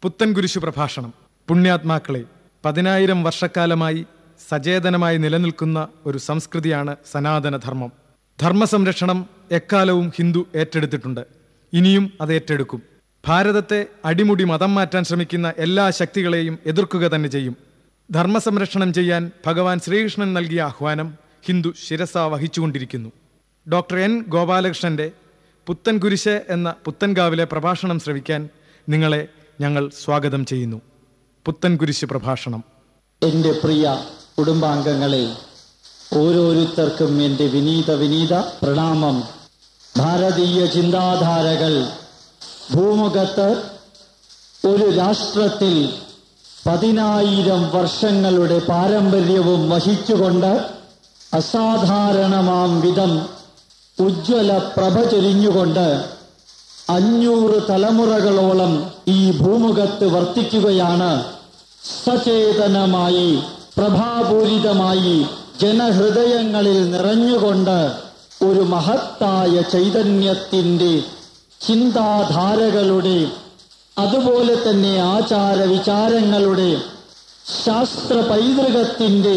പുത്തൻകുരിശു പ്രഭാഷണം പുണ്യാത്മാക്കളെ പതിനായിരം വർഷക്കാലമായി സചേതനമായി നിലനിൽക്കുന്ന ഒരു സംസ്കൃതിയാണ് സനാതനധർമ്മം ധർമ്മസംരക്ഷണം എക്കാലവും ഹിന്ദു ഏറ്റെടുത്തിട്ടുണ്ട് ഇനിയും അത് ഏറ്റെടുക്കും ഭാരതത്തെ അടിമുടി മതം മാറ്റാൻ ശ്രമിക്കുന്ന എല്ലാ ശക്തികളെയും എതിർക്കുക തന്നെ ചെയ്യും ധർമ്മസംരക്ഷണം ചെയ്യാൻ ഭഗവാൻ ശ്രീകൃഷ്ണൻ നൽകിയ ആഹ്വാനം ഹിന്ദു ശിരസ വഹിച്ചുകൊണ്ടിരിക്കുന്നു ഡോക്ടർ എൻ ഗോപാലകൃഷ്ണന്റെ പുത്തൻ കുരിശ് എന്ന പുത്തൻകാവിലെ പ്രഭാഷണം ശ്രവിക്കാൻ നിങ്ങളെ ഞങ്ങൾ സ്വാഗതം ചെയ്യുന്നു പുത്തൻ കുരിശ് പ്രഭാഷണം എൻ്റെ പ്രിയ കുടുംബാംഗങ്ങളെ ഓരോരുത്തർക്കും എൻ്റെ വിനീത വിനീത പ്രണാമം ഭാരതീയ ചിന്താധാരകൾ ഭൂമുഖത്ത് ഒരു രാഷ്ട്രത്തിൽ പതിനായിരം വർഷങ്ങളുടെ പാരമ്പര്യവും വഹിച്ചുകൊണ്ട് അസാധാരണമാം വിധം ഉജ്ജ്വല പ്രഭ ചൊരിഞ്ഞുകൊണ്ട് അഞ്ഞൂറ് തലമുറകളോളം ഈ ഭൂമുഖത്ത് വർത്തിക്കുകയാണ് സചേതനമായി പ്രഭാപൂരിതമായി ജനഹൃദയങ്ങളിൽ നിറഞ്ഞുകൊണ്ട് ഒരു മഹത്തായ ചൈതന്യത്തിന്റെ ചിന്താധാരകളുടെ അതുപോലെ തന്നെ ആചാര വിചാരങ്ങളുടെ ശാസ്ത്ര പൈതൃകത്തിന്റെ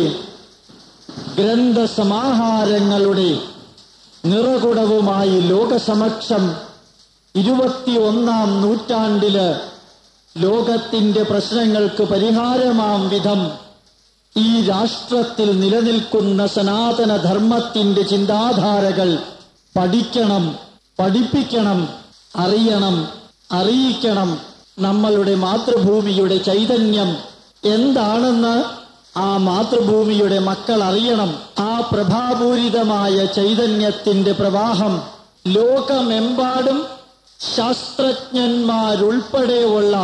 ഗ്രന്ഥസമാഹാരങ്ങളുടെ നിറകുടവുമായി ലോകസമക്ഷം ഇരുപത്തിയൊന്നാം നൂറ്റാണ്ടില് ലോകത്തിന്റെ പ്രശ്നങ്ങൾക്ക് പരിഹാരമാം വിധം ഈ രാഷ്ട്രത്തിൽ നിലനിൽക്കുന്ന സനാതന ധർമ്മത്തിന്റെ ചിന്താധാരകൾ പഠിക്കണം പഠിപ്പിക്കണം അറിയണം അറിയിക്കണം നമ്മളുടെ മാതൃഭൂമിയുടെ ചൈതന്യം എന്താണെന്ന് ആ മാതൃഭൂമിയുടെ മക്കൾ അറിയണം ആ പ്രഭാപൂരിതമായ ചൈതന്യത്തിന്റെ പ്രവാഹം ലോകമെമ്പാടും ശാസ്ത്രജ്ഞന്മാരുൾപ്പെടെയുള്ള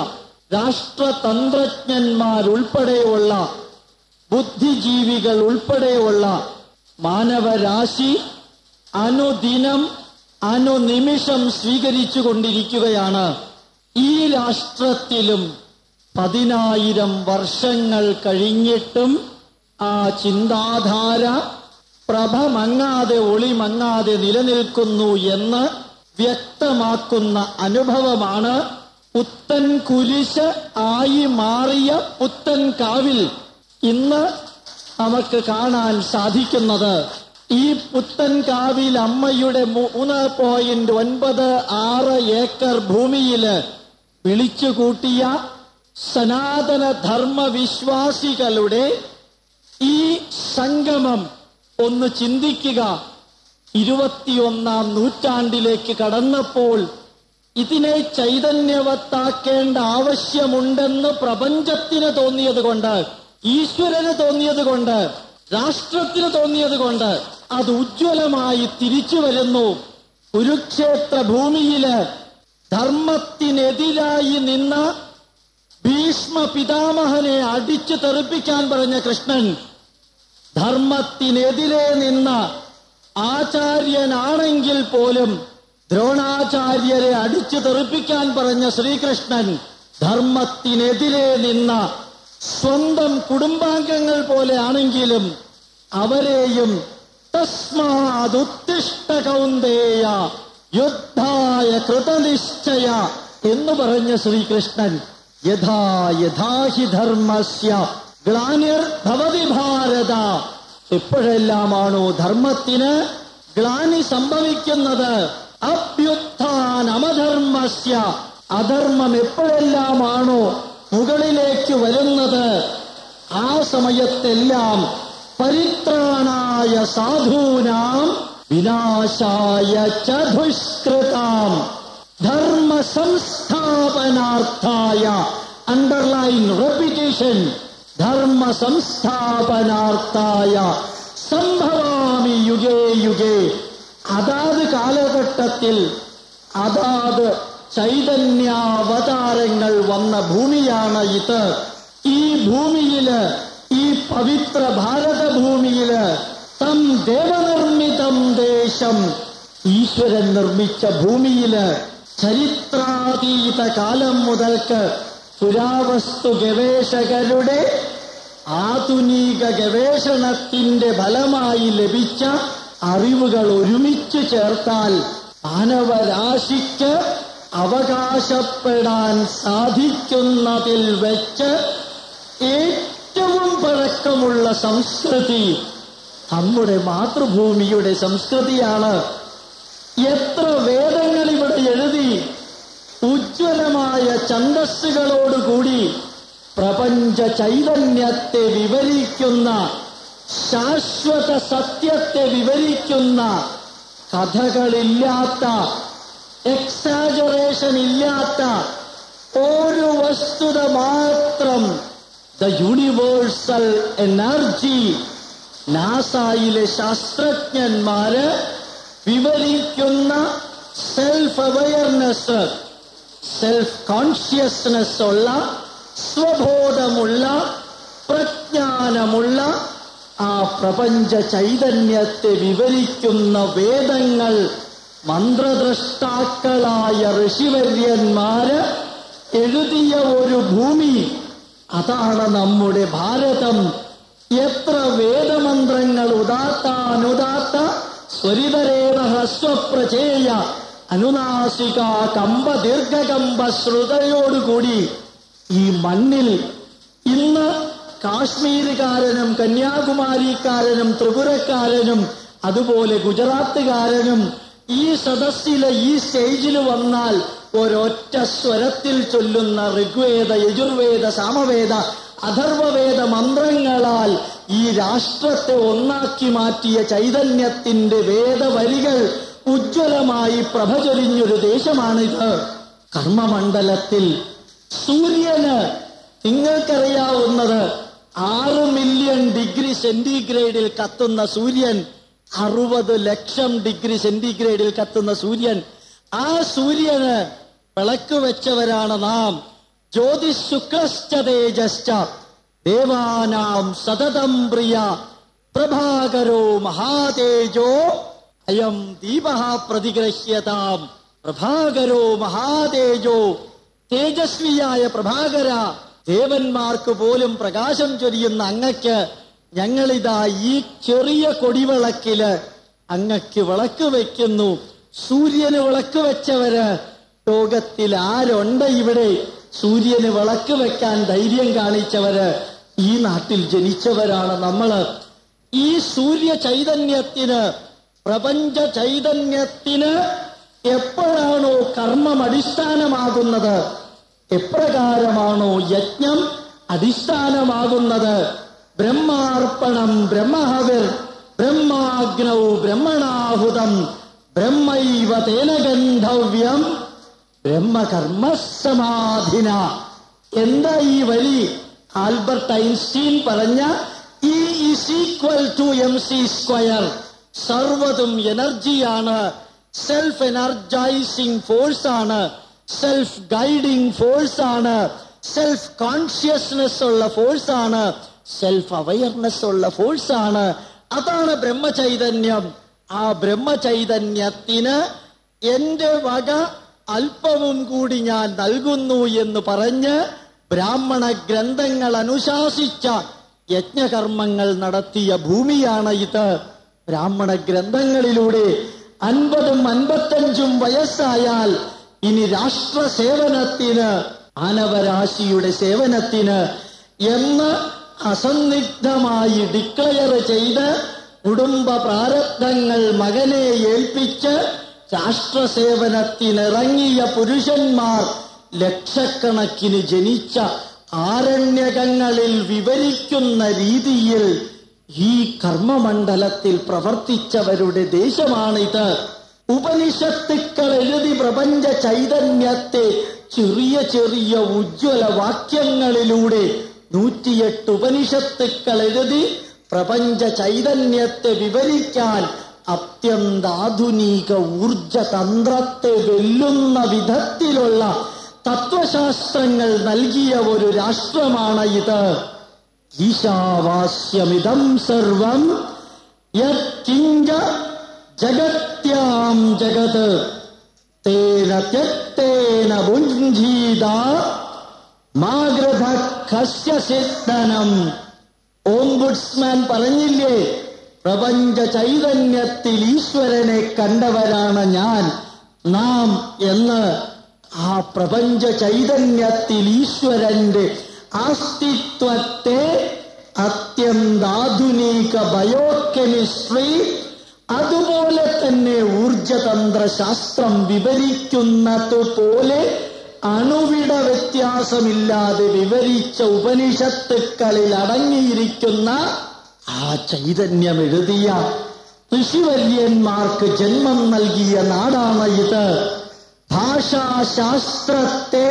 രാഷ്ട്രതന്ത്രജ്ഞന്മാരുൾപ്പെടെയുള്ള ബുദ്ധിജീവികൾ ഉൾപ്പെടെയുള്ള മാനവരാശി അനുദിനം അനുനിമിഷം സ്വീകരിച്ചു കൊണ്ടിരിക്കുകയാണ് ഈ രാഷ്ട്രത്തിലും പതിനായിരം വർഷങ്ങൾ കഴിഞ്ഞിട്ടും ആ ചിന്താധാര പ്രഭ മങ്ങാതെ ഒളി മങ്ങാതെ നിലനിൽക്കുന്നു എന്ന് വ്യക്തമാക്കുന്ന അനുഭവമാണ് പുത്തൻ കുരിശ് ആയി മാറിയ പുത്തൻ കാവിൽ ഇന്ന് നമുക്ക് കാണാൻ സാധിക്കുന്നത് ഈ പുത്തൻ കാവിൽ അമ്മയുടെ മൂന്ന് പോയിന്റ് ഒൻപത് ആറ് ഏക്കർ ഭൂമിയില് വിളിച്ചുകൂട്ടിയ സനാതന ധർമ്മ വിശ്വാസികളുടെ ഈ സംഗമം ഒന്ന് ചിന്തിക്കുക ഇരുപത്തിയൊന്നാം നൂറ്റാണ്ടിലേക്ക് കടന്നപ്പോൾ ഇതിനെ ചൈതന്യവത്താക്കേണ്ട ആവശ്യമുണ്ടെന്ന് പ്രപഞ്ചത്തിന് തോന്നിയത് കൊണ്ട് ഈശ്വരന് തോന്നിയത് കൊണ്ട് രാഷ്ട്രത്തിന് തോന്നിയത് കൊണ്ട് അത് ഉജ്ജ്വലമായി തിരിച്ചു വരുന്നു കുരുക്ഷേത്ര ഭൂമിയില് ധർമ്മത്തിനെതിരായി നിന്ന ഭീഷ്മ പിതാമഹനെ അടിച്ചു തെറിപ്പിക്കാൻ പറഞ്ഞ കൃഷ്ണൻ ധർമ്മത്തിനെതിരെ നിന്ന ആചാര്യനാണെങ്കിൽ പോലും ദ്രോണാചാര്യരെ അടിച്ചു തെറിപ്പിക്കാൻ പറഞ്ഞ ശ്രീകൃഷ്ണൻ ധർമ്മത്തിനെതിരെ നിന്ന സ്വന്തം കുടുംബാംഗങ്ങൾ പോലെ ആണെങ്കിലും അവരെയും തസ്മാതുത്തിഷ്ട കൗന്ദേയ യുദ്ധായ കൃതനിശ്ചയ എന്ന് പറഞ്ഞ ശ്രീകൃഷ്ണൻ യഥാ യഥാഹി ധർമ്മസ്യ ഗ്ലാനിർ ഭവതി ഭാരത എപ്പോഴെല്ലാമാണോ ധർമ്മത്തിന് ഗ്ലാനി സംഭവിക്കുന്നത് അഭ്യുത്ഥാൻ അമധർമ്മസ്യ അധർമ്മം എപ്പോഴെല്ലാമാണോ മുകളിലേക്ക് വരുന്നത് ആ സമയത്തെല്ലാം പരിത്രാണായ സാധൂനാം വിനാശായ ച ദുഷ്കൃതാം ധർമ്മ സംസ്ഥാപനാർത്ഥായ അണ്ടർലൈൻ റെപ്പിറ്റേഷൻ ധർമ്മ സംസ്ഥാപനാർത്ഥായ സംഭവാമി യുഗേ യുഗേ അതാത് കാലഘട്ടത്തിൽ അതാത് ചൈതന്യാവതാരങ്ങൾ വന്ന ഭൂമിയാണ് ഇത് ഈ ഭൂമിയില് ഈ പവിത്ര ഭാരതഭൂമിയില് തം ദേവനിർമ്മിതം ദേശം ഈശ്വരൻ നിർമ്മിച്ച ഭൂമിയില് ചരിത്രാതീത കാലം മുതൽക്ക് പുരാവസ്തു ഗവേഷകരുടെ ആധുനിക ഗവേഷണത്തിന്റെ ഫലമായി ലഭിച്ച അറിവുകൾ ഒരുമിച്ച് ചേർത്താൽ മാനവരാശിക്ക് അവകാശപ്പെടാൻ സാധിക്കുന്നതിൽ വെച്ച് ഏറ്റവും പഴക്കമുള്ള സംസ്കൃതി നമ്മുടെ മാതൃഭൂമിയുടെ സംസ്കൃതിയാണ് എത്ര വേദങ്ങൾ ഇവിടെ എഴുതി ഉജ്ജ്വലമായ ഛന്ദസ്സുകളോടുകൂടി പ്രപഞ്ച ചൈതന്യത്തെ വിവരിക്കുന്ന ശാശ്വത സത്യത്തെ വിവരിക്കുന്ന കഥകളില്ലാത്ത എക്സാജറേഷൻ ഇല്ലാത്ത ഒരു വസ്തുത മാത്രം ദ യൂണിവേഴ്സൽ എനർജി നാസായിലെ ശാസ്ത്രജ്ഞന്മാര് വിവരിക്കുന്ന സെൽഫ് അവയർനെസ് സെൽഫ് കോൺഷ്യസ്നെസ് ഉള്ള സ്വബോധമുള്ള പ്രജ്ഞാനമുള്ള ആ പ്രപഞ്ച ചൈതന്യത്തെ വിവരിക്കുന്ന വേദങ്ങൾ മന്ത്രദ്രഷ്ടാക്കളായ ഋഷിവര്യന്മാര് എഴുതിയ ഒരു ഭൂമി അതാണ് നമ്മുടെ ഭാരതം എത്ര വേദമന്ത്രങ്ങൾ ഉദാത്താനുദാത്ത സ്വരിതരേണ ഹ്രസ്വപ്രചേയ അനുനാസിക കമ്പ ദീർഘകമ്പ ശ്രുതയോടുകൂടി ഈ മണ്ണിൽ ഇന്ന് കാശ്മീരുകാരനും കന്യാകുമാരിക്കാരനും ത്രിപുരക്കാരനും അതുപോലെ ഗുജറാത്തുകാരനും ഈ സദസ്സിലെ ഈ സ്റ്റേജിൽ വന്നാൽ ഒരൊറ്റ സ്വരത്തിൽ ചൊല്ലുന്ന ഋഗ്വേദ യജുർവേദ സാമവേദ അഥർവവേദ മന്ത്രങ്ങളാൽ ഈ രാഷ്ട്രത്തെ ഒന്നാക്കി മാറ്റിയ ചൈതന്യത്തിന്റെ വേദവരികൾ ഉജ്ജ്വലമായി പ്രഭചൊരിഞ്ഞൊരു ദേശമാണിത് കർമ്മമണ്ഡലത്തിൽ സൂര്യന് നിങ്ങൾക്കറിയാവുന്നത് ആറ് മില്യൺ ഡിഗ്രി സെന്റിഗ്രേഡിൽ കത്തുന്ന സൂര്യൻ അറുപത് ലക്ഷം ഡിഗ്രി സെന്റിഗ്രേഡിൽ കത്തുന്ന സൂര്യൻ ആ സൂര്യന് വിളക്ക് വെച്ചവരാണ് നാം ജ്യോതിഷ് ശുക്ലശ്ച തേജശ്ച ദേവാനാം സതതം പ്രിയ പ്രഭാകരോ മഹാതേജോ അയം ദീപ പ്രതിഗ്രഹ്യതാം പ്രഭാകരോ മഹാതേജോ തേജസ്വിയായ പ്രഭാകര ദേവന്മാർക്ക് പോലും പ്രകാശം ചൊരിയുന്ന അങ്ങക്ക് ഞങ്ങളിതാ ഈ ചെറിയ കൊടിവിളക്കില് അങ്ങക്ക് വിളക്ക് വെക്കുന്നു സൂര്യന് വിളക്ക് വെച്ചവര് ലോകത്തിൽ ആരുണ്ട് ഇവിടെ സൂര്യന് വിളക്ക് വെക്കാൻ ധൈര്യം കാണിച്ചവര് ഈ നാട്ടിൽ ജനിച്ചവരാണ് നമ്മള് ഈ സൂര്യ ചൈതന്യത്തിന് പ്രപഞ്ച ചൈതന്യത്തിന് എപ്പോഴാണോ കർമ്മം അടിസ്ഥാനമാകുന്നത് എപ്രകാരമാണോ യജ്ഞം അടിസ്ഥാനമാകുന്നത് ബ്രഹ്മാർപ്പണം ബ്രഹ്മഹവിർ ബ്രഹ്മാഗ്നൗ ബ്രഹ്മണാഹുതം ബ്രഹ്മൈവ തേന ഗന്ധവ്യം ബ്രഹ്മകർമ്മസമാധിന എന്താ ഈ വഴി ആൽബർട്ട് ഐൻസ്റ്റീൻ പറഞ്ഞ E is equal to M C square സർവതും എനർജിയാണ് സെൽഫ് എനർജൈസിംഗ് ഫോഴ്സ് ആണ് സെൽഫ് ഗൈഡിംഗ് ഫോഴ്സ് ആണ് സെൽഫ് കോൺഷ്യസ്നെസ് ഉള്ള ഫോഴ്സ് ആണ് സെൽഫ് അവയർനെസ് ഉള്ള ഫോഴ്സ് ആണ് അതാണ് ബ്രഹ്മചൈതന്യം ആ ബ്രഹ്മചൈതന്യത്തിന് എന്റെ വക അല്പവും കൂടി ഞാൻ നൽകുന്നു എന്ന് പറഞ്ഞ് ബ്രാഹ്മണ ഗ്രന്ഥങ്ങൾ അനുശാസിച്ച യജ്ഞകർമ്മങ്ങൾ നടത്തിയ ഭൂമിയാണ് ഇത് ബ്രാഹ്മണ ഗ്രന്ഥങ്ങളിലൂടെ അൻപതും അൻപത്തഞ്ചും വയസ്സായാൽ ഇനി രാഷ്ട്ര സേവനത്തിന് മാനവരാശിയുടെ സേവനത്തിന് എന്ന് അസന്നിഗ്ധമായി ഡിക്ലെയർ ചെയ്ത് കുടുംബ പ്രാരബ്ധങ്ങൾ മകനെ ഏൽപ്പിച്ച് രാഷ്ട്രസേവനത്തിനിറങ്ങിയ പുരുഷന്മാർ ലക്ഷക്കണക്കിന് ജനിച്ച ആരണ്യകങ്ങളിൽ വിവരിക്കുന്ന രീതിയിൽ ഈ കർമ്മമണ്ഡലത്തിൽ പ്രവർത്തിച്ചവരുടെ ദേശമാണിത് ഉപനിഷത്തുക്കൾ എഴുതി പ്രപഞ്ച ചൈതന്യത്തെ ചെറിയ ചെറിയ ഉജ്ജ്വല വാക്യങ്ങളിലൂടെ നൂറ്റിയെട്ട് ഉപനിഷത്തുക്കൾ എഴുതി പ്രപഞ്ച ചൈതന്യത്തെ വിവരിക്കാൻ അത്യന്താധുനിക ഊർജതന്ത്രത്തെ വെല്ലുന്ന വിധത്തിലുള്ള തത്വശാസ്ത്രങ്ങൾ നൽകിയ ഒരു രാഷ്ട്രമാണ് ഇത് ഈശാവാസ്യമിതം സർവം യത്കിഞ്ച ജഗത്യാം ജഗത് തേന ത്യക്തേന ഭുഞ്ജീത മാഗൃധ ഖസ്യ സിദ്ധനം ഓംബുഡ്സ്മാൻ പറഞ്ഞില്ലേ പ്രപഞ്ച ചൈതന്യത്തിൽ ഈശ്വരനെ കണ്ടവരാണ് ഞാൻ നാം എന്ന് ആ പ്രപഞ്ച ചൈതന്യത്തിൽ ഈശ്വരന്റെ അസ്തിത്വത്തെ അത്യന്താധുനിക ബയോകെമിസ്ട്രി അതുപോലെ തന്നെ ഊർജതന്ത്ര ശാസ്ത്രം വിവരിക്കുന്നതുപോലെ അണുവിട വ്യത്യാസമില്ലാതെ വിവരിച്ച ഉപനിഷത്തുക്കളിൽ അടങ്ങിയിരിക്കുന്ന ആ ചൈതന്യം എഴുതിയ ഋഷിവര്യന്മാർക്ക് ജന്മം നൽകിയ നാടാണ് ഇത് ഭാഷാശാസ്ത്രത്തെ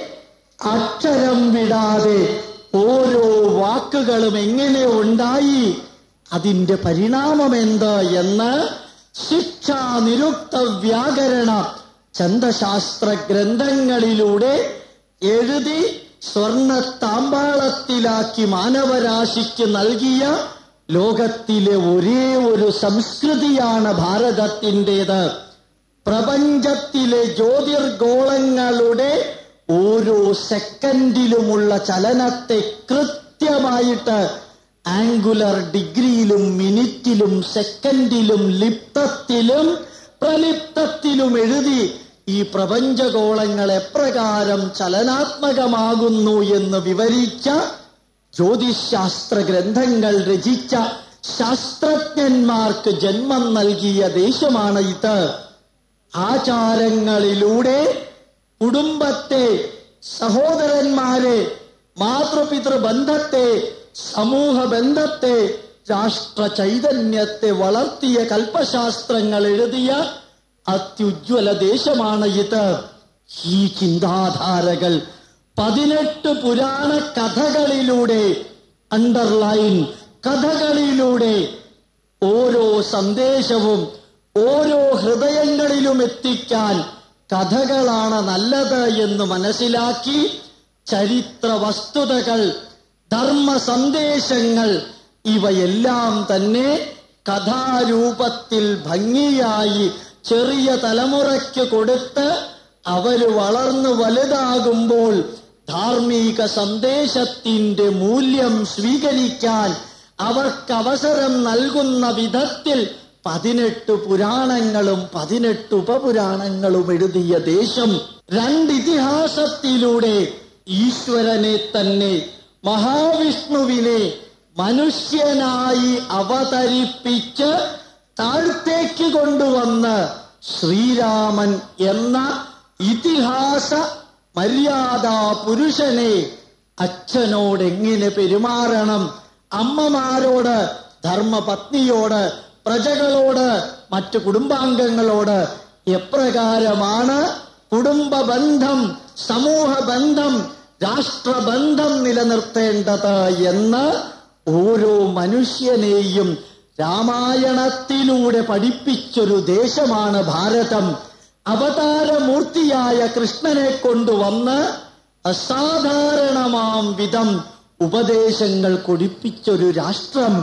അക്ഷരം വിടാതെ ഓരോ വാക്കുകളും എങ്ങനെ ഉണ്ടായി അതിന്റെ പരിണാമം എന്ത് എന്ന് ശിക്ഷ നിരുക്ത വ്യാകരണ ഛന്ദശാസ്ത്ര ഗ്രന്ഥങ്ങളിലൂടെ എഴുതി സ്വർണ താമ്പാളത്തിലാക്കി മാനവരാശിക്ക് നൽകിയ ലോകത്തിലെ ഒരേ ഒരു സംസ്കൃതിയാണ് ഭാരതത്തിൻ്റെത് പ്രപഞ്ചത്തിലെ ജ്യോതിർഗോളങ്ങളുടെ ഓരോ സെക്കൻഡിലുമുള്ള ചലനത്തെ കൃത്യമായിട്ട് ആംഗുലർ ഡിഗ്രിയിലും മിനിറ്റിലും സെക്കൻഡിലും ലിപ്തത്തിലും പ്രലിപ്തത്തിലും എഴുതി ഈ പ്രപഞ്ചഗോളങ്ങൾ എപ്രകാരം ചലനാത്മകമാകുന്നു എന്ന് വിവരിച്ച ജ്യോതിശാസ്ത്ര ഗ്രന്ഥങ്ങൾ രചിച്ച ശാസ്ത്രജ്ഞന്മാർക്ക് ജന്മം നൽകിയ ദേശമാണ് ഇത് ആചാരങ്ങളിലൂടെ കുടുംബത്തെ സഹോദരന്മാരെ മാതൃപിതൃ ബന്ധത്തെ സമൂഹ ബന്ധത്തെ രാഷ്ട്ര ചൈതന്യത്തെ വളർത്തിയ കൽപ്പശാസ്ത്രങ്ങൾ എഴുതിയ അത്യുജ്വല ദേശമാണ് ഇത് ഈ ചിന്താധാരകൾ പതിനെട്ട് പുരാണ കഥകളിലൂടെ അണ്ടർലൈൻ കഥകളിലൂടെ ഓരോ സന്ദേശവും ഓരോ ഹൃദയങ്ങളിലും എത്തിക്കാൻ കഥകളാണ് നല്ലത് എന്ന് മനസ്സിലാക്കി ചരിത്ര വസ്തുതകൾ ധർമ്മ സന്ദേശങ്ങൾ ഇവയെല്ലാം തന്നെ കഥാരൂപത്തിൽ ഭംഗിയായി ചെറിയ തലമുറയ്ക്ക് കൊടുത്ത് അവര് വളർന്നു വലുതാകുമ്പോൾ ധാർമ്മിക സന്ദേശത്തിന്റെ മൂല്യം സ്വീകരിക്കാൻ അവർക്ക് അവസരം നൽകുന്ന വിധത്തിൽ പതിനെട്ട് പുരാണങ്ങളും പതിനെട്ട് ഉപപുരാണങ്ങളും എഴുതിയ ദേശം രണ്ടിതിഹാസത്തിലൂടെ ഈശ്വരനെ തന്നെ മഹാവിഷ്ണുവിനെ മനുഷ്യനായി അവതരിപ്പിച്ച് താഴത്തേക്ക് കൊണ്ടുവന്ന് ശ്രീരാമൻ എന്ന ഇതിഹാസ മര്യാദാ പുരുഷനെ അച്ഛനോട് എങ്ങനെ പെരുമാറണം അമ്മമാരോട് ധർമ്മപത്നിയോട് പ്രജകളോട് മറ്റു കുടുംബാംഗങ്ങളോട് എപ്രകാരമാണ് കുടുംബ ബന്ധം സമൂഹ ബന്ധം രാഷ്ട്രബന്ധം നിലനിർത്തേണ്ടത് എന്ന് ഓരോ മനുഷ്യനെയും രാമായണത്തിലൂടെ പഠിപ്പിച്ചൊരു ദേശമാണ് ഭാരതം അവതാരമൂർത്തിയായ കൃഷ്ണനെ കൊണ്ടുവന്ന് അസാധാരണമാം വിധം ഉപദേശങ്ങൾ കൊടിപ്പിച്ചൊരു രാഷ്ട്രം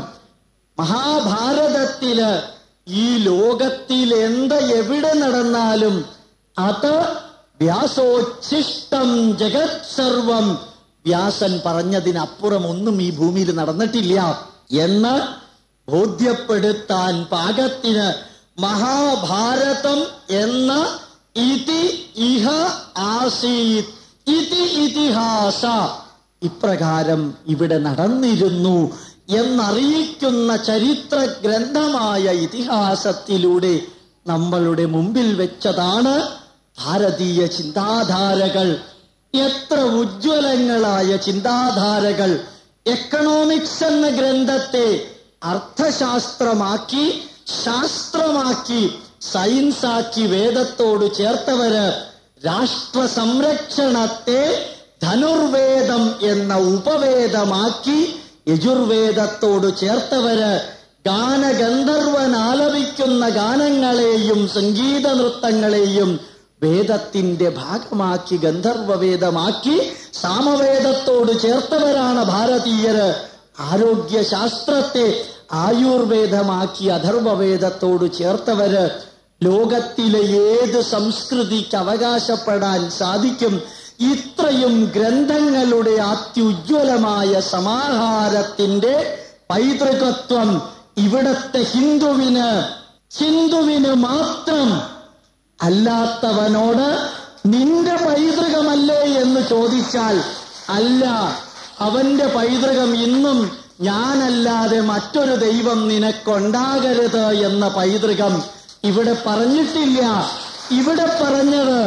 മഹാഭാരതത്തില് ഈ ലോകത്തിൽ എന്ത് എവിടെ നടന്നാലും അത് വ്യാസോച്ഛിഷ്ടം ജഗത് സർവം വ്യാസൻ പറഞ്ഞതിനപ്പുറം ഒന്നും ഈ ഭൂമിയിൽ നടന്നിട്ടില്ല എന്ന് ബോധ്യപ്പെടുത്താൻ പാകത്തിന് മഹാഭാരതം എന്ന ഇതി ഇഹ ആസീത് ഇതി ഇതിഹാസ ഇപ്രകാരം ഇവിടെ നടന്നിരുന്നു എന്നറിയിക്കുന്ന ചരിത്ര ഗ്രന്ഥമായ ഇതിഹാസത്തിലൂടെ നമ്മളുടെ മുമ്പിൽ വെച്ചതാണ് ഭാരതീയ ചിന്താധാരകൾ എത്ര ഉജ്ജ്വലങ്ങളായ ചിന്താധാരകൾ എക്കണോമിക്സ് എന്ന ഗ്രന്ഥത്തെ അർത്ഥശാസ്ത്രമാക്കി ശാസ്ത്രമാക്കി സയൻസാക്കി വേദത്തോട് ചേർത്തവര് രാഷ്ട്ര സംരക്ഷണത്തെ ധനുർവേദം എന്ന ഉപവേദമാക്കി യജുർവേദത്തോട് ചേർത്തവര് ഗാനഗന്ധർവൻ ആലപിക്കുന്ന ഗാനങ്ങളെയും സംഗീത നൃത്തങ്ങളെയും വേദത്തിന്റെ ഭാഗമാക്കി ഗന്ധർവവേദമാക്കി സാമവേദത്തോട് ചേർത്തവരാണ് ഭാരതീയര് ആരോഗ്യശാസ്ത്രത്തെ ആയുർവേദമാക്കി അഥർവവേദത്തോട് ചേർത്തവര് ലോകത്തിലെ ഏത് സംസ്കൃതിക്ക് അവകാശപ്പെടാൻ സാധിക്കും ഇത്രയും ഗ്രന്ഥങ്ങളുടെ അത്യുജ്വലമായ സമാഹാരത്തിന്റെ പൈതൃകത്വം ഇവിടത്തെ ഹിന്ദുവിന് ഹിന്ദുവിന് മാത്രം അല്ലാത്തവനോട് നിന്റെ പൈതൃകമല്ലേ എന്ന് ചോദിച്ചാൽ അല്ല അവന്റെ പൈതൃകം ഇന്നും ഞാനല്ലാതെ മറ്റൊരു ദൈവം നിനക്കൊണ്ടാകരുത് എന്ന പൈതൃകം ഇവിടെ പറഞ്ഞിട്ടില്ല ഇവിടെ പറഞ്ഞത്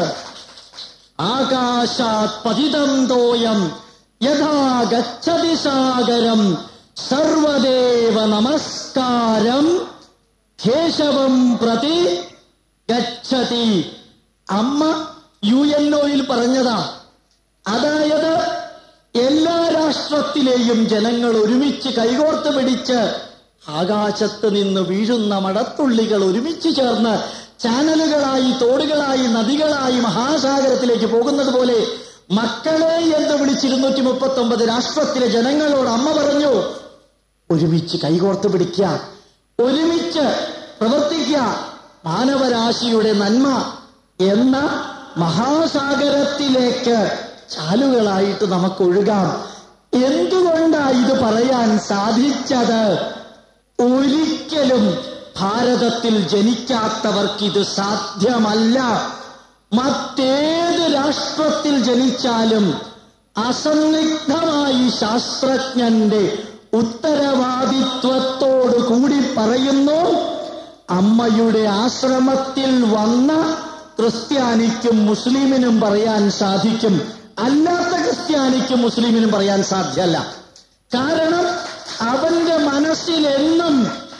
ആകാശാത് പതിതം തോയം യഥാ ഗച്ഛതി സാഗരം സർവദേവ നമസ്കാരം കേശവം പ്രതി ഗച്ഛതി അമ്മ യു എൻ ഒയിൽ പറഞ്ഞതാ അതായത് എല്ലാ രാഷ്ട്രത്തിലെയും ജനങ്ങൾ ഒരുമിച്ച് കൈകോർത്ത് പിടിച്ച് ആകാശത്ത് നിന്ന് വീഴുന്ന മടത്തുള്ളികൾ ഒരുമിച്ച് ചേർന്ന് ചാനലുകളായി തോടുകളായി നദികളായി മഹാസാഗരത്തിലേക്ക് പോകുന്നത് പോലെ മക്കളെ എന്ന് വിളിച്ച് ഇരുന്നൂറ്റി മുപ്പത്തി ഒമ്പത് രാഷ്ട്രത്തിലെ ജനങ്ങളോട് അമ്മ പറഞ്ഞു ഒരുമിച്ച് കൈകോർത്ത് പിടിക്കുക ഒരുമിച്ച് പ്രവർത്തിക്കുക മാനവരാശിയുടെ നന്മ എന്ന മഹാസാഗരത്തിലേക്ക് ചാലുകളായിട്ട് നമുക്ക് ഒഴുകാം എന്തുകൊണ്ടാ ഇത് പറയാൻ സാധിച്ചത് ഒരിക്കലും ഭാരതത്തിൽ ജനിക്കാത്തവർക്ക് ഇത് സാധ്യമല്ല മറ്റേത് രാഷ്ട്രത്തിൽ ജനിച്ചാലും അസന്നിഗ്ധമായി ശാസ്ത്രജ്ഞന്റെ ഉത്തരവാദിത്വത്തോടു കൂടി പറയുന്നു അമ്മയുടെ ആശ്രമത്തിൽ വന്ന ക്രിസ്ത്യാനിക്കും മുസ്ലിമിനും പറയാൻ സാധിക്കും അല്ലാത്ത ക്രിസ്ത്യാനിക്കും മുസ്ലിമിനും പറയാൻ സാധ്യമല്ല കാരണം അവന്റെ മനസ്സിലെന്നും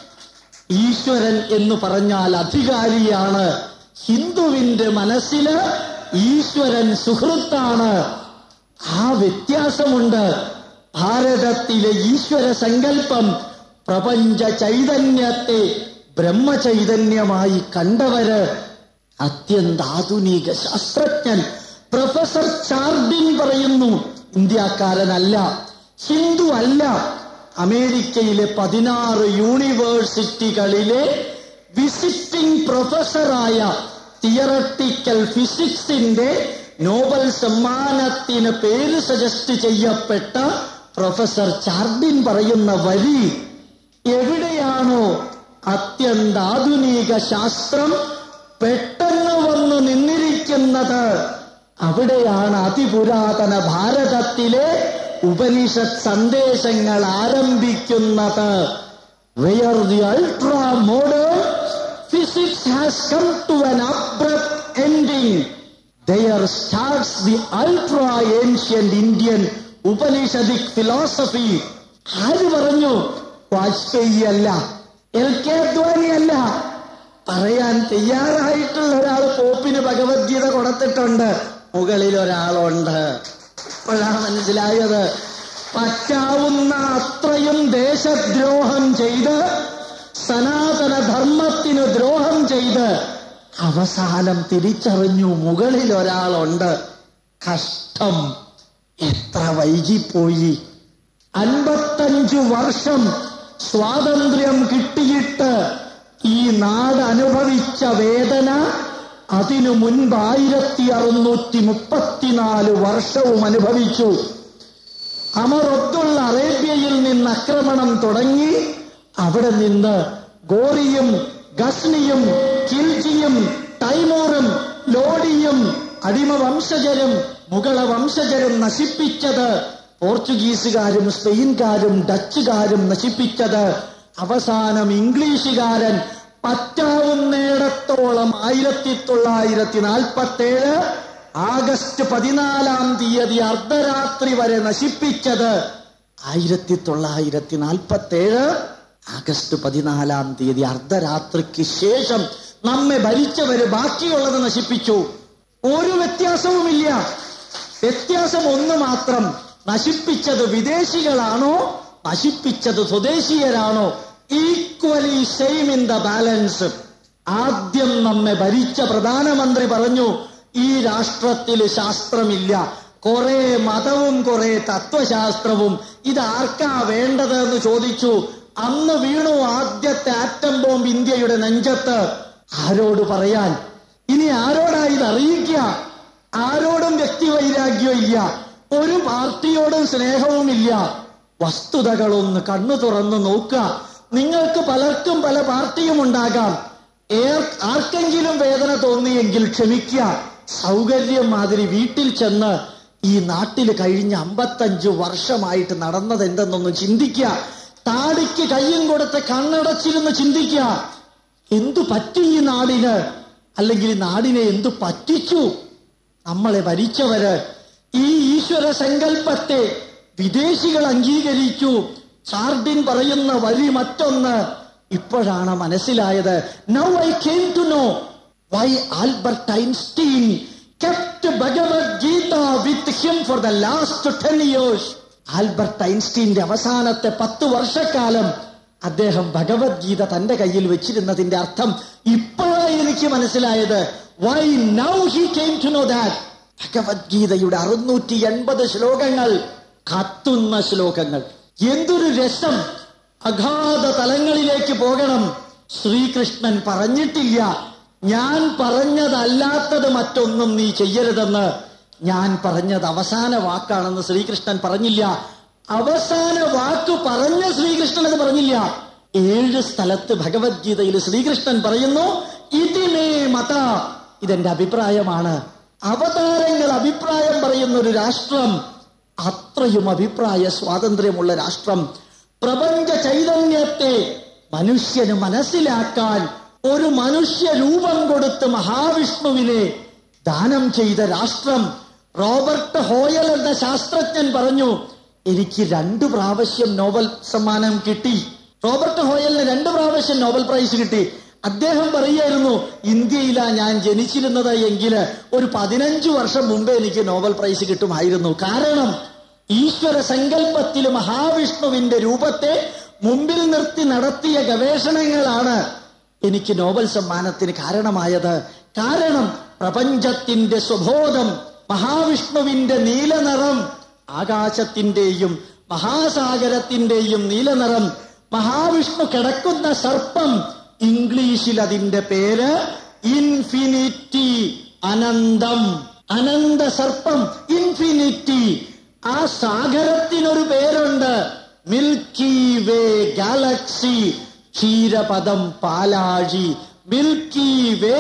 ഈശ്വരൻ എന്ന് പറഞ്ഞാൽ അധികാരിയാണ് ഹിന്ദുവിന്റെ മനസ്സില് ഈശ്വരൻ സുഹൃത്താണ് ആ വ്യത്യാസമുണ്ട് ഭാരതത്തിലെ ഈശ്വര സങ്കല്പം പ്രപഞ്ച ചൈതന്യത്തെ ബ്രഹ്മചൈതന്യമായി കണ്ടവര് അത്യന്താധുനിക ശാസ്ത്രജ്ഞൻ പ്രൊഫസർ ചാർഡിൻ പറയുന്നു ഇന്ത്യക്കാരനല്ല ഹിന്ദു അല്ല അമേരിക്കയിലെ പതിനാറ് യൂണിവേഴ്സിറ്റികളിലെ വിസിറ്റിംഗ് പ്രൊഫസറായ തിയറട്ടിക്കൽ ഫിസിക്സിന്റെ നോബൽ സമ്മാനത്തിന് പേര് സജസ്റ്റ് ചെയ്യപ്പെട്ട പ്രൊഫസർ ചാർഡിൻ പറയുന്ന വരി എവിടെയാണോ അത്യന്താധുനിക ശാസ്ത്രം പെട്ടെന്ന് വന്നു നിന്നിരിക്കുന്നത് അവിടെയാണ് അതിപുരാതന ഭാരതത്തിലെ ഉപനിഷത്ത് സന്ദേശങ്ങൾ ആരംഭിക്കുന്നത് where the ultra modern physics has come to an abrupt ending there starts the ultra ancient indian Upanishadic philosophy ആര് പറഞ്ഞു വാജ്പേയി അല്ല എൽ കെ അദ്വാനി അല്ല പറയാൻ തയ്യാറായിട്ടുള്ള ഒരാൾ പോപ്പിന് ഭഗവത്ഗീത കൊടുത്തിട്ടുണ്ട് മുകളിൽ ഒരാളുണ്ട് ഇപ്പോഴാണ് മനസ്സിലായത് പറ്റാവുന്ന അത്രയും ദേശദ്രോഹം ചെയ്ത് സനാതന ധർമ്മത്തിന് ദ്രോഹം ചെയ്ത് അവസാനം തിരിച്ചറിഞ്ഞു മുകളിൽ ഒരാളുണ്ട് കഷ്ടം എത്ര വൈകിപ്പോയി അൻപത്തഞ്ചു വർഷം സ്വാതന്ത്ര്യം കിട്ടിയിട്ട് ഈ നാട് അനുഭവിച്ച വേദന അതിനു മുൻപ് ആയിരത്തി അറുന്നൂറ്റി മുപ്പത്തിനാല് വർഷവും അനുഭവിച്ചു അമറൊത്തുള്ള അറേബ്യയിൽ നിന്ന് ആക്രമണം തുടങ്ങി അവിടെ നിന്ന് ഗോറിയും ഗസ്നിയും കിൽജിയും തൈമൂറും ലോഡിയും അടിമ വംശജരും മുഗള വംശജരും നശിപ്പിച്ചത് പോർച്ചുഗീസുകാരും സ്പെയിൻകാരും ഡച്ചുകാരും നശിപ്പിച്ചത് അവസാനം ഇംഗ്ലീഷുകാരൻ പറ്റാവുന്നിടത്തോളം ആയിരത്തി തൊള്ളായിരത്തി നാൽപ്പത്തി ഏഴ് ആഗസ്റ്റ് പതിനാലാം തീയതി അർദ്ധരാത്രി വരെ നശിപ്പിച്ചത് ആയിരത്തി തൊള്ളായിരത്തി നാൽപ്പത്തി ഏഴ് ആഗസ്റ്റ് പതിനാലാം തീയതി അർദ്ധരാത്രിക്ക് ശേഷം നമ്മെ ഭരിച്ചവര് ബാക്കിയുള്ളത് നശിപ്പിച്ചു ഒരു വ്യത്യാസവുമില്ല വ്യത്യാസം ഒന്ന് മാത്രം നശിപ്പിച്ചത് വിദേശികളാണോ നശിപ്പിച്ചത് സ്വദേശീയരാണോ equally same in the balance ആദ്യം നമ്മെ ഭരിച്ച പ്രധാനമന്ത്രി പറഞ്ഞു ഈ രാഷ്ട്രത്തിൽ ശാസ്ത്രമില്ല കുറെ മതവും കുറെ തത്വശാസ്ത്രവും ഇത് ആർക്കാ വേണ്ടത് എന്ന് ചോദിച്ചു അന്ന് വീണു ആദ്യത്തെ ആറ്റം ബോംബ് ഇന്ത്യയുടെ നെഞ്ചത്ത് ആരോട് പറയാൻ ഇനി ആരോടാ ഇത് അറിയിക്കുക ആരോടും വ്യക്തിവൈരാഗ്യം ഇല്ല ഒരു പാർട്ടിയോടും സ്നേഹവുമില്ല വസ്തുതകളൊന്ന് കണ്ണു തുറന്നു നോക്കുക നിങ്ങൾക്ക് പലർക്കും പല പാർട്ടിയും ഉണ്ടാകാം ഏർ- ആർക്കെങ്കിലും വേദന തോന്നിയെങ്കിൽ ക്ഷമിക്കുക സൗകര്യം മാതിരി വീട്ടിൽ ചെന്ന് ഈ നാട്ടിൽ കഴിഞ്ഞ അമ്പത്തഞ്ചു വർഷമായിട്ട് നടന്നത് എന്തെന്നൊന്ന് ചിന്തിക്കുക താടിക്ക് കയ്യും കൊടുത്ത് കണ്ണടച്ചിരുന്ന് ചിന്തിക്കുക എന്തു പറ്റി ഈ നാടിന് അല്ലെങ്കിൽ ഈ നാടിനെ എന്തു പറ്റിച്ചു നമ്മളെ ഭരിച്ചവര് ഈ ഈശ്വര സങ്കല്പത്തെ വിദേശികൾ അംഗീകരിച്ചു ചാർഡിൻ പറയുന്ന വഴി മറ്റൊന്ന് ഇപ്പോഴാണ് മനസ്സിലായത് now I came to know why Albert Einstein kept Bhagavad Gita with him for the last ten years Albert ഐൻസ്റ്റീന്റെ അവസാനത്തെ പത്ത് വർഷക്കാലം അദ്ദേഹം ഭഗവത്ഗീത തന്റെ കയ്യിൽ വെച്ചിരുന്നതിന്റെ അർത്ഥം ഇപ്പോഴാണ് എനിക്ക് മനസ്സിലായത് why now he came to know that ഭഗവത്ഗീതയുടെ അറുന്നൂറ്റി എൺപത് ശ്ലോകങ്ങൾ കത്തുന്ന ശ്ലോകങ്ങൾ എന്തൊരു രസം അഗാധ തലങ്ങളിലേക്ക് പോകണം ശ്രീകൃഷ്ണൻ പറഞ്ഞിട്ടില്ല ഞാൻ പറഞ്ഞതല്ലാത്തത് മറ്റൊന്നും നീ ചെയ്യരുതെന്ന് ഞാൻ പറഞ്ഞത് അവസാന വാക്കാണെന്ന് ശ്രീകൃഷ്ണൻ പറഞ്ഞില്ല അവസാന വാക്ക് പറഞ്ഞ ശ്രീകൃഷ്ണൻ അത് പറഞ്ഞില്ല ഏഴ് സ്ഥലത്ത് ഭഗവത്ഗീതയിൽ ശ്രീകൃഷ്ണൻ പറയുന്നു ഇതിമേ മത ഇതെന്റെ അഭിപ്രായമാണ് അവതാരങ്ങൾ അഭിപ്രായം പറയുന്ന ഒരു രാഷ്ട്രം അത്രയും അഭിപ്രായ സ്വാതന്ത്ര്യമുള്ള രാഷ്ട്രം പ്രപഞ്ച ചൈതന്യത്തെ മനുഷ്യന് മനസ്സിലാക്കാൻ ഒരു മനുഷ്യ രൂപം കൊടുത്ത് മഹാവിഷ്ണുവിനെ ദാനം ചെയ്ത രാഷ്ട്രം റോബർട്ട് ഹോയൽ എന്ന ശാസ്ത്രജ്ഞൻ പറഞ്ഞു എനിക്ക് രണ്ടു പ്രാവശ്യം നോബൽ സമ്മാനം കിട്ടി റോബർട്ട് ഹോയലിന് രണ്ടു പ്രാവശ്യം നോബൽ പ്രൈസ് കിട്ടി അദ്ദേഹം പറയായിരുന്നു ഇന്ത്യയിലാ ഞാൻ ജനിച്ചിരുന്നത് എങ്കിൽ ഒരു പതിനഞ്ചു വർഷം മുമ്പേ എനിക്ക് നോബൽ പ്രൈസ് കിട്ടുമായിരുന്നു കാരണം ഈശ്വര സങ്കല്പത്തിൽ മഹാവിഷ്ണുവിന്റെ രൂപത്തെ മുമ്പിൽ നിർത്തി നടത്തിയ ഗവേഷണങ്ങളാണ് എനിക്ക് നോബൽ സമ്മാനത്തിന് കാരണമായത് കാരണം പ്രപഞ്ചത്തിന്റെ സ്വബോധം മഹാവിഷ്ണുവിന്റെ നീലനിറം ആകാശത്തിന്റെയും മഹാസാഗരത്തിന്റെയും നീലനിറം മഹാവിഷ്ണു കിടക്കുന്ന സർപ്പം ഇംഗ്ലീഷിൽ അതിന്റെ പേര് ഇൻഫിനിറ്റി അനന്തം അനന്ത സർപ്പം ഇൻഫിനിറ്റി ആ സാഗരത്തിനൊരു പേരുണ്ട് മിൽക്കി വേ ഗാലക്സി ക്ഷീരപദം പാലാഴി മിൽക്കി വേ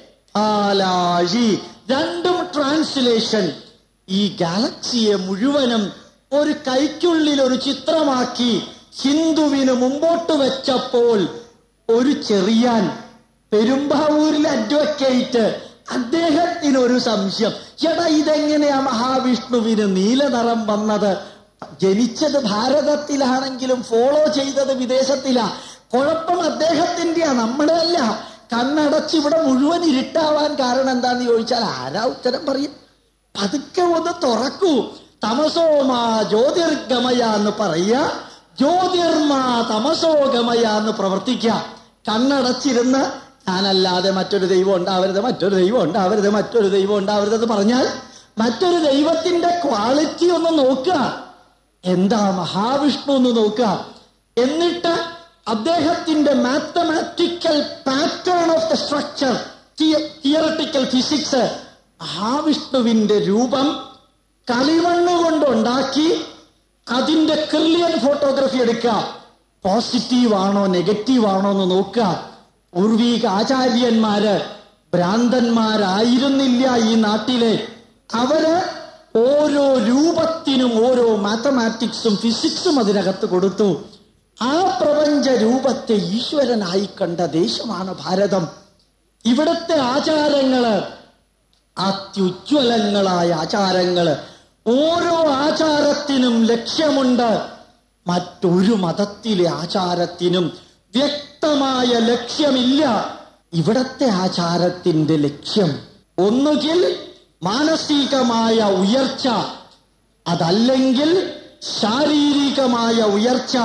പാലാഴി രണ്ടും ട്രാൻസ്ലേഷൻ ഈ ഗാലക്സിയെ മുഴുവനും ഒരു കൈക്കുള്ളിൽ ഒരു ചിത്രമാക്കി ഹിന്ദുവിന് മുമ്പോട്ട് വെച്ചപ്പോൾ ഒരു ചെറിയാൻ പെരുമ്പാവൂരിലെ അഡ്വക്കേറ്റ് അദ്ദേഹത്തിന് ഒരു സംശയം എടാ ഇതെങ്ങനെയാ മഹാവിഷ്ണുവിന് നീലനിറം വന്നത് ജനിച്ചത് ഭാരതത്തിലാണെങ്കിലും ഫോളോ ചെയ്തത് വിദേശത്തിലാ കുഴപ്പം അദ്ദേഹത്തിന്റെയാ നമ്മുടെ അല്ല കണ്ണടച്ച് ഇവിടെ മുഴുവൻ ഇരുട്ടാവാൻ കാരണം എന്താന്ന് ചോദിച്ചാൽ ആരാ ഉത്തരം പറയും പതുക്കെ ഒന്ന് തുറക്കൂ തമസോമാ ജ്യോതിർഗമയ എന്ന് പറയുക ജ്യോതിർമാ തമസോഗമയ എന്ന് പ്രവർത്തിക്കുക കണ്ണടച്ചിരുന്ന് ഞാനല്ലാതെ മറ്റൊരു ദൈവം ഉണ്ടാവരുത് മറ്റൊരു ദൈവം ഉണ്ടാവരുത് മറ്റൊരു ദൈവം ഉണ്ടാവരുത് എന്ന് പറഞ്ഞാൽ മറ്റൊരു ദൈവത്തിന്റെ ക്വാളിറ്റി ഒന്ന് നോക്കുക എന്താ മഹാവിഷ്ണു എന്ന് നോക്കുക എന്നിട്ട് അദ്ദേഹത്തിന്റെ mathematical pattern of the structure theoretical physics മഹാവിഷ്ണുവിന്റെ രൂപം കളിമണ്ണ് കൊണ്ടുണ്ടാക്കി അതിന്റെ ക്രില്യൻ ഫോട്ടോഗ്രാഫി എടുക്കുക പോസിറ്റീവ് ആണോ നെഗറ്റീവ് ആണോ എന്ന് നോക്കുക പൂർവീക ആചാര്യന്മാര് ഭ്രാന്തന്മാരായിരുന്നില്ല ഈ നാട്ടിലെ അവര് ഓരോ രൂപത്തിനും ഓരോ മാത്തമാറ്റിക്സും ഫിസിക്സും അതിനകത്ത് കൊടുത്തു ആ പ്രപഞ്ച രൂപത്തെ ഈശ്വരനായി കണ്ട ദേശമാണ് ഭാരതം ഇവിടുത്തെ ആചാരങ്ങള് അത്യുജ്വലങ്ങളായ ആചാരങ്ങള് ഓരോ ആചാരത്തിനും ലക്ഷ്യമുണ്ട് മറ്റൊരു മതത്തിലെ ആചാരത്തിനും വ്യക്തമായ ലക്ഷ്യമില്ല ഇവിടത്തെ ആചാരത്തിന്റെ ലക്ഷ്യം ഒന്നുകിൽ മാനസികമായ ഉയർച്ച അതല്ലെങ്കിൽ ശാരീരികമായ ഉയർച്ച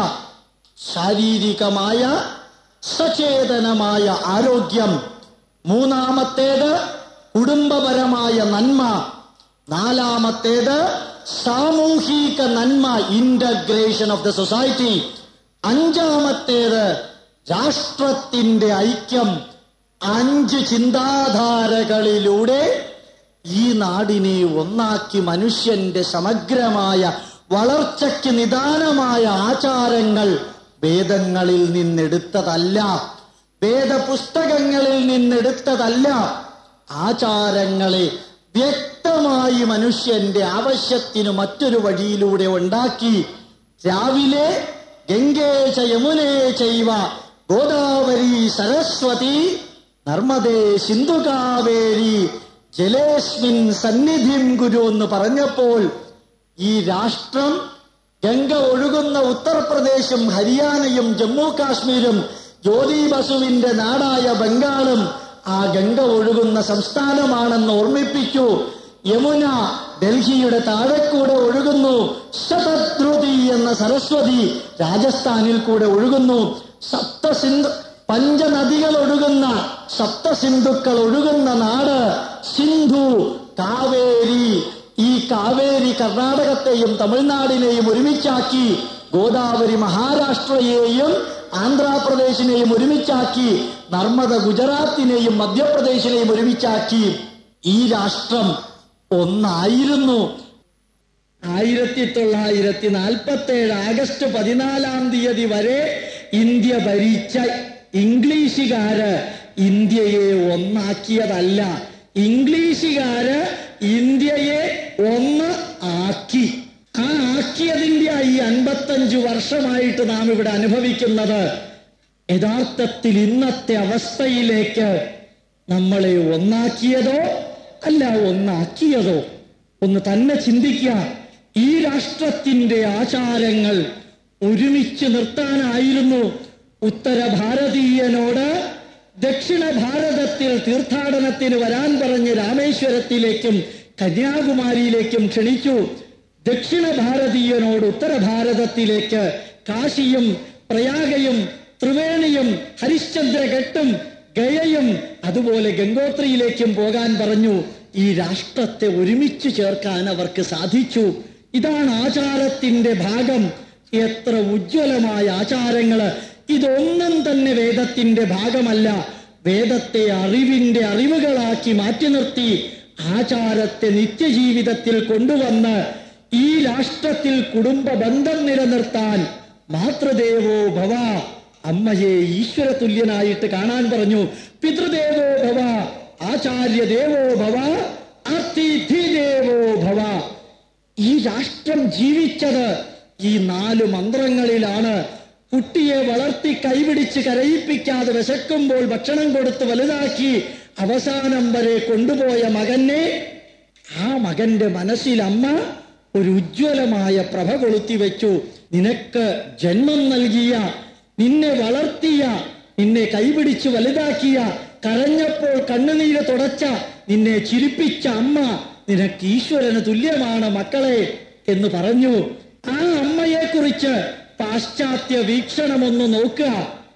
ശാരീരികമായ സചേതനമായ ആരോഗ്യം മൂന്നാമത്തേത് കുടുംബപരമായ നന്മ നാലാമത്തേത് സാമൂഹിക നന്മ ഇന്റഗ്രേഷൻ ഓഫ് ദ സൊസൈറ്റി അഞ്ചാമത്തേത് രാഷ്ട്രത്തിന്റെ ഐക്യം അഞ്ച് ചിന്താധാരകളിലൂടെ ഈ നാടിനെ ഒന്നാക്കി മനുഷ്യന്റെ സമഗ്രമായ വളർച്ചയ്ക്ക് നിദാനമായ ആചാരങ്ങൾ വേദങ്ങളിൽ നിന്നെടുത്തതല്ല വേദപുസ്തകങ്ങളിൽ നിന്നെടുത്തതല്ല ആചാരങ്ങളെ വ്യക്തമായി മനുഷ്യന്റെ ആവശ്യത്തിന് മറ്റൊരു വഴിയിലൂടെ ഉണ്ടാക്കി രാവിലെ ഗംഗേ ച യമുനേ ചൈവ ഗോദാവരി സരസ്വതി നർമ്മദേ സിന്ധു കാവേരി ജലേസ്മിൻ സന്നിധിം ഗുരു എന്ന് പറഞ്ഞപ്പോൾ ഈ രാഷ്ട്രം ഗംഗ ഒഴുകുന്ന ഉത്തർപ്രദേശും ഹരിയാനയും ജമ്മു കാശ്മീരും ജ്യോതി ബസുവിന്റെ നാടായ ബംഗാളും ആ ഗംഗ ഒഴുകുന്ന സംസ്ഥാനമാണെന്ന് ഓർമ്മിപ്പിക്കൂ യമുന ഡൽഹിയുടെ താഴെക്കൂടെ ഒഴുകുന്നു ശതദ്രുതി എന്ന സരസ്വതി രാജസ്ഥാനിൽ കൂടെ ഒഴുകുന്നു സപ്തസിന്ധു പഞ്ചനദികൾ ഒഴുകുന്ന സപ്തസിന്ധുക്കൾ ഒഴുകുന്ന നാട് സിന്ധു കാവേരി ഈ കാവേരി കർണാടകത്തെയും തമിഴ്നാടിനെയും ഒരുമിച്ചാക്കി ഗോദാവരി മഹാരാഷ്ട്രയെയും ആന്ധ്രാപ്രദേശിനെയും ഒരുമിച്ചാക്കി നർമ്മദ ഗുജറാത്തിനെയും മധ്യപ്രദേശിനെയും ഒരുമിച്ചാക്കി ഈ രാഷ്ട്രം ഒന്നായിരുന്നു ആയിരത്തി തൊള്ളായിരത്തി നാൽപ്പത്തി ഏഴ് ആഗസ്റ്റ് പതിനാലാം തീയതി വരെ ഇന്ത്യ ഭരിച്ച ഇംഗ്ലീഷുകാര് ഇന്ത്യയെ ഒന്നാക്കിയതല്ല ഇംഗ്ലീഷുകാര് ഇന്ത്യയെ ഒന്ന് ആക്കി ആ ആക്കിയതിന്റെ ഈ അൻപത്തഞ്ചു വർഷമായിട്ട് നാം ഇവിടെ അനുഭവിക്കുന്നത് യഥാർത്ഥത്തിൽ ഇന്നത്തെ അവസ്ഥയിലേക്ക് നമ്മളെ ഒന്നാക്കിയതോ അല്ല ഒന്നാക്കിയതോ ഒന്ന് തന്നെ ചിന്തിക്കുക ഈ രാഷ്ട്രത്തിന്റെ ആചാരങ്ങൾ ഒരുമിച്ച് നിർത്താനായിരുന്നു ഉത്തര ഭാരതീയനോട് ദക്ഷിണ ഭാരതത്തിൽ തീർത്ഥാടനത്തിന് വരാൻ പറഞ്ഞ് രാമേശ്വരത്തിലേക്കും കന്യാകുമാരിയിലേക്കും ക്ഷണിച്ചു ദക്ഷിണ ഭാരതീയനോട് ഉത്തര ഭാരതത്തിലേക്ക് കാശിയും പ്രയാഗയും ത്രിവേണിയും ഹരിശ്ചന്ദ്രഘട്ടും ഗയയും അതുപോലെ ഗംഗോത്രിയിലേക്കും പോകാൻ പറഞ്ഞു ഈ രാഷ്ട്രത്തെ ഒരുമിച്ച് ചേർക്കാൻ അവർക്ക് സാധിച്ചു ഇതാണ് ആചാരത്തിന്റെ ഭാഗം എത്ര ഉജ്ജ്വലമായ ആചാരങ്ങള് ഇതൊന്നും തന്നെ വേദത്തിന്റെ ഭാഗമല്ല വേദത്തെ അറിവിന്റെ അറിവുകളാക്കി മാറ്റി നിർത്തി ആചാരത്തെ നിത്യജീവിതത്തിൽ കൊണ്ടുവന്ന് ഈ രാഷ്ട്രത്തിൽ കുടുംബ ബന്ധം നിലനിർത്താൻ മാതൃദേവോ ഭവ അമ്മയെ ഈശ്വര തുല്യനായിട്ട് കാണാൻ പറഞ്ഞു പിതൃദേവോ ഭവ ആചാര്യദേവോ ഭവ അതിഥിദേവോ ഭവ ഈ രാഷ്ട്രം ജീവിച്ചത് ഈ നാല് മന്ത്രങ്ങളിലാണ് കുട്ടിയെ വളർത്തി കൈപിടിച്ച് കരയിപ്പിക്കാതെ വിശക്കുമ്പോൾ ഭക്ഷണം കൊടുത്ത് വലുതാക്കി അവസാനം വരെ കൊണ്ടുപോയ മകനെ ആ മകന്റെ മനസ്സിൽ അമ്മ ഒരു ഉജ്ജ്വലമായ പ്രഭ കൊളുത്തി വെച്ചു നിനക്ക് ജന്മം നൽകിയ നിന്നെ വളർത്തിയ നിന്നെ കൈപിടിച്ച് വലുതാക്കിയ കരഞ്ഞപ്പോൾ കണ്ണുനീര് തുടച്ച നിന്നെ ചിരിപ്പിച്ച അമ്മ നിനക്ക് ഈശ്വരന് തുല്യമാണ് മക്കളെ എന്ന് പറഞ്ഞു ആ അമ്മയെ കുറിച്ച് പാശ്ചാത്യ വീക്ഷണമൊന്ന് നോക്കുക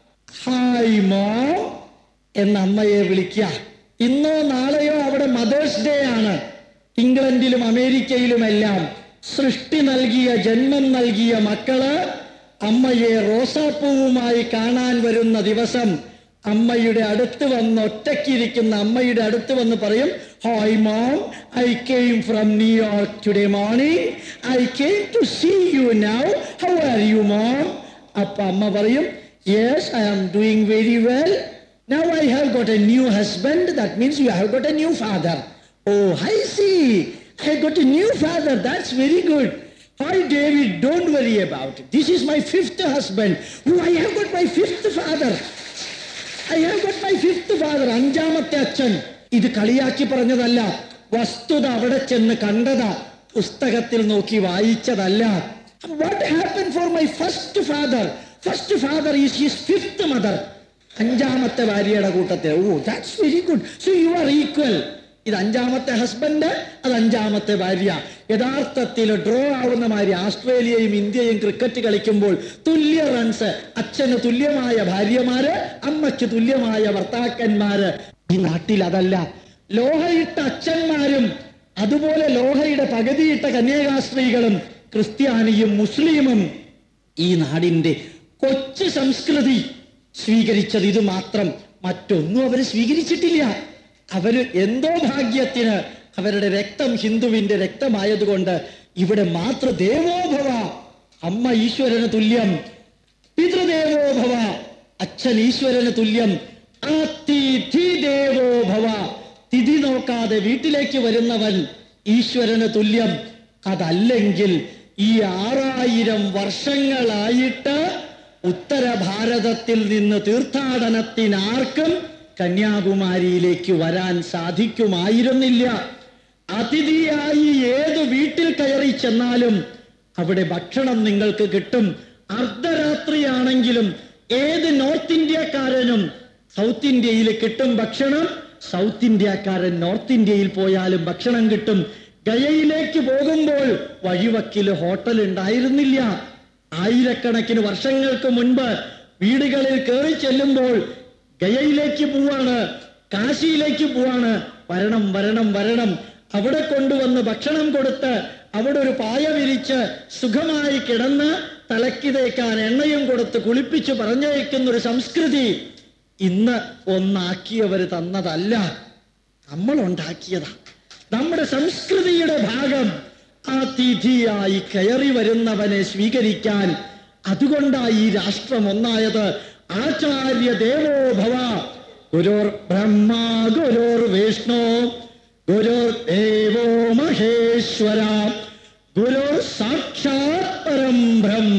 ഹായ് മോ എന്ന അമ്മയെ വിളിക്കുക ഇന്നോ നാളെയോ അവിടെ മദേഴ്സ് ഡേ ആണ് ഇംഗ്ലണ്ടിലും അമേരിക്കയിലുമെല്ലാം സൃഷ്ടി നൽകിയ ജന്മം നൽകിയ മക്കള് അമ്മയെ റോസാപ്പൂവുമായി കാണാൻ വരുന്ന ദിവസം അമ്മയുടെ അടുത്ത് വന്ന് ഒറ്റയ്ക്കിരിക്കുന്ന അമ്മയുടെ അടുത്ത് വന്ന് പറയും hi mom I came from New York today morning I came to see you now how are you mom അപ്പൊ അമ്മ പറയും yes I am doing very well now I have got a new husband that means you have got a new father Oh, I see. I got a new father. That's very good. Hi, David, don't worry about it. This is my fifth husband. Oh, I have got my fifth father. I have got my fifth father. അഞ്ചാമത്തെ അച്ഛൻ ഇത് കളിയാക്കി പറഞ്ഞതല്ല വസ്തുത അവിടെ ചെന്ന് കണ്ടതാ പുസ്തകത്തിൽ നോക്കി വായിച്ചതല്ല what happen for my first father first father is his fifth mother അഞ്ചാമത്തെ ഭാര്യയുടെ കൂട്ടത്തിൽ oh that's very good so you are equal ഇത് അഞ്ചാമത്തെ ഹസ്ബൻഡ് അത് അഞ്ചാമത്തെ ഭാര്യ യഥാർത്ഥത്തിൽ ഡ്രോ ആവുന്ന മാതിരി ആസ്ട്രേലിയയും ഇന്ത്യയും ക്രിക്കറ്റ് കളിക്കുമ്പോൾ തുല്യ റൺസ് അച്ഛന് തുല്യമായ ഭാര്യമാര് അമ്മയ്ക്ക് തുല്യമായ ഭർത്താക്കന്മാര് ഈ നാട്ടിൽ അതല്ല ലോഹയിട്ട അച്ഛന്മാരും അതുപോലെ ലോഹയുടെ പകുതിയിട്ട കന്യാകാസ്ത്രീകളും ക്രിസ്ത്യാനിയും മുസ്ലിമും ഈ നാടിന്റെ കൊച്ചു സംസ്കൃതി സ്വീകരിച്ചത് ഇത് മാത്രം മറ്റൊന്നും അവർ സ്വീകരിച്ചിട്ടില്ല അവര് എന്തോ ഭാഗ്യത്തിന് അവരുടെ രക്തം ഹിന്ദുവിന്റെ രക്തമായതുകൊണ്ട് ഇവിടെ മാതൃദേവോഭവ അമ്മ ഈശ്വരന് തുല്യം പിതൃദേവോഭവ അച്ഛൻ ഈശ്വരന് തുല്യം അതിഥി ദേവോഭവ തിഥി നോക്ക നോക്കാതെ വീട്ടിലേക്ക് വരുന്നവൻ ഈശ്വരന് തുല്യം അതല്ലെങ്കിൽ ഈ ആറായിരം വർഷങ്ങളായിട്ട് ഉത്തര ഭാരതത്തിൽ നിന്ന് തീർത്ഥാടനത്തിനാർക്കും കന്യാകുമാരിയിലേക്ക് വരാൻ സാധിക്കുമായിരുന്നില്ല അതിഥിയായി ഏത് വീട്ടിൽ കയറി ചെന്നാലും അവിടെ ഭക്ഷണം നിങ്ങൾക്ക് കിട്ടും അർദ്ധരാത്രിയാണെങ്കിലും ഏത് നോർത്ത് ഇന്ത്യക്കാരനും സൗത്ത് ഇന്ത്യയിൽ കിട്ടും ഭക്ഷണം സൗത്ത് ഇന്ത്യക്കാരൻ നോർത്ത് ഇന്ത്യയിൽ പോയാലും ഭക്ഷണം കിട്ടും ഗയയിലേക്ക് പോകുമ്പോൾ വഴിവക്കിൽ ഹോട്ടൽ ഉണ്ടായിരുന്നില്ല ആയിരക്കണക്കിന് വർഷങ്ങൾക്ക് മുൻപ് വീടുകളിൽ കയറി ചെല്ലുമ്പോൾ ഗയയിലേക്ക് പോവാണ് കാശിയിലേക്ക് പോവാണ് വരണം വരണം വരണം അവിടെ കൊണ്ടുവന്ന് ഭക്ഷണം കൊടുത്ത് അവിടെ ഒരു പായ വിരിച്ച് സുഖമായി കിടന്ന് തലയ്ക്ക് തേക്കാൻ എണ്ണയും കൊടുത്ത് കുളിപ്പിച്ച് പറഞ്ഞയക്കുന്ന ഒരു സംസ്കൃതി ഇന്ന് ഒന്നാക്കിയവർ തന്നതല്ല നമ്മൾ ഉണ്ടാക്കിയതാ നമ്മുടെ സംസ്കൃതിയുടെ ഭാഗം അതിഥിയായി കയറി വരുന്നവനെ സ്വീകരിക്കാൻ അതുകൊണ്ടായി ഈ രാഷ്ട്രം ഒന്നായത് ആചാര്യ ദേവോ ഭവ ഗുരുർ ബ്രഹ്മ ഗുരുർ വിഷ്ണു ഗുരുർ ദേവോ മഹേശ്വര ഗുരുർ സാക്ഷാത് പരം ബ്രഹ്മ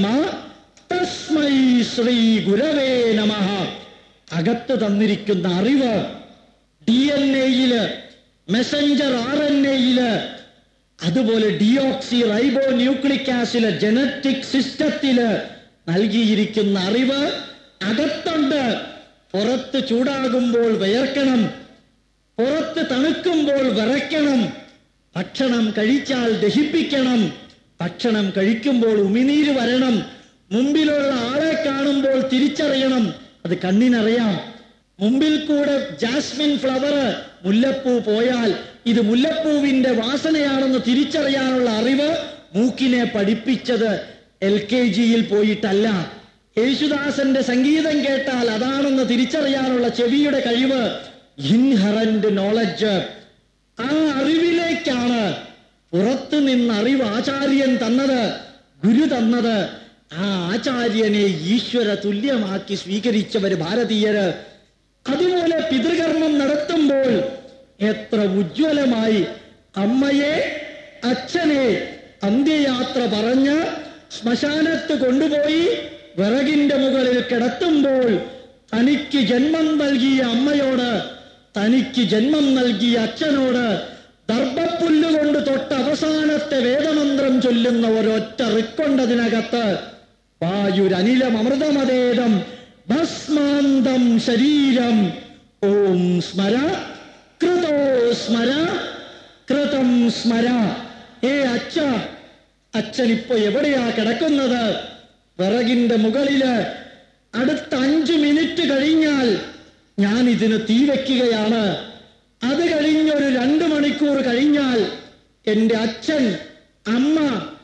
തസ്മൈ ശ്രീ ഗുരവേ നമ അകത്ത് തന്നിരിക്കുന്ന അറിവ് ഡി എൻ എയില് മെസഞ്ചർ ആർ എൻ എയില് അതുപോലെ deoxy ribo nucleic acid genetic സിസ്റ്റത്തില് നൽകിയിരിക്കുന്ന അറിവ് അകത്തുണ്ട് പുറത്ത് ചൂടാകുമ്പോൾ വിയർക്കണം പുറത്ത് തണുക്കുമ്പോൾ വിറയ്ക്കണം ഭക്ഷണം കഴിച്ചാൽ ദഹിപ്പിക്കണം ഭക്ഷണം കഴിക്കുമ്പോൾ ഉമിനീര് വരണം മുമ്പിലുള്ള ആളെ കാണുമ്പോൾ തിരിച്ചറിയണം അത് കണ്ണിനറിയാം മുമ്പിൽ കൂടെ ജാസ്മിൻ ഫ്ലവർ മുല്ലപ്പൂ പോയാൽ ഇത് മുല്ലപ്പൂവിന്റെ വാസനയാണെന്ന് തിരിച്ചറിയാനുള്ള അറിവ് മൂക്കിനെ പഠിപ്പിച്ചത് എൽ കെ ജിയിൽ പോയിട്ടല്ല യേശുദാസന്റെ സംഗീതം കേട്ടാൽ അതാണെന്ന് തിരിച്ചറിയാനുള്ള ചെവിയുടെ കഴിവ് ഇൻഹറന്റ് നോളജ് ആ അറിവിലേക്കാണ് പുറത്തു നിന്ന് അറിവ് ആചാര്യൻ തന്നത് ഗുരു തന്നത് ആ ആചാര്യനെ ഈശ്വര തുല്യമാക്കി സ്വീകരിച്ചവര് ഭാരതീയര് അതുപോലെ പിതൃകർമ്മം നടത്തുമ്പോൾ എത്ര ഉജ്ജ്വലമായി അമ്മയെ അച്ഛനെ അന്ത്യയാത്ര പറഞ്ഞ് ശ്മശാനത്ത് കൊണ്ടുപോയി വിറകിന്റെ മുകളിൽ കിടത്തുമ്പോൾ തനിക്ക് ജന്മം നൽകിയ അമ്മയോട് തനിക്ക് ജന്മം നൽകിയ അച്ഛനോട് ദർഭപ്പുല്ലുകൊണ്ട് തൊട്ട് അവസാനത്തെ വേദമന്ത്രം ചൊല്ലുന്ന ഒരൊറ്റ റിക്കൊണ്ടതിനകത്ത് വായുരനിലം അമൃതമതേദം ഭസ്മാന്തം ശരീരം ഓം സ്മര കൃതോ സ്മര കൃതം സ്മര ഏ അച്ഛ അച്ഛൻ ഇപ്പൊ എവിടെയാ കിടക്കുന്നത് വിറകിന്റെ മുകളില് അടുത്ത അഞ്ചു മിനിറ്റ് കഴിഞ്ഞാൽ ഞാൻ ഇതിന് തീ വെക്കുകയാണ് അത് കഴിഞ്ഞൊരു രണ്ടു മണിക്കൂർ കഴിഞ്ഞാൽ എന്റെ അച്ഛൻ അമ്മ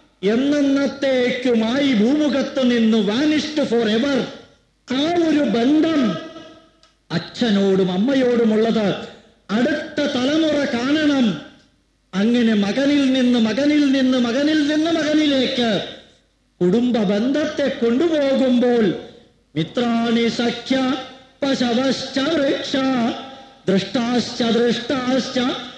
എന്നത്തേക്കുമായി ഭൂമുഖത്ത് നിന്ന് വാനിഷ്ഡ് ഫോർ എവർ ആ ഒരു ബന്ധം അച്ഛനോടും അമ്മയോടുമുള്ളത് അടുത്ത തലമുറ കാണണം അങ്ങനെ മകനിൽ നിന്ന് മകനിൽ നിന്ന് മകനിൽ നിന്ന് മകനിലേക്ക് കുടുംബ ബന്ധത്തെ കൊണ്ടുപോകുമ്പോൾ മിത്രാണി സഖ്യ പശവശ്ച വൃക്ഷ ദൃഷ്ടാശ്ച ദൃഷ്ടാശ്ച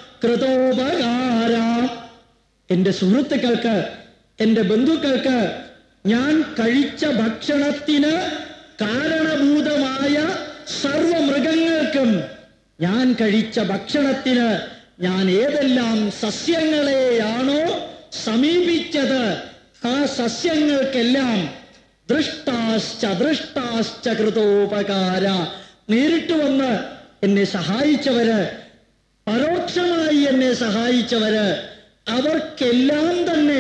കൃതോപകാര എന്റെ സുഹൃത്തുക്കൾക്ക് എന്റെ ബന്ധുക്കൾക്ക് ഞാൻ കഴിച്ച ഭക്ഷണത്തിന് കാരണഭൂതമായ സർവമൃഗങ്ങൾക്കും ഞാൻ കഴിച്ച ഭക്ഷണത്തിന് ഞാൻ ഏതെല്ലാം സസ്യങ്ങളെയാണോ സമീപിച്ചത് ആ സസ്യങ്ങൾക്കെല്ലാം ദൃഷ്ടാശ്ച ദൃഷ്ടാശ്ച കൃതോപകാര നേരിട്ട് വന്ന് എന്നെ സഹായിച്ചവര് പരോക്ഷമായി എന്നെ സഹായിച്ചവര് അവർക്കെല്ലാം തന്നെ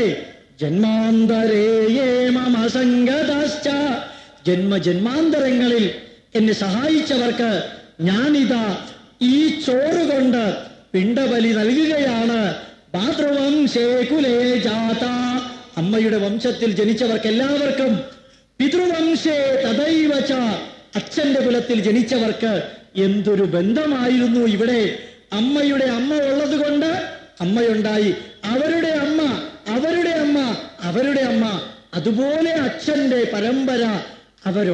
ജന്മാന്തരേ മമ സംഗതാശ്ച ജന്മജന്മാന്തരങ്ങളിൽ എന്നെ സഹായിച്ചവർക്ക് ഞാനിതാ ഈ ചോറ് കൊണ്ട് പിണ്ടബലി നൽകുകയാണ് മാതൃവംശേ കുലേ ജാത അമ്മയുടെ വംശത്തിൽ ജനിച്ചവർക്ക് എല്ലാവർക്കും പിതൃവംശേ തദൈവച അച്ഛന്റെ കുലത്തിൽ ജനിച്ചവർക്ക് എന്തൊരു ബന്ധമായിരുന്നു ഇവിടെ അമ്മയുടെ അമ്മ ഉള്ളത് കൊണ്ട് അമ്മയുണ്ടായി അവരുടെ അമ്മ അവരുടെ അമ്മ അവരുടെ അമ്മ അതുപോലെ അച്ഛന്റെ പരമ്പര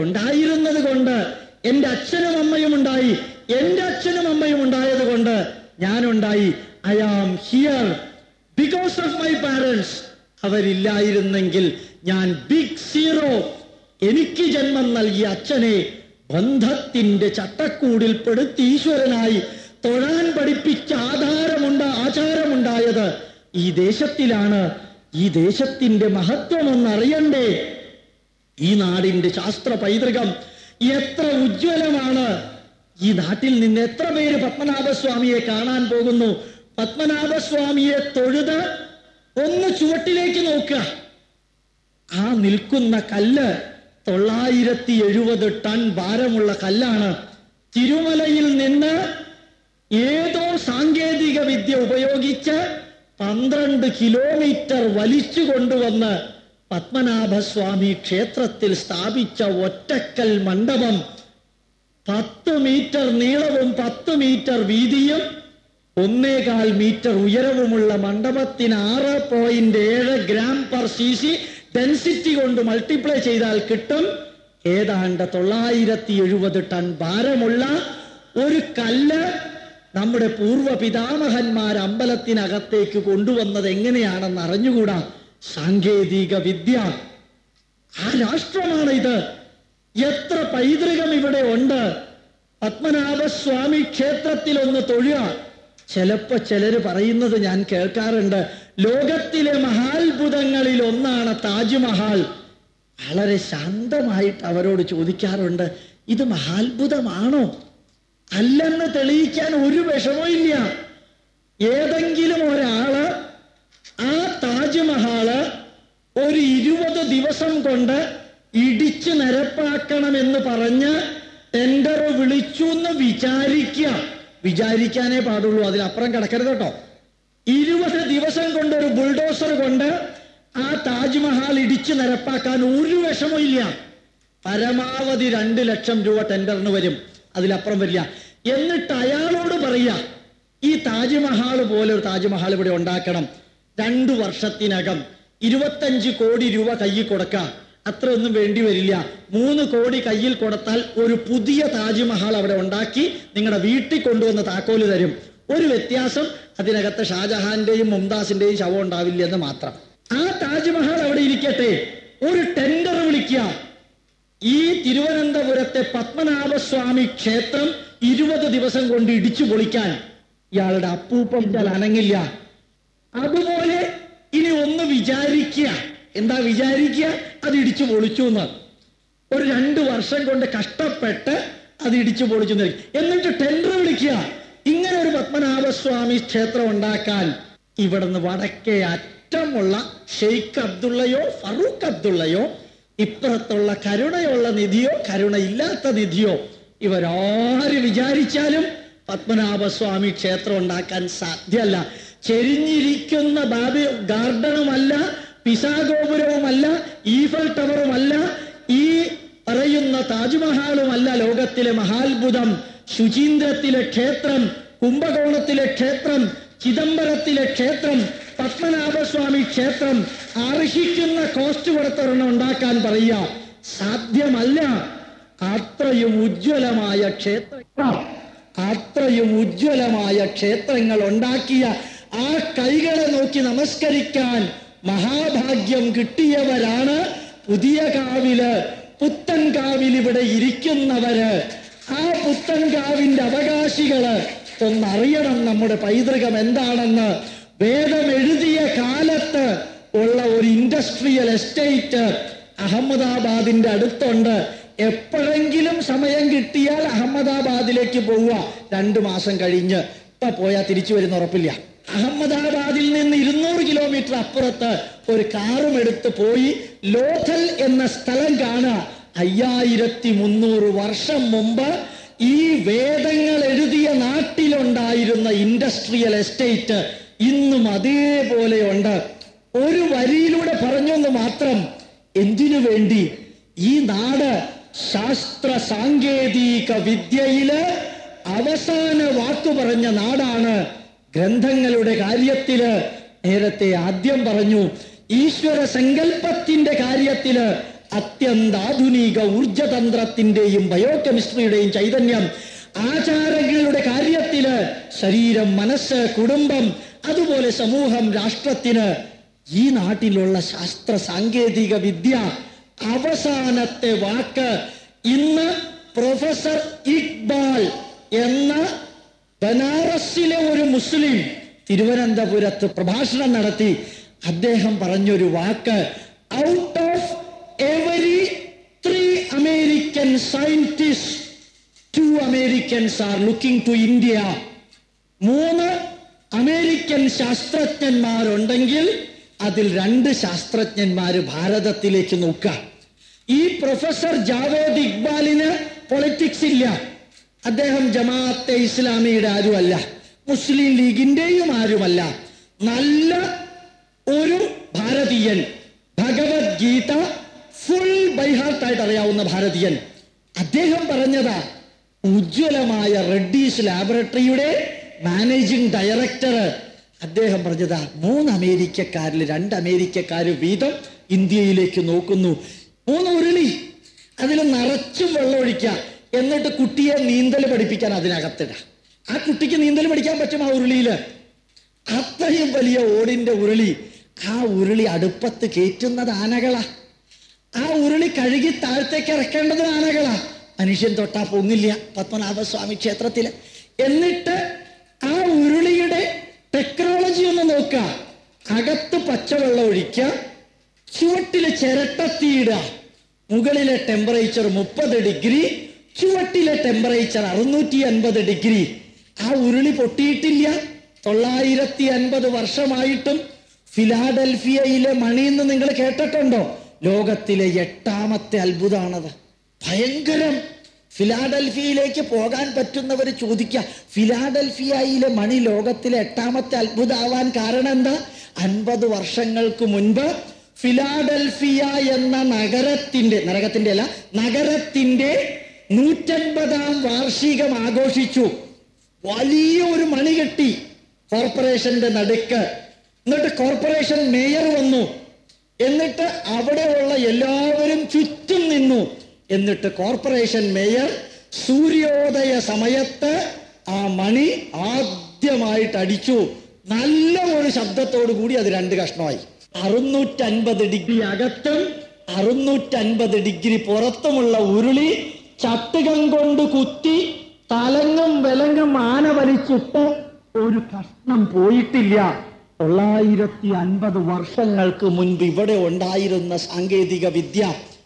അവരുണ്ടായിരുന്നത് കൊണ്ട് എന്റെ അച്ഛനും അമ്മയും ഉണ്ടായി എന്റെ അച്ഛനും അമ്മയും ഉണ്ടായത് കൊണ്ട് ഞാനുണ്ടായി I am here because of my parents അവരില്ലായിരുന്നെങ്കിൽ ഞാൻ ബിഗ് സീറോ എനിക്ക് ജന്മം നൽകിയ അച്ഛനെ ബന്ധത്തിന്റെ ചട്ടക്കൂടിൽ പെടുത്തി ഈശ്വരനായി തൊഴാൻ പഠിപ്പിച്ച ആധാരമുണ്ട് ആചാരമുണ്ടായത് ഈ ദേശത്തിലാണ് ഈ ദേശത്തിന്റെ മഹത്വം ഒന്നറിയണ്ടേ ഈ നാടിന്റെ ശാസ്ത്ര പൈതൃകം എത്ര ഉജ്ജ്വലമാണ് ഈ നാട്ടിൽ നിന്ന് എത്ര പേര് പത്മനാഭസ്വാമിയെ കാണാൻ പോകുന്നു പത്മനാഭസ്വാമിയെ തൊഴുത് ഒന്ന് ചുവട്ടിലേക്ക് നോക്കുക ആ നിൽക്കുന്ന കല്ല് തൊള്ളായിരത്തി എഴുപത് ടൺ ഭാരമുള്ള കല്ലാണ് തിരുമലയിൽ നിന്ന് ഏതോ സാങ്കേതിക വിദ്യ ഉപയോഗിച്ച് പന്ത്രണ്ട് കിലോമീറ്റർ വലിച്ചു കൊണ്ടുവന്ന് പത്മനാഭസ്വാമി ക്ഷേത്രത്തിൽ സ്ഥാപിച്ച ഒറ്റക്കൽ മണ്ഡപം പത്ത് മീറ്റർ നീളവും പത്ത് മീറ്റർ വീതിയും ഒന്നേകാൽ മീറ്റർ ഉയരവുമുള്ള മണ്ഡപത്തിന് ആറ് പോയിന്റ് ഏഴ് gram per C C density കൊണ്ട് മൾട്ടിപ്ലൈ ചെയ്താൽ കിട്ടും ഏതാണ്ട് തൊള്ളായിരത്തി എഴുപത് ടൺ ഭാരമുള്ള ഒരു കല്ല് നമ്മുടെ പൂർവ്വ പിതാമഹന്മാർ അമ്പലത്തിനകത്തേക്ക് കൊണ്ടുവന്നത് എങ്ങനെയാണെന്ന് അറിഞ്ഞുകൂടാ സാങ്കേതിക വിദ്യ ആ രാഷ്ട്രമാണ് ഇത് എത്ര പൈതൃകം ഇവിടെ ഉണ്ട് പത്മനാഭസ്വാമി ക്ഷേത്രത്തിൽ ഒന്ന് തൊഴുക ചിലപ്പോ ചിലര് പറയുന്നത് ഞാൻ കേൾക്കാറുണ്ട് ലോകത്തിലെ മഹാത്ഭുതങ്ങളിൽ ഒന്നാണ് താജ്മഹാൽ വളരെ ശാന്തമായിട്ട് അവരോട് ചോദിക്കാറുണ്ട് ഇത് മഹാത്ഭുതമാണോ അല്ലെന്ന് തെളിയിക്കാൻ ഒരു വിഷമവും ഇല്ല ഏതെങ്കിലും ഒരാള് ആ താജ്മഹാള് ഒരു ഇരുപത് ദിവസം കൊണ്ട് ഇടിച്ചു നിരപ്പാക്കണമെന്ന് പറഞ്ഞ് ടെൻഡർ വിളിച്ചു എന്ന് വിചാരിക്കുക വിചാരിക്കാനേ പാടുള്ളൂ അതിലപ്പുറം കിടക്കരുത് കേട്ടോ ഇരുപത് ദിവസം കൊണ്ട് ഒരു ബുൾഡോസർ കൊണ്ട് ആ താജ്മഹാൽ ഇടിച്ചു നിരപ്പാക്കാൻ ഒരു വിഷമവും ഇല്ല പരമാവധി രണ്ട് ലക്ഷം രൂപ ടെൻഡറിന് വരും അതിലപ്പുറം വരില്ല എന്നിട്ട് അയാളോട് പറയാ ഈ താജ്മഹാൾ പോലെ ഒരു താജ്മഹാൾ ഇവിടെ ഉണ്ടാക്കണം രണ്ടു വർഷത്തിനകം ഇരുപത്തഞ്ച് കോടി രൂപ കയ്യിൽ കൊടുക്കാം അത്രയൊന്നും വേണ്ടി വരില്ല മൂന്ന് കോടി കയ്യിൽ കൊടുത്താൽ ഒരു പുതിയ താജ്മഹാൾ അവിടെ ഉണ്ടാക്കി നിങ്ങളുടെ വീട്ടിൽ കൊണ്ടുവന്ന് താക്കോല് തരും ഒരു വ്യത്യാസം അതിനകത്ത് ഷാജഹാന്റെയും മുംതാസിന്റെയും ശവം ഉണ്ടാവില്ല എന്ന് മാത്രം ആ താജ്മഹാൾ അവിടെ ഇരിക്കട്ടെ ഒരു ടെൻഡർ വിളിക്കുക ഈ തിരുവനന്തപുരത്തെ പത്മനാഭസ്വാമി ക്ഷേത്രം ഇരുപത് ദിവസം കൊണ്ട് ഇടിച്ചു പൊളിക്കാൻ ഇയാളുടെ അപ്പൂപ്പം ഇയാൾ അനങ്ങില്ല അതുപോലെ ഇനി ഒന്ന് വിചാരിക്കുക എന്താ വിചാരിക്കുക അത് ഇടിച്ചു പൊളിച്ചു എന്ന് ഒരു രണ്ട് വർഷം കൊണ്ട് കഷ്ടപ്പെട്ട് അത് ഇടിച്ചു പൊളിച്ചു എന്ന് വിചാരിക്കും. എന്നിട്ട് ടെൻഡർ വിളിക്കുക ഇങ്ങനെ ഒരു പത്മനാഭസ്വാമി ക്ഷേത്രം ഉണ്ടാക്കാൻ ഇവിടുന്ന് വടക്കേ അറ്റമുള്ള ഷെയ്ഖ് അബ്ദുള്ളയോ ഫറൂഖ് അബ്ദുള്ളയോ ഇപ്പുറത്തുള്ള കരുണയുള്ള നിധിയോ കരുണയില്ലാത്ത നിധിയോ ഇവരാര് വിചാരിച്ചാലും പത്മനാഭസ്വാമി ക്ഷേത്രം ഉണ്ടാക്കാൻ സാധ്യമല്ല ചെരിഞ്ഞിരിക്കുന്ന ബാബി ഗാർഡനുമല്ല പിസാഗോപുരവുമല്ല ഈഫൽ ടവറുമല്ല ഈ പറയുന്ന താജ്മഹാളുമല്ല ലോകത്തിലെ മഹാത്ഭുതം ശുചീന്ദ്രത്തിലെ ക്ഷേത്രം കുംഭകോണത്തിലെ ക്ഷേത്രം ചിദംബരത്തിലെ ക്ഷേത്രം പത്മനാഭസ്വാമി ക്ഷേത്രം അർഹിക്കുന്ന കോസ്റ്റ് കൊടുത്തൊരെണ്ണം ഉണ്ടാക്കാൻ പറയുക സാധ്യമല്ല അത്രയും ഉജ്ജ്വലമായ ക്ഷേത്രം അത്രയും ഉജ്ജ്വലമായ ക്ഷേത്രങ്ങൾ ഉണ്ടാക്കിയ ആ കൈകളെ നോക്കി നമസ്കരിക്കാൻ മഹാഭാഗ്യം കിട്ടിയവരാണ് പുതിയ കാവില് പുത്തൻ കാവിൽ ഇവിടെ ഇരിക്കുന്നവര് ആ പുത്തൻ കാവിന്റെ അവകാശികള് ഒന്നറിയണം നമ്മുടെ പൈതൃകം എന്താണെന്ന് വേദം എഴുതിയ കാലത്ത് ഉള്ള ഒരു ഇൻഡസ്ട്രിയൽ എസ്റ്റേറ്റ് അഹമ്മദാബാദിന്റെ അടുത്തുണ്ട് എപ്പോഴെങ്കിലും സമയം കിട്ടിയാൽ അഹമ്മദാബാദിലേക്ക് പോവുക രണ്ടു മാസം കഴിഞ്ഞ് ഇപ്പൊ പോയാൽ തിരിച്ചു വരുന്ന ഉറപ്പില്ല അഹമ്മദാബാദിൽ നിന്ന് ഇരുന്നൂറ് കിലോമീറ്റർ അപ്പുറത്ത് ഒരു കാറും എടുത്ത് പോയി ലോഥൽ എന്ന സ്ഥലം കാണുക അയ്യായിരത്തി മുന്നൂറ് വർഷം മുമ്പ് ഈ വേദങ്ങൾ എഴുതിയ നാട്ടിലുണ്ടായിരുന്ന ഇൻഡസ്ട്രിയൽ എസ്റ്റേറ്റ് ഇന്നും അതേപോലെയുണ്ട് ഒരു വരിയിലൂടെ പറഞ്ഞൊന്ന് മാത്രം എന്തിനു വേണ്ടി ഈ നാട് ശാസ്ത്ര സാങ്കേതിക വിദ്യയില് അവസാന വാക്കു പറഞ്ഞ നാടാണ് ഗ്രന്ഥങ്ങളുടെ കാര്യത്തില് നേരത്തെ ആദ്യം പറഞ്ഞു ഈശ്വര സങ്കല്പത്തിന്റെ കാര്യത്തില് അത്യന്താധുനിക ഊർജതന്ത്രത്തിന്റെയും ബയോകെമിസ്ട്രിയുടെയും ചൈതന്യം ആചാരങ്ങളുടെ കാര്യത്തില് ശരീരം മനസ്സ് കുടുംബം അതുപോലെ സമൂഹം രാഷ്ട്രത്തിന് ഈ നാട്ടിലുള്ള ശാസ്ത്ര സാങ്കേതിക വിദ്യ അവസാനത്തെ വാക്ക് ഇന്ന് പ്രൊഫസർ ഇക്ബാൽ എന്ന ബനാറസിലെ ഒരു മുസ്ലിം തിരുവനന്തപുരത്ത് പ്രഭാഷണം നടത്തി അദ്ദേഹം പറഞ്ഞൊരു വാക്ക് out of every three American scientist two Americans are looking to India മൂന്ന് അമേരിക്കൻ ശാസ്ത്രജ്ഞന്മാരുണ്ടെങ്കിൽ അതിൽ രണ്ട് ശാസ്ത്രജ്ഞന്മാർ ഭാരതത്തിലേക്ക് നോക്കുക ഈ പ്രൊഫസർ ജാവേദ് ഇക്ബാലിന് പൊളിറ്റിക്സ് ഇല്ല അദ്ദേഹം ജമാഅത്തെ ഇസ്ലാമിയുടെ ആരുമല്ല മുസ്ലിം ലീഗിന്റെയും ആരുമല്ല നല്ല ഒരു ഭാരതീയൻ ഭഗവത്ഗീത ഫുൾ ബൈഹാർട്ടായിട്ട് അറിയാവുന്ന ഭാരതീയൻ അദ്ദേഹം പറഞ്ഞതാ ഉജ്ജ്വലമായ റെഡ്ഡീസ് ലാബറട്ടറിയുടെ മാനേജിംഗ് ഡയറക്ടർ അദ്ദേഹം പറഞ്ഞതാ മൂന്ന് അമേരിക്കക്കാരിൽ രണ്ട് അമേരിക്കക്കാർ വീതം ഇന്ത്യയിലേക്ക് നോക്കുന്നു മൂന്ന് ഉരുളി അതിൽ നിറച്ചും വെള്ളം ഒഴിക്കുക എന്നിട്ട് കുട്ടിയെ നീന്തൽ പഠിപ്പിക്കാൻ അതിനകത്തിട ആ കുട്ടിക്ക് നീന്തൽ പഠിക്കാൻ പറ്റും ആ ഉരുളിയില് അത്രയും വലിയ ഓടിന്റെ ഉരുളി ആ ഉരുളി അടുപ്പത്ത് കയറ്റുന്നത് ആനകളാ ആ ഉരുളി കഴുകി താഴത്തേക്ക് ഇറക്കേണ്ടത് ആനകളാ മനുഷ്യൻ തൊട്ടാ പൊങ്ങില്ല പത്മനാഭസ്വാമി ക്ഷേത്രത്തില് എന്നിട്ട് ആ ഉരുളിയുടെ ടെക്നോളജി ഒന്ന് നോക്കുക അകത്ത് പച്ചവെള്ളം ഒഴിക്കുക ചുവട്ടില് ചിരട്ടത്തീടുക മുകളിലെ ടെമ്പറേച്ചർ മുപ്പത് ഡിഗ്രി ചുവട്ടിലെ ടെമ്പറേച്ചർ അറുന്നൂറ്റി അൻപത് ഡിഗ്രി ആ ഉരുളി പൊട്ടിയിട്ടില്ല തൊള്ളായിരത്തി അൻപത് വർഷമായിട്ടും ഫിലാഡൽഫിയയിലെ മണിയെന്ന് നിങ്ങൾ കേട്ടിട്ടുണ്ടോ ലോകത്തിലെ എട്ടാമത്തെ അത്ഭുതമാണത് ഭയങ്കരം ഫിലാഡൽഫിയയിലേക്ക് പോകാൻ പറ്റുന്നവർ ചോദിക്കുക ഫിലാഡൽഫിയയിലെ മണി ലോകത്തിലെ എട്ടാമത്തെ അത്ഭുതമാവാൻ കാരണം എന്താ അൻപത് വർഷങ്ങൾക്ക് മുൻപ് ഫിലാഡൽഫിയ എന്ന നഗരത്തിന്റെ നരകത്തിന്റെ അല്ല നഗരത്തിന്റെ നൂറ്റൻപതാം വാർഷികം ആഘോഷിച്ചു വലിയ ഒരു മണി കെട്ടി കോർപ്പറേഷന്റെ നടുക്ക് എന്നിട്ട് കോർപ്പറേഷൻ മേയർ വന്നു എന്നിട്ട് അവിടെയുള്ള എല്ലാവരും ചുറ്റും നിന്നു എന്നിട്ട് കോർപ്പറേഷൻ മേയർ സൂര്യോദയ സമയത്ത് ആ മണി ആദ്യമായിട്ട് അടിച്ചു നല്ല ഒരു ശബ്ദത്തോടു കൂടി അത് രണ്ട് കഷ്ണമായി അറുന്നൂറ്റൻപത് ഡിഗ്രി അകത്തും അറുന്നൂറ്റൻപത് ഡിഗ്രി പുറത്തുമുള്ള ഉരുളി ചട്ടുകം കൊണ്ട് കുത്തി തലങ്ങും വിലങ്ങും ആന വലിച്ചിട്ട് ഒരു കഷ്ണം പോയിട്ടില്ല തൊള്ളായിരത്തി അൻപത് വർഷങ്ങൾക്ക് മുൻപ് ഇവിടെ ഉണ്ടായിരുന്ന സാങ്കേതിക വിദ്യ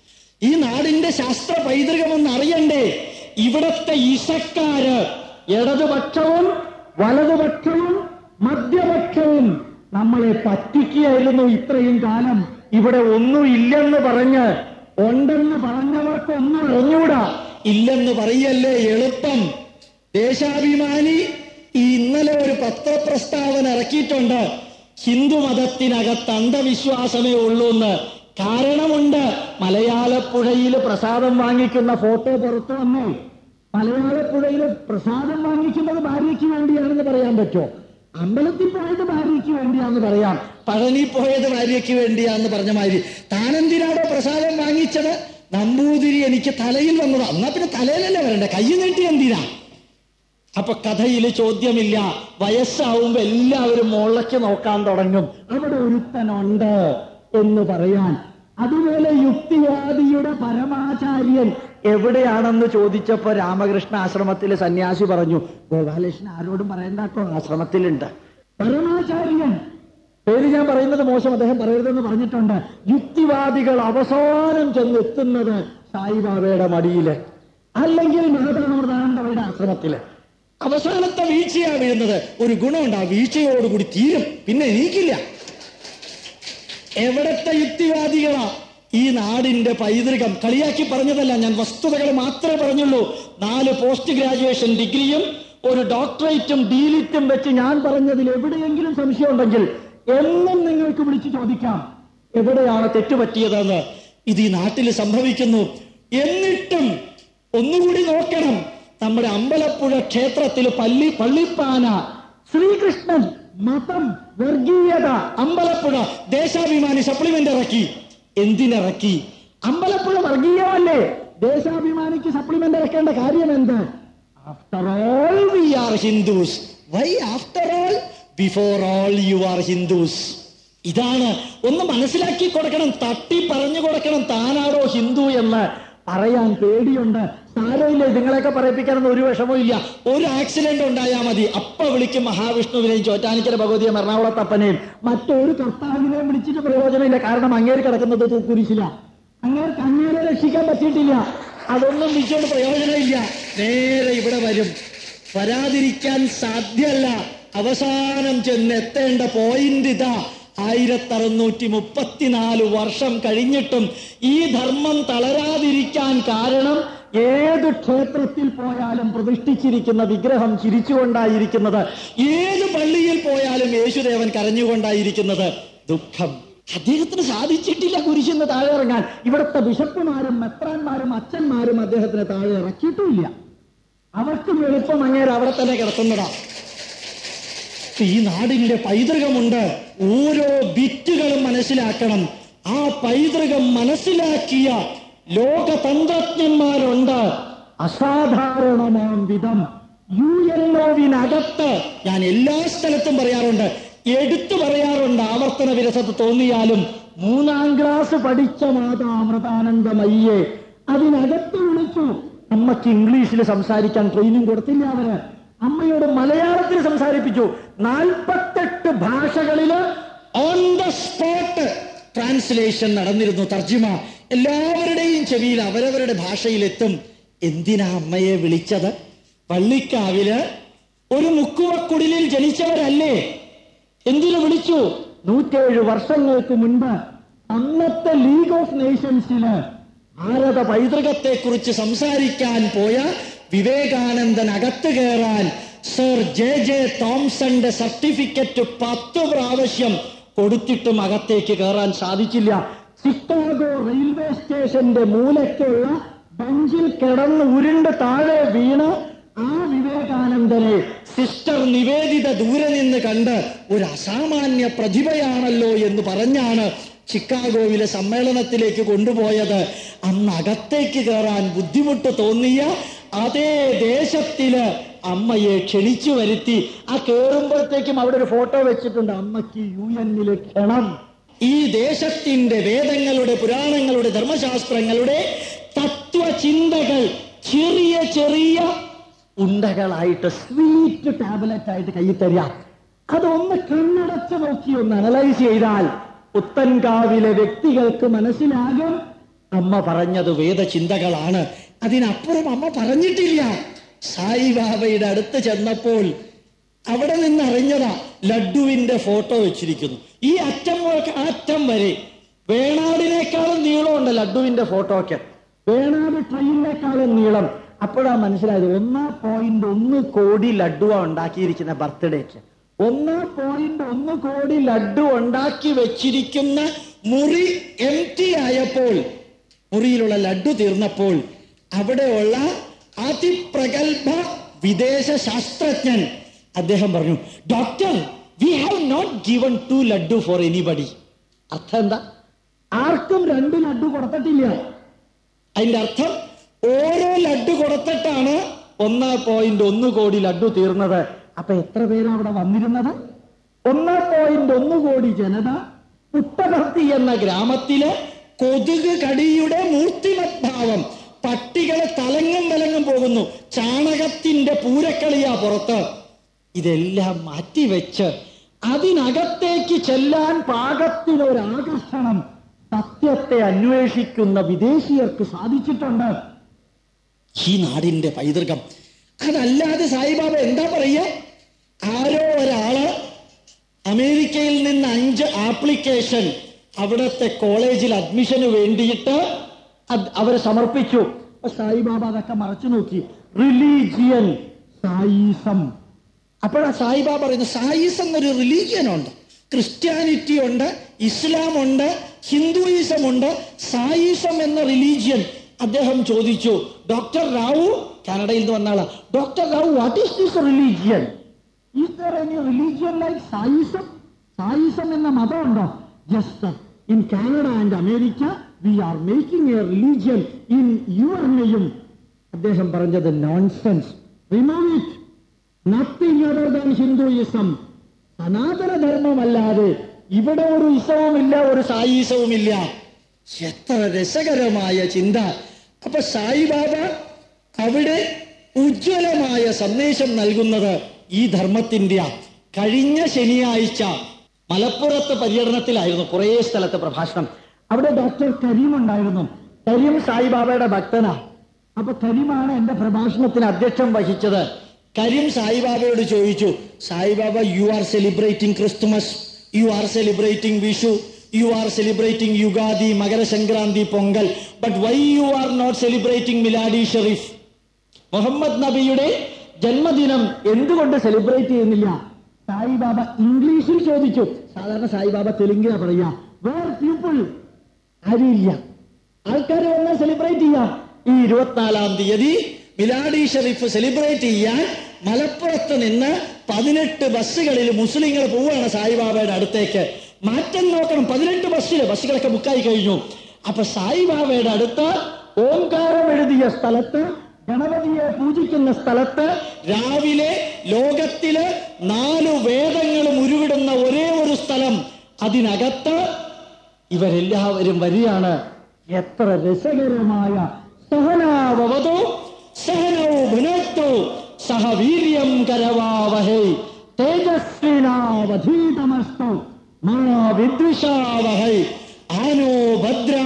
ഈ നാടിന്റെ ശാസ്ത്ര പൈതൃകമെന്ന് അറിയണ്ടേ ഇവിടത്തെ ഇസക്കാര് ഇടതുപക്ഷവും വലതുപക്ഷവും മധ്യപക്ഷവും നമ്മളെ പറ്റിക്കുകയായിരുന്നു ഇത്രയും കാലം ഇവിടെ ഒന്നും ഇല്ലെന്ന് പറഞ്ഞ് ഉണ്ടെന്ന് പറഞ്ഞവർക്ക് ഒന്നും അറിഞ്ഞൂടാ ഇല്ലെന്ന് പറയല്ലേ എളുപ്പം ദേശാഭിമാനി ഈ ഇന്നലെ ഒരു പത്രപ്രസ്താവന ഇറക്കിയിട്ടുണ്ട് ഹിന്ദു മതത്തിനകത്ത് അന്ധവിശ്വാസമേ ഉള്ളൂ എന്ന് കാരണമുണ്ട് മലയാളപ്പുഴയിൽ പ്രസാദം വാങ്ങിക്കുന്ന ഫോട്ടോ പുറത്തു വന്നു മലയാളപ്പുഴയിൽ പ്രസാദം വാങ്ങിക്കുന്നത് ഭാര്യയ്ക്ക് വേണ്ടിയാണെന്ന് പറയാൻ പറ്റുമോ അമ്പലത്തിൽ പോയത് ഭാര്യയ്ക്ക് വേണ്ടിയാന്ന് പറയാം പഴനി പോയത് ഭാര്യയ്ക്ക് വേണ്ടിയാന്ന് പറഞ്ഞ മാതിരി താനെന്തിനാണോ പ്രസാദം വാങ്ങിച്ചത് നമ്പൂതിരി എനിക്ക് തലയിൽ വന്നത് എന്നാ പിന്നെ തലയിലല്ലേ വരണ്ടേ കൈ നീട്ടി എന്തിനാ അപ്പൊ കഥയിൽ ചോദ്യമില്ല വയസ്സാവുമ്പോ എല്ലാവരും മുളയ്ക്ക് നോക്കാൻ തുടങ്ങും അവിടെ ഒരുത്തനുണ്ട് എന്ന് പറയാൻ അതുപോലെ യുക്തിവാദിയുടെ പരമാചാര്യൻ എവിടെയാണെന്ന് ചോദിച്ചപ്പോ രാമകൃഷ്ണ ആശ്രമത്തിലെ സന്യാസി പറഞ്ഞു ഗോപാലകൃഷ്ണൻ ആരോടും പറയണ്ടാട്ടോ ആശ്രമത്തിലുണ്ട് പരമാചാര്യൻ പേര് ഞാൻ പറയുന്നത് മോശം അദ്ദേഹം പറയരുതെന്ന് പറഞ്ഞിട്ടുണ്ട് യുക്തിവാദികൾ അവസാനം ചെന്ന് എത്തുന്നത് സായിബാബയുടെ മടിയില് അല്ലെങ്കിൽ മഹതാനന്ദവയുടെ ആശ്രമത്തില് അവസാനത്തെ വീഴ്ചയാ വീഴുന്നത് ഒരു ഗുണമുണ്ട് ആ വീഴ്ചയോടുകൂടി തീരും പിന്നെ എണീക്കില്ല എവിടത്തെ യുക്തിവാദികളാ ഈ നാടിന്റെ പൈതൃകം കളിയാക്കി പറഞ്ഞതല്ല ഞാൻ വസ്തുതകൾ മാത്രമേ പറഞ്ഞുള്ളൂ നാല് പോസ്റ്റ് ഗ്രാജുവേഷൻ ഡിഗ്രിയും ഒരു ഡോക്ടറേറ്റും ഡീലിറ്റും വെച്ച് ഞാൻ പറഞ്ഞതിൽ എവിടെയെങ്കിലും സംശയം ഉണ്ടെങ്കിൽ എന്നും നിങ്ങൾക്ക് വിളിച്ചു ചോദിക്കാം എവിടെയാണ് തെറ്റുപറ്റിയതെന്ന് ഇത് ഈ നാട്ടിൽ സംഭവിക്കുന്നു എന്നിട്ടും ഒന്നുകൂടി നോക്കണം നമ്മുടെ അമ്പലപ്പുഴ ക്ഷേത്രത്തിൽ പള്ളി പള്ളിപ്പാന ശ്രീകൃഷ്ണൻ മതം വർഗീയത അമ്പലപ്പുഴ ദേശാഭിമാനി സപ്ലിമെന്റ് ഇറക്കി എന്തിനിറക്കി അമ്പലപ്പുഴ വർഗീയമല്ലേ ദേശാഭിമാനിക്ക് സപ്ലിമെന്റ് ഇറക്കേണ്ട കാര്യം എന്ത് after all we are Hindus why after all before all you are Hindus ഇതാണ് ഒന്ന് മനസ്സിലാക്കി കൊടുക്കണം തട്ടി പറഞ്ഞു കൊടുക്കണം താനാണോ ഹിന്ദു എന്ന് പറയാൻ പേടിയുണ്ട് സാരമില്ല ഇതുങ്ങളെയൊക്കെ പറയിപ്പിക്കാനൊന്നും ഒരു വിഷമവും ഇല്ല ഒരു ആക്സിഡന്റ് ഉണ്ടായാൽ മതി അപ്പ വിളിക്കും മഹാവിഷ്ണുവിനെയും ചോറ്റാനിക്കര ഭഗവതിയും എറണാകുളത്തപ്പനെയും മറ്റൊരു കർത്താവിനെയും വിളിച്ചിട്ട് പ്രയോജനമില്ല കാരണം അങ്ങേര് കിടക്കുന്നത് കുരിശില അങ്ങേർക്ക് അങ്ങേരെ രക്ഷിക്കാൻ പറ്റിയിട്ടില്ല അതൊന്നും വിളിച്ചുകൊണ്ട് പ്രയോജനമില്ല നേരെ ഇവിടെ വരും വരാതിരിക്കാൻ സാധ്യമല്ല അവസാനം ചെന്നെത്തേണ്ട പോയിന്റ് ഇതാ ആയിരത്തി അറുന്നൂറ്റി മുപ്പത്തിനാല് വർഷം കഴിഞ്ഞിട്ടും ഈ ധർമ്മം തളരാതിരിക്കാൻ കാരണം ഏത് ക്ഷേത്രത്തിൽ പോയാലും പ്രതിഷ്ഠിച്ചിരിക്കുന്ന വിഗ്രഹം ചിരിച്ചുകൊണ്ടായിരിക്കുന്നത് ഏത് പള്ളിയിൽ പോയാലും യേശുദേവൻ കരഞ്ഞുകൊണ്ടായിരിക്കുന്നത് ദുഃഖം അദ്ദേഹത്തിന് സാധിച്ചിട്ടില്ല കുരിശിന്ന് താഴെ ഇറങ്ങാൻ ഇവിടുത്തെ ബിഷപ്പുമാരും മെത്രാന്മാരും അച്ഛന്മാരും അദ്ദേഹത്തിന് താഴെ ഇറക്കിയിട്ടുമില്ല അവർക്കും എളുപ്പം അങ്ങേര് അവിടെ തന്നെ കിടത്തുന്നതാ ഈ നാടിന്റെ പൈതൃകമുണ്ട് ഓരോ ബിറ്റുകളും മനസ്സിലാക്കണം ആ പൈതൃകം മനസ്സിലാക്കിയ ലോകതന്ത്രജ്ഞന്മാരുണ്ട് അസാധാരണമാം വിധം യു എൻ ഒവിനകത്ത് ഞാൻ എല്ലാ സ്ഥലത്തും പറയാറുണ്ട് എടുത്തു പറയാറുണ്ട് ആവർത്തന വിരസത്ത് തോന്നിയാലും മൂന്നാം ക്ലാസ് പഠിച്ച മാതാമൃതാനന്ദമയ്യെ അതിനകത്ത് വിളിച്ചു അമ്മയ്ക്ക് ഇംഗ്ലീഷിൽ സംസാരിക്കാൻ ട്രെയിനിങ് കൊടുത്തില്ല അവര് അമ്മയോട് മലയാളത്തിൽ സംസാരിപ്പിച്ചു നാൽപ്പത്തെട്ട് ഭാഷകളില് ഓൺ ദ സ്പോട്ട് ട്രാൻസ്ലേഷൻ നടന്നിരുന്നു തർജിമ എല്ലാവരുടെയും ചെവിയിൽ അവരവരുടെ ഭാഷയിലെത്തും എന്തിനാ അമ്മയെ വിളിച്ചത് പള്ളിക്കാവില് ഒരു മുക്കുവക്കുടിലിൽ ജനിച്ചവരല്ലേ എന്തിനു വിളിച്ചു നൂറ്റേഴ് വർഷങ്ങൾക്ക് മുൻപ് അന്നത്തെ ലീഗ് ഓഫ് നേഷൻസില് ഭാരത പൈതൃകത്തെ കുറിച്ച് സംസാരിക്കാൻ പോയ വിവേകാനന്ദൻ അകത്ത് കയറാൻ സർ ജെ ജെ തോംസന്റെ സർട്ടിഫിക്കറ്റ് പത്ത് പ്രാവശ്യം കൊടുത്തിട്ടും അകത്തേക്ക് കയറാൻ സാധിച്ചില്ല ചിക്കാഗോ റെയിൽവേ സ്റ്റേഷന്റെ മൂലക്കുള്ള ബെഞ്ചിൽ കിടന്ന് ഉരുണ്ട് താഴെ വീണ് ആ വിവേകാനന്ദനെ സിസ്റ്റർ നിവേദിത ദൂരെ നിന്ന് കണ്ട് ഒരു അസാമാന്യ പ്രതിഭയാണല്ലോ എന്ന് പറഞ്ഞാണ് ചിക്കാഗോയിലെ സമ്മേളനത്തിലേക്ക് കൊണ്ടുപോയത് അന്ന് അകത്തേക്ക് കയറാൻ ബുദ്ധിമുട്ട് തോന്നിയ അതേ ദേശത്തില് അമ്മയെ ക്ഷണിച്ചു വരുത്തി ആ കേറുമ്പോഴത്തേക്കും അവിടെ ഒരു ഫോട്ടോ വെച്ചിട്ടുണ്ട് അമ്മയ്ക്ക് യു എന്നിലെ ക്ഷണം ഈ ദേശത്തിന്റെ വേദങ്ങളുടെ പുരാണങ്ങളുടെ ധർമ്മശാസ്ത്രങ്ങളുടെ തത്വചിന്തകൾ ചെറിയ ചെറിയ ഉണ്ടകളായിട്ട് സ്വീറ്റ് ടാബ്ലറ്റ് ആയിട്ട് കയ്യിൽ തരിക അതൊന്ന് കണ്ണടച്ച് നോക്കി ഒന്ന് അനലൈസ് ചെയ്താൽ പുത്തൻകാവിലെ വ്യക്തികൾക്ക് മനസ്സിലാകും അമ്മ പറഞ്ഞത് വേദചിന്തകളാണ് അതിനപ്പുറം അമ്മ പറഞ്ഞിട്ടില്ല സായിബാബയുടെ അടുത്ത് ചെന്നപ്പോൾ അവിടെ നിന്ന് അറിഞ്ഞതാ ലഡുവിന്റെ ഫോട്ടോ വെച്ചിരിക്കുന്നു ഈ അറ്റം മുതൽ ആ അറ്റം വരെ വേണാടിനേക്കാളും നീളമുണ്ട് ലഡുവിന്റെ ഫോട്ടോയ്ക്ക് വേണാട് ട്രെയിനിനേക്കാളും നീളം അപ്പോഴാ മനസ്സിലായത് ഒന്ന് പോയിന്റ് ഒന്ന് കോടി ലഡുവാ ഉണ്ടാക്കിയിരിക്കുന്ന ബർത്ത്ഡേക്ക് ഒന്ന് പോയിന്റ് ഒന്ന് കോടി ലഡു ഉണ്ടാക്കി വെച്ചിരിക്കുന്ന മുറി എം ടി ആയപ്പോൾ മുറിയിലുള്ള ലഡു തീർന്നപ്പോൾ അവിടെയുള്ള അതിപ്രഗത്ഭ വിദേശ ശാസ്ത്രജ്ഞൻ അദ്ദേഹം പറഞ്ഞു doctor we have not given two laddu for anybody അർത്ഥം എന്താ ആർക്കും രണ്ട് ലഡു കൊടുത്തിട്ടില്ല അതിന്റെ അർത്ഥം ഓരോ ലഡു കൊടുത്തിട്ടാണ് ഒന്ന് പോയിന്റ് ഒന്ന് കോടി ലഡു തീർന്നത് അപ്പൊ എത്ര പേരാ അവിടെ വന്നിരുന്നത് ഒന്ന് പോയിന്റ് ഒന്ന് കോടി ജനത പുട്ടഭർത്തി എന്ന ഗ്രാമത്തില് കൊതുക് കടിയുടെ മൂർത്തിമത്ഭാവം പട്ടികളെ തലങ്ങും വിലങ്ങും പോകുന്നു ചാണകത്തിന്റെ പൂരക്കളിയാ പുറത്ത് ഇതെല്ലാം മാറ്റിവെച്ച് അതിനകത്തേക്ക് ചെല്ലാൻ പാകത്തിനൊരാകർഷണം സത്യത്തെ അന്വേഷിക്കുന്ന വിദേശീയർക്ക് സാധിച്ചിട്ടുണ്ട് ഈ നാടിന്റെ പൈതൃകം അതല്ലാതെ സായിബാബ എന്താ പറയുക ആരോ ഒരാള് അമേരിക്കയിൽ നിന്ന് അഞ്ച് ആപ്ലിക്കേഷൻ അവിടുത്തെ കോളേജിൽ അഡ്മിഷന് വേണ്ടിയിട്ട് അത് അവരെ സമർപ്പിച്ചു അപ്പൊ സായിബാബ അതൊക്കെ മറച്ചു നോക്കി റിലീജിയൻ സായിസം അപ്പോഴാ സായിബാബ പറയുന്നത് സായിസം എന്നൊരു റിലീജിയൻ ഉണ്ട് ക്രിസ്ത്യാനിറ്റി ഉണ്ട് ഇസ്ലാം ഉണ്ട് ഹിന്ദുയിസം ഉണ്ട് സായിസം എന്ന റിലീജിയൻ അദ്ദേഹം ചോദിച്ചു ഡോക്ടർ റാവു കാനഡയിൽ നിന്ന് വന്ന ആളാ doctor Rao what is this religion is there any religion like Saiism Saiism എന്ന മതമുണ്ടോ just in Canada and America we are making a religion in your നെയും അദ്ദേഹം പറഞ്ഞത് nonsense remove it nothing other than Hinduism സനാതനധർമ്മമല്ലാതെ ഇവിടെ ഒരു ഇസവുമില്ല ഒരു സായിസവുമില്ല എത്ര രസകരമായ ചിന്ത അപ്പൊ സായിബാബ അവിടെ ഉജ്ജ്വലമായ സന്ദേശം നൽകുന്നത് ഈ ധർമ്മത്തിന്റെ കഴിഞ്ഞ ശനിയാഴ്ച മലപ്പുറത്ത് പര്യടനത്തിലായിരുന്നു കുറേ സ്ഥലത്തെ പ്രഭാഷണം അവിടെ ഡോക്ടർ കരീം ഉണ്ടായിരുന്നു കരീം സായിബാബയുടെ ഭക്തനാ അപ്പൊ കരീമാണ് എന്റെ പ്രഭാഷണത്തിന് അധ്യക്ഷം വഹിച്ചത് കരീം സായിബാബയോട് ചോദിച്ചു Sai Baba you are celebrating Christmas you are celebrating Vishu you are celebrating Ugadi Makara Sankranti Pongal but why you are not celebrating Miladi Sharif Muhammad നബിയുടെ ജന്മദിനം എന്തുകൊണ്ട് സെലിബ്രേറ്റ് ചെയ്യുന്നില്ല സായിബാബ ഇംഗ്ലീഷിൽ ചോദിച്ചു സാധാരണ സായിബാബ തെലുങ്കിലാ പറയാ വേർ പീപ്പിൾ ആരുമില്ല ആൾക്കാർ വന്നാൽ സെലിബ്രേറ്റ് ചെയ്യാം ഈ ഇരുപത്തിനാലാം തീയതി മിലാഡി ഷെറീഫ് സെലിബ്രേറ്റ് ചെയ്യാൻ മലപ്പുറത്ത് നിന്ന് പതിനെട്ട് ബസ്സുകളിൽ മുസ്ലിങ്ങൾ പോവുകയാണ് സായിബാബയുടെ അടുത്തേക്ക് മാറ്റം നോക്കണം പതിനെട്ട് ബസ്സിൽ ബസ്സുകളൊക്കെ ബുക്കായി കഴിഞ്ഞു അപ്പൊ സായിബാബയുടെ അടുത്ത് ഓംകാരം എഴുതിയ സ്ഥലത്ത് ഗണപതിയെ പൂജിക്കുന്ന സ്ഥലത്ത് രാവിലെ ലോകത്തില് നാലു വേദങ്ങളും ഉരുവിടുന്ന ഒരേ ഒരു സ്ഥലം അതിനകത്ത് ഇവരെല്ലാവരും വരികയാണ് എത്ര രസകരമായ സഹനാവതോ സഹനോ ഭുനക്തോ സഹവീര്യം കരവാവഹേ തേജസ്വിനാവധീതമസ്തു മാ വിദ്വിഷാവഹൈ ആനോ ഭദ്ര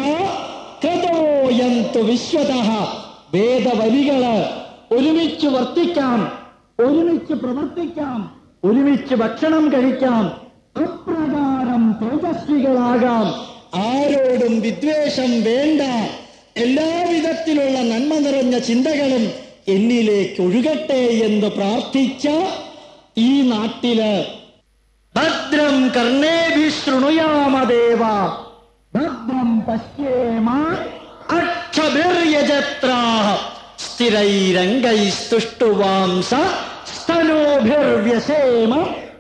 ക്രതോയന്തു വിശ്വത വേദവരികള് ഒരുമിച്ച് വർത്തിക്കാം ഒരുമിച്ച് പ്രവർത്തിക്കാം ഒരുമിച്ച് ഭക്ഷണം കഴിക്കാം അപ്രകാരം തേജസ്വികളാകാം ആരോടും വിദ്വേഷം വേണ്ട എല്ലാവിധത്തിലുള്ള നന്മ നിറഞ്ഞ ചിന്തകളും എന്നിലേക്ക് ഒഴുകട്ടെ എന്ന് പ്രാർത്ഥിച്ച ഈ നാട്ടില് ഭദ്രം കർണേഭി ശൃണുയാമദേവ ഭദ്രം പശ്യേമ അക്ഷഭിർയജത്രാ സ്ഥിരൈരംഗൈസ്തുഷ്ടുവാംസ സ്തനോഭിർവ്യസേമ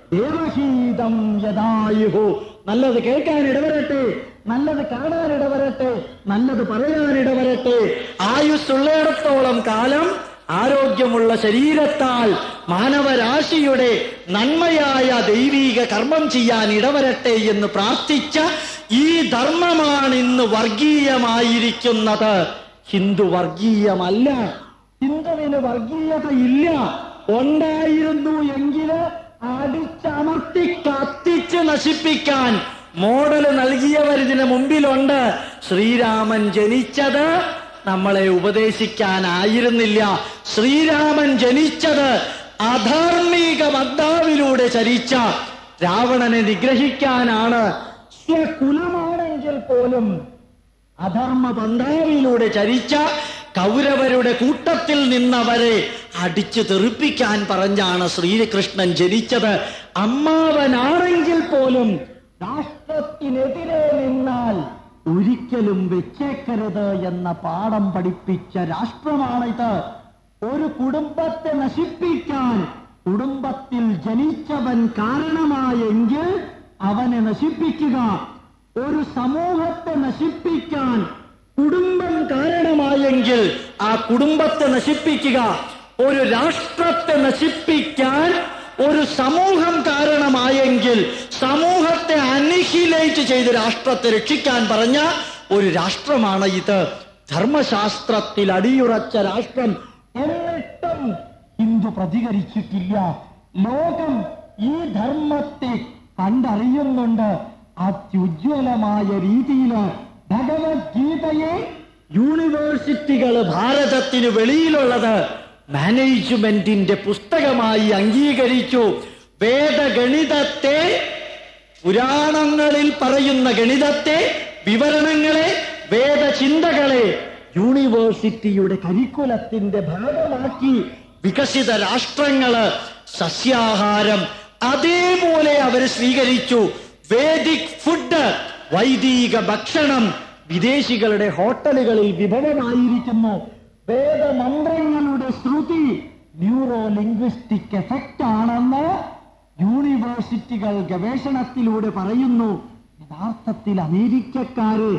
ദേവഹീതം യദായുഹു നല്ലത് കേൾക്കാൻ ഇടവരട്ടെ നല്ലത് കാണാൻ ഇടവരട്ടെ നല്ലത് പറയാൻ ഇടവരട്ടെ ആയുസ്സുള്ളിടത്തോളം കാലം ആരോഗ്യമുള്ള ശരീരത്താൽ മാനവരാശിയുടെ നന്മയായ ദൈവീക കർമ്മം ചെയ്യാൻ ഇടവരട്ടെ എന്ന് പ്രാർത്ഥിച്ച ഈ ധർമ്മമാണ് ഇന്ന് വർഗീയമായിരിക്കുന്നത് ഹിന്ദു വർഗീയമല്ല ഹിന്ദുവിന് വർഗീയതയില്ല ഉണ്ടായിരുന്നു എങ്കിൽ അടിച്ചമർത്തി കത്തിച്ച് നശിപ്പിക്കാൻ മോഡൽ നൽകിയവർ ഇതിന് മുമ്പിലുണ്ട് ശ്രീരാമൻ ജനിച്ചത് നമ്മളെ ഉപദേശിക്കാനായിരുന്നില്ല ശ്രീരാമൻ ജനിച്ചത് അധാർമിക മദ്ദാവിലൂടെ ചരിച്ച രാവണനെ നിഗ്രഹിക്കാനാണ് സ്വകുലമാണെങ്കിൽ പോലും അധർമ്മ പന്ഥാവിലൂടെ ചരിച്ച കൗരവരുടെ കൂട്ടത്തിൽ നിന്നവരെ അടിച്ചു തെറിപ്പിക്കാൻ പറഞ്ഞാണ് ശ്രീകൃഷ്ണൻ ജനിച്ചത് അമ്മാവനാണെങ്കിൽ പോലും രാഷ്ട്രത്തിനെതിരെ നിന്നാൽ ഒരിക്കലും വെച്ചേക്കരുത് എന്ന പാഠം പഠിപ്പിച്ച രാഷ്ട്രമാണിത് ഒരു കുടുംബത്തെ നശിപ്പിക്കാൻ കുടുംബത്തിൽ ജനിച്ചവൻ കാരണമായെങ്കിൽ അവനെ നശിപ്പിക്കുക ഒരു സമൂഹത്തെ നശിപ്പിക്കാൻ കുടുംബം കാരണമായെങ്കിൽ ആ കുടുംബത്തെ നശിപ്പിക്കുക ഒരു രാഷ്ട്രത്തെ നശിപ്പിക്കാൻ ഒരു സമൂഹം കാരണമായെങ്കിൽ സമൂഹത്തെ അനിഹിലേറ്റ് ചെയ്ത് രാഷ്ട്രത്തെ രക്ഷിക്കാൻ പറഞ്ഞ ഒരു രാഷ്ട്രമാണ് ഇത് ധർമ്മശാസ്ത്രത്തിൽ അടിയുറച്ച രാഷ്ട്രം എന്നിട്ടും ഹിന്ദു പ്രതികരിച്ചിട്ടില്ല ലോകം ഈ ധർമ്മത്തെ കണ്ടറിയുന്നുണ്ട് അത്യുജ്വലമായ രീതിയിൽ ഭഗവത്ഗീതയെ യൂണിവേഴ്സിറ്റികൾ ഭാരതത്തിന് വെളിയിലുള്ളത് മാനേജ്മെന്റിന്റെ പുസ്തകമായി അംഗീകരിച്ചു വേദഗണിതത്തെ പുരാണങ്ങളിൽ പറയുന്ന ഗണിതത്തെ വിവരണങ്ങളെ വേദചിന്തകളെ യൂണിവേഴ്സിറ്റിയുടെ കരിക്കുലത്തിന്റെ ഭാഗമാക്കി വികസിത രാഷ്ട്രങ്ങള് സസ്യാഹാരം അതേപോലെ അവർ സ്വീകരിച്ചു വേദിക് ഫുഡ് വൈദിക ഭക്ഷണം വിദേശികളുടെ ഹോട്ടലുകളിൽ വിഭവമായിരിക്കുന്നു വേദമന്ത്രങ്ങളുടെ ശ്രുതി ന്യൂറോ ലിംഗ്വിസ്റ്റിക് എഫക്റ്റ് ആണെന്ന് യൂണിവേഴ്സിറ്റികൾ ഗവേഷണത്തിലൂടെ പറയുന്നു യഥാർത്ഥത്തിൽ അമേരിക്കക്കാര്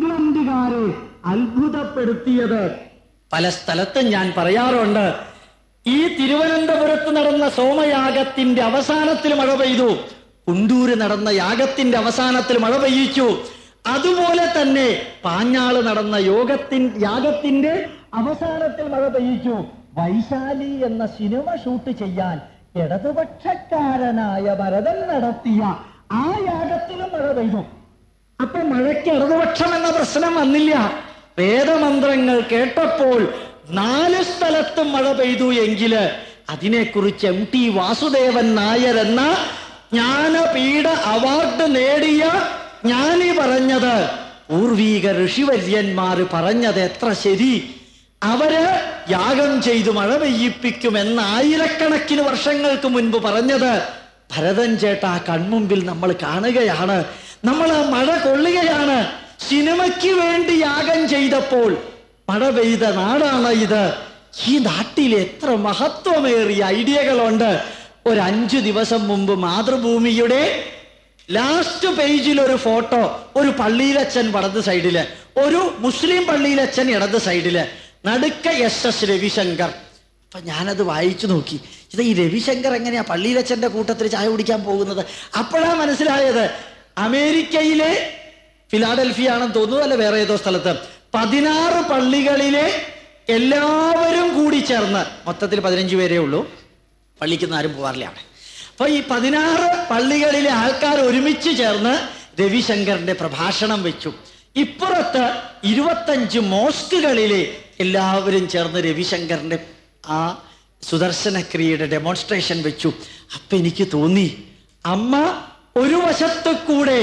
ഇംഗ്ലണ്ടുകാര് അത്ഭുതപ്പെടുത്തിയത് പല സ്ഥലത്തും ഞാൻ പറയാറുണ്ട് ഈ തിരുവനന്തപുരത്ത് നടന്ന സോമയാഗത്തിന്റെ അവസാനത്തിൽ മഴ പെയ്തു കുണ്ടൂര് നടന്ന യാഗത്തിന്റെ അവസാനത്തിൽ മഴ പെയ്യിച്ചു അതുപോലെ തന്നെ പാഞ്ഞാള് നടന്ന യോഗത്തിൻ യാഗത്തിന്റെ അവസാനത്തിൽ മഴ പെയ്യിച്ചു വൈശാലി എന്ന സിനിമ ഷൂട്ട് ചെയ്യാൻ ഇടതുപക്ഷക്കാരനായ ഭരതൻ നടത്തിയ ആ യാഗത്തിലും മഴ പെയ്തു അപ്പൊ മഴയ്ക്ക് ഇടതുപക്ഷം എന്ന പ്രശ്നം വന്നില്ല വേദമന്ത്രങ്ങൾ കേട്ടപ്പോൾ നാല് സ്ഥലത്തും മഴ പെയ്തു എങ്കില് അതിനെക്കുറിച്ച് എം ടി വാസുദേവൻ നായർ എന്ന ജ്ഞാനപീഠ അവാർഡ് നേടിയ ജ്ഞാനി പറഞ്ഞത് പൂർവീക ഋഷിവര്യന്മാര് പറഞ്ഞത് എത്ര ശരി അവര് യാഗം ചെയ്തു മഴ പെയ്യിപ്പിക്കുമെന്ന് ആയിരക്കണക്കിന് വർഷങ്ങൾക്ക് മുൻപ് പറഞ്ഞത് ഭരതൻ ചേട്ടാ കൺമുമ്പിൽ നമ്മൾ കാണുകയാണ് നമ്മൾ ആ മഴ കൊള്ളുകയാണ് സിനിമയ്ക്ക് വേണ്ടി യാഗം ചെയ്തപ്പോൾ മഴ പെയ്ത നാടാണ് ഇത് ഈ നാട്ടിൽ എത്ര മഹത്വമേറിയ ഐഡിയകളുണ്ട് ഒരു അഞ്ചു ദിവസം മുമ്പ് മാതൃഭൂമിയുടെ ലാസ്റ്റ് പേജിൽ ഒരു ഫോട്ടോ ഒരു പള്ളിയിലച്ഛൻ വലത് സൈഡില് ഒരു മുസ്ലിം പള്ളിയിലച്ഛൻ ഇടത് സൈഡില് നടുക്ക എസ് എസ് രവിശങ്കർ അപ്പൊ ഞാനത് വായിച്ചു നോക്കി ഇത് ഈ രവിശങ്കർ എങ്ങനെയാ പള്ളിയിലച്ഛന്റെ കൂട്ടത്തിൽ ചായ കുടിക്കാൻ പോകുന്നത് അപ്പോഴാ മനസ്സിലായത് അമേരിക്കയിലെ ഫിലാഡൽഫിയ ആണെന്ന് തോന്നുന്നു അല്ല വേറെ ഏതോ സ്ഥലത്ത് പതിനാറ് പള്ളികളിലെ എല്ലാവരും കൂടി ചേർന്ന് മൊത്തത്തിൽ പതിനഞ്ച് പേരേ ഉള്ളൂ പള്ളിക്കൊന്നും ആരും പോകാറില്ല അവിടെ അപ്പൊ ഈ പതിനാറ് പള്ളികളിലെ ആൾക്കാർ ഒരുമിച്ച് ചേർന്ന് രവിശങ്കറിന്റെ പ്രഭാഷണം വെച്ചു ഇപ്പുറത്ത് ഇരുപത്തഞ്ച് മോസ്കുകളിലെ എല്ലാവരും ചേർന്ന് രവിശങ്കറിന്റെ ആ സുദർശനക്രിയയുടെ ഡെമോൺസ്ട്രേഷൻ വെച്ചു അപ്പൊ എനിക്ക് തോന്നി അമ്മ ഒരു വശത്ത് കൂടെ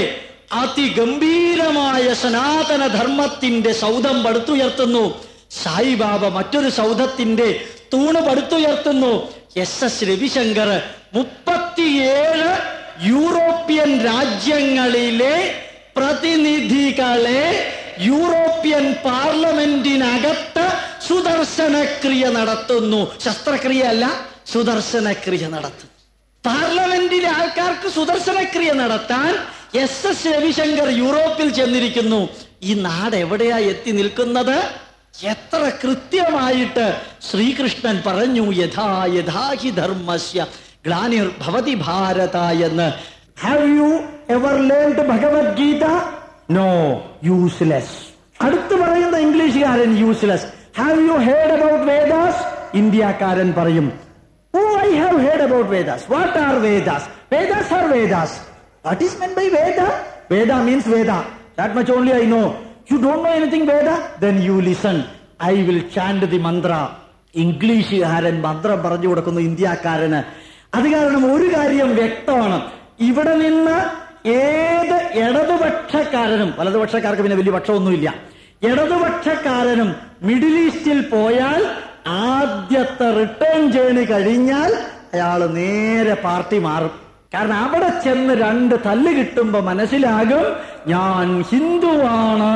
അതിഗംഭീരമായ സനാതന ധർമ്മത്തിന്റെ സൗധം പടുത്തുയർത്തുന്നു സായിബാബ മറ്റൊരു സൗധത്തിന്റെ തൂണ് പടുത്തുയർത്തുന്നു എസ് എസ് രവിശങ്കർ മുപ്പത്തിയേഴ് യൂറോപ്യൻ രാജ്യങ്ങളിലെ പ്രതിനിധികളെ യൂറോപ്യൻ പാർലമെന്റിനകത്ത് സുദർശനക്രിയ നടത്തുന്നു ശസ്ത്രക്രിയ അല്ല സുദർശനക്രിയ നടത്തുന്നു പാർലമെന്റിലെ ആൾക്കാർക്ക് സുദർശനക്രിയ നടത്താൻ എസ് എസ് രവിശങ്കർ യൂറോപ്പിൽ ചെന്നിരിക്കുന്നു ഈ നാട് എവിടെയാ എത്തി നിൽക്കുന്നത് എത്ര കൃത്യമായിട്ട് ശ്രീകൃഷ്ണൻ പറഞ്ഞു യഥാ യഥാഹി ധർമ്മസ്യ ഗ്ലാനിർ ഭവതി ഭാരത എന്ന് have you ever learned Bhagavad Gita no useless അടുത്ത് പറയുന്ന ഇംഗ്ലീഷുകാരൻ useless have you heard about Vedas ഇന്ത്യക്കാരൻ പറയും Oh, I have heard about Vedas. What are Vedas? Vedas are Vedas. What is meant by Veda? Veda means Veda. That much only I know. You don't know anything Veda? Then you listen. I will chant the mantra. ഇംഗ്ലീഷുകാരൻ മന്ത്രം പറഞ്ഞു കൊടുക്കുന്നു ഇന്ത്യക്കാരന് അത് കാരണം ഒരു കാര്യം വ്യക്തമാണ് ഇവിടെ നിന്ന് ഏത് ഇടതുപക്ഷക്കാരനും വലതുപക്ഷക്കാർക്ക് പിന്നെ വലിയ പക്ഷമൊന്നുമില്ല ഇടതുപക്ഷക്കാരനും മിഡിൽ ഈസ്റ്റിൽ പോയാൽ ആദ്യത്തെ റിട്ടേൺ ജേണി കഴിഞ്ഞാൽ അയാൾ നേരെ പാർട്ടി മാറും കാരണം അവിടെ ചെന്ന് രണ്ട് തല്ല് കിട്ടുമ്പോ മനസ്സിലാകും ഞാൻ ഹിന്ദുവാണ്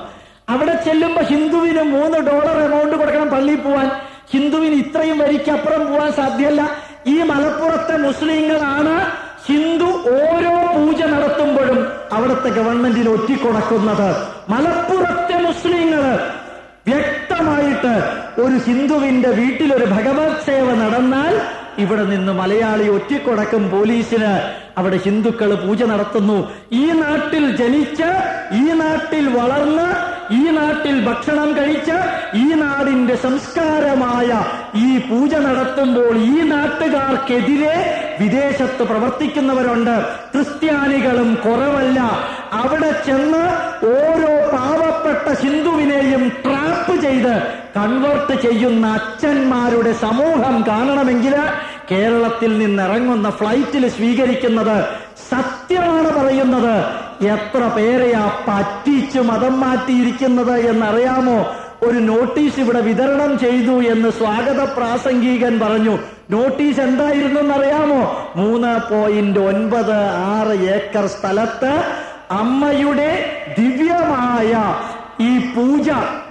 അവിടെ ചെല്ലുമ്പോ ഹിന്ദുവിന് മൂന്ന് ഡോളർ എമൗണ്ട് കൊടുക്കണം പള്ളിയിൽ പോവാൻ ഹിന്ദുവിന് ഇത്രയും വരിക്കപ്പുറം പോവാൻ സാധ്യമല്ല ഈ മലപ്പുറത്തെ മുസ്ലിങ്ങളാണ് ഹിന്ദു ഓരോ പൂജ നടത്തുമ്പോഴും അവിടുത്തെ ഗവൺമെന്റിൽ ഒറ്റിക്കൊടക്കുന്നത് മലപ്പുറത്തെ മുസ്ലിങ്ങള് വ്യക്തമായിട്ട് ഒരു ഹിന്ദുവിന്റെ വീട്ടിൽ ഒരു ഭഗവത് സേവ നടന്നാൽ ഇവിടെ നിന്ന് മലയാളി ഒറ്റിക്കൊടക്കും പോലീസിന് അവിടെ ഹിന്ദുക്കൾ പൂജ നടത്തുന്നു ഈ നാട്ടിൽ ജനിച്ച് ഈ നാട്ടിൽ വളർന്ന് ഈ നാട്ടിൽ ഭക്ഷണം കഴിച്ച് ഈ നാടിന്റെ സംസ്കാരമായ ഈ പൂജ നടത്തുമ്പോൾ ഈ നാട്ടുകാർക്കെതിരെ വിദേശത്ത് പ്രവർത്തിക്കുന്നവരുണ്ട് ക്രിസ്ത്യാനികളും കുറവല്ല അവിടെ ചെന്ന് ഓരോ പാവപ്പെട്ട ഹിന്ദുവിനെയും ട്രാപ്പ് ചെയ്ത് കൺവേർട്ട് ചെയ്യുന്ന അച്ഛന്മാരുടെ സമൂഹം കാണണമെങ്കിൽ കേരളത്തിൽ നിന്നിറങ്ങുന്ന ഫ്ലൈറ്റിൽ സ്വീകരിക്കുന്നത് സത്യമാണ് പറയുന്നത് എത്ര പേരെയാ പറ്റിച്ച് മതം മാറ്റിയിരിക്കുന്നത് എന്നറിയാമോ ഒരു നോട്ടീസ് ഇവിടെ വിതരണം ചെയ്തു എന്ന് സ്വാഗത പ്രാസംഗികൻ പറഞ്ഞു നോട്ടീസ് എന്തായിരുന്നു എന്നറിയാമോ മൂന്ന് പോയിന്റ് ഒൻപത് ആറ് ഏക്കർ സ്ഥലത്ത് അമ്മയുടെ ദിവ്യമായ ഈ പൂജ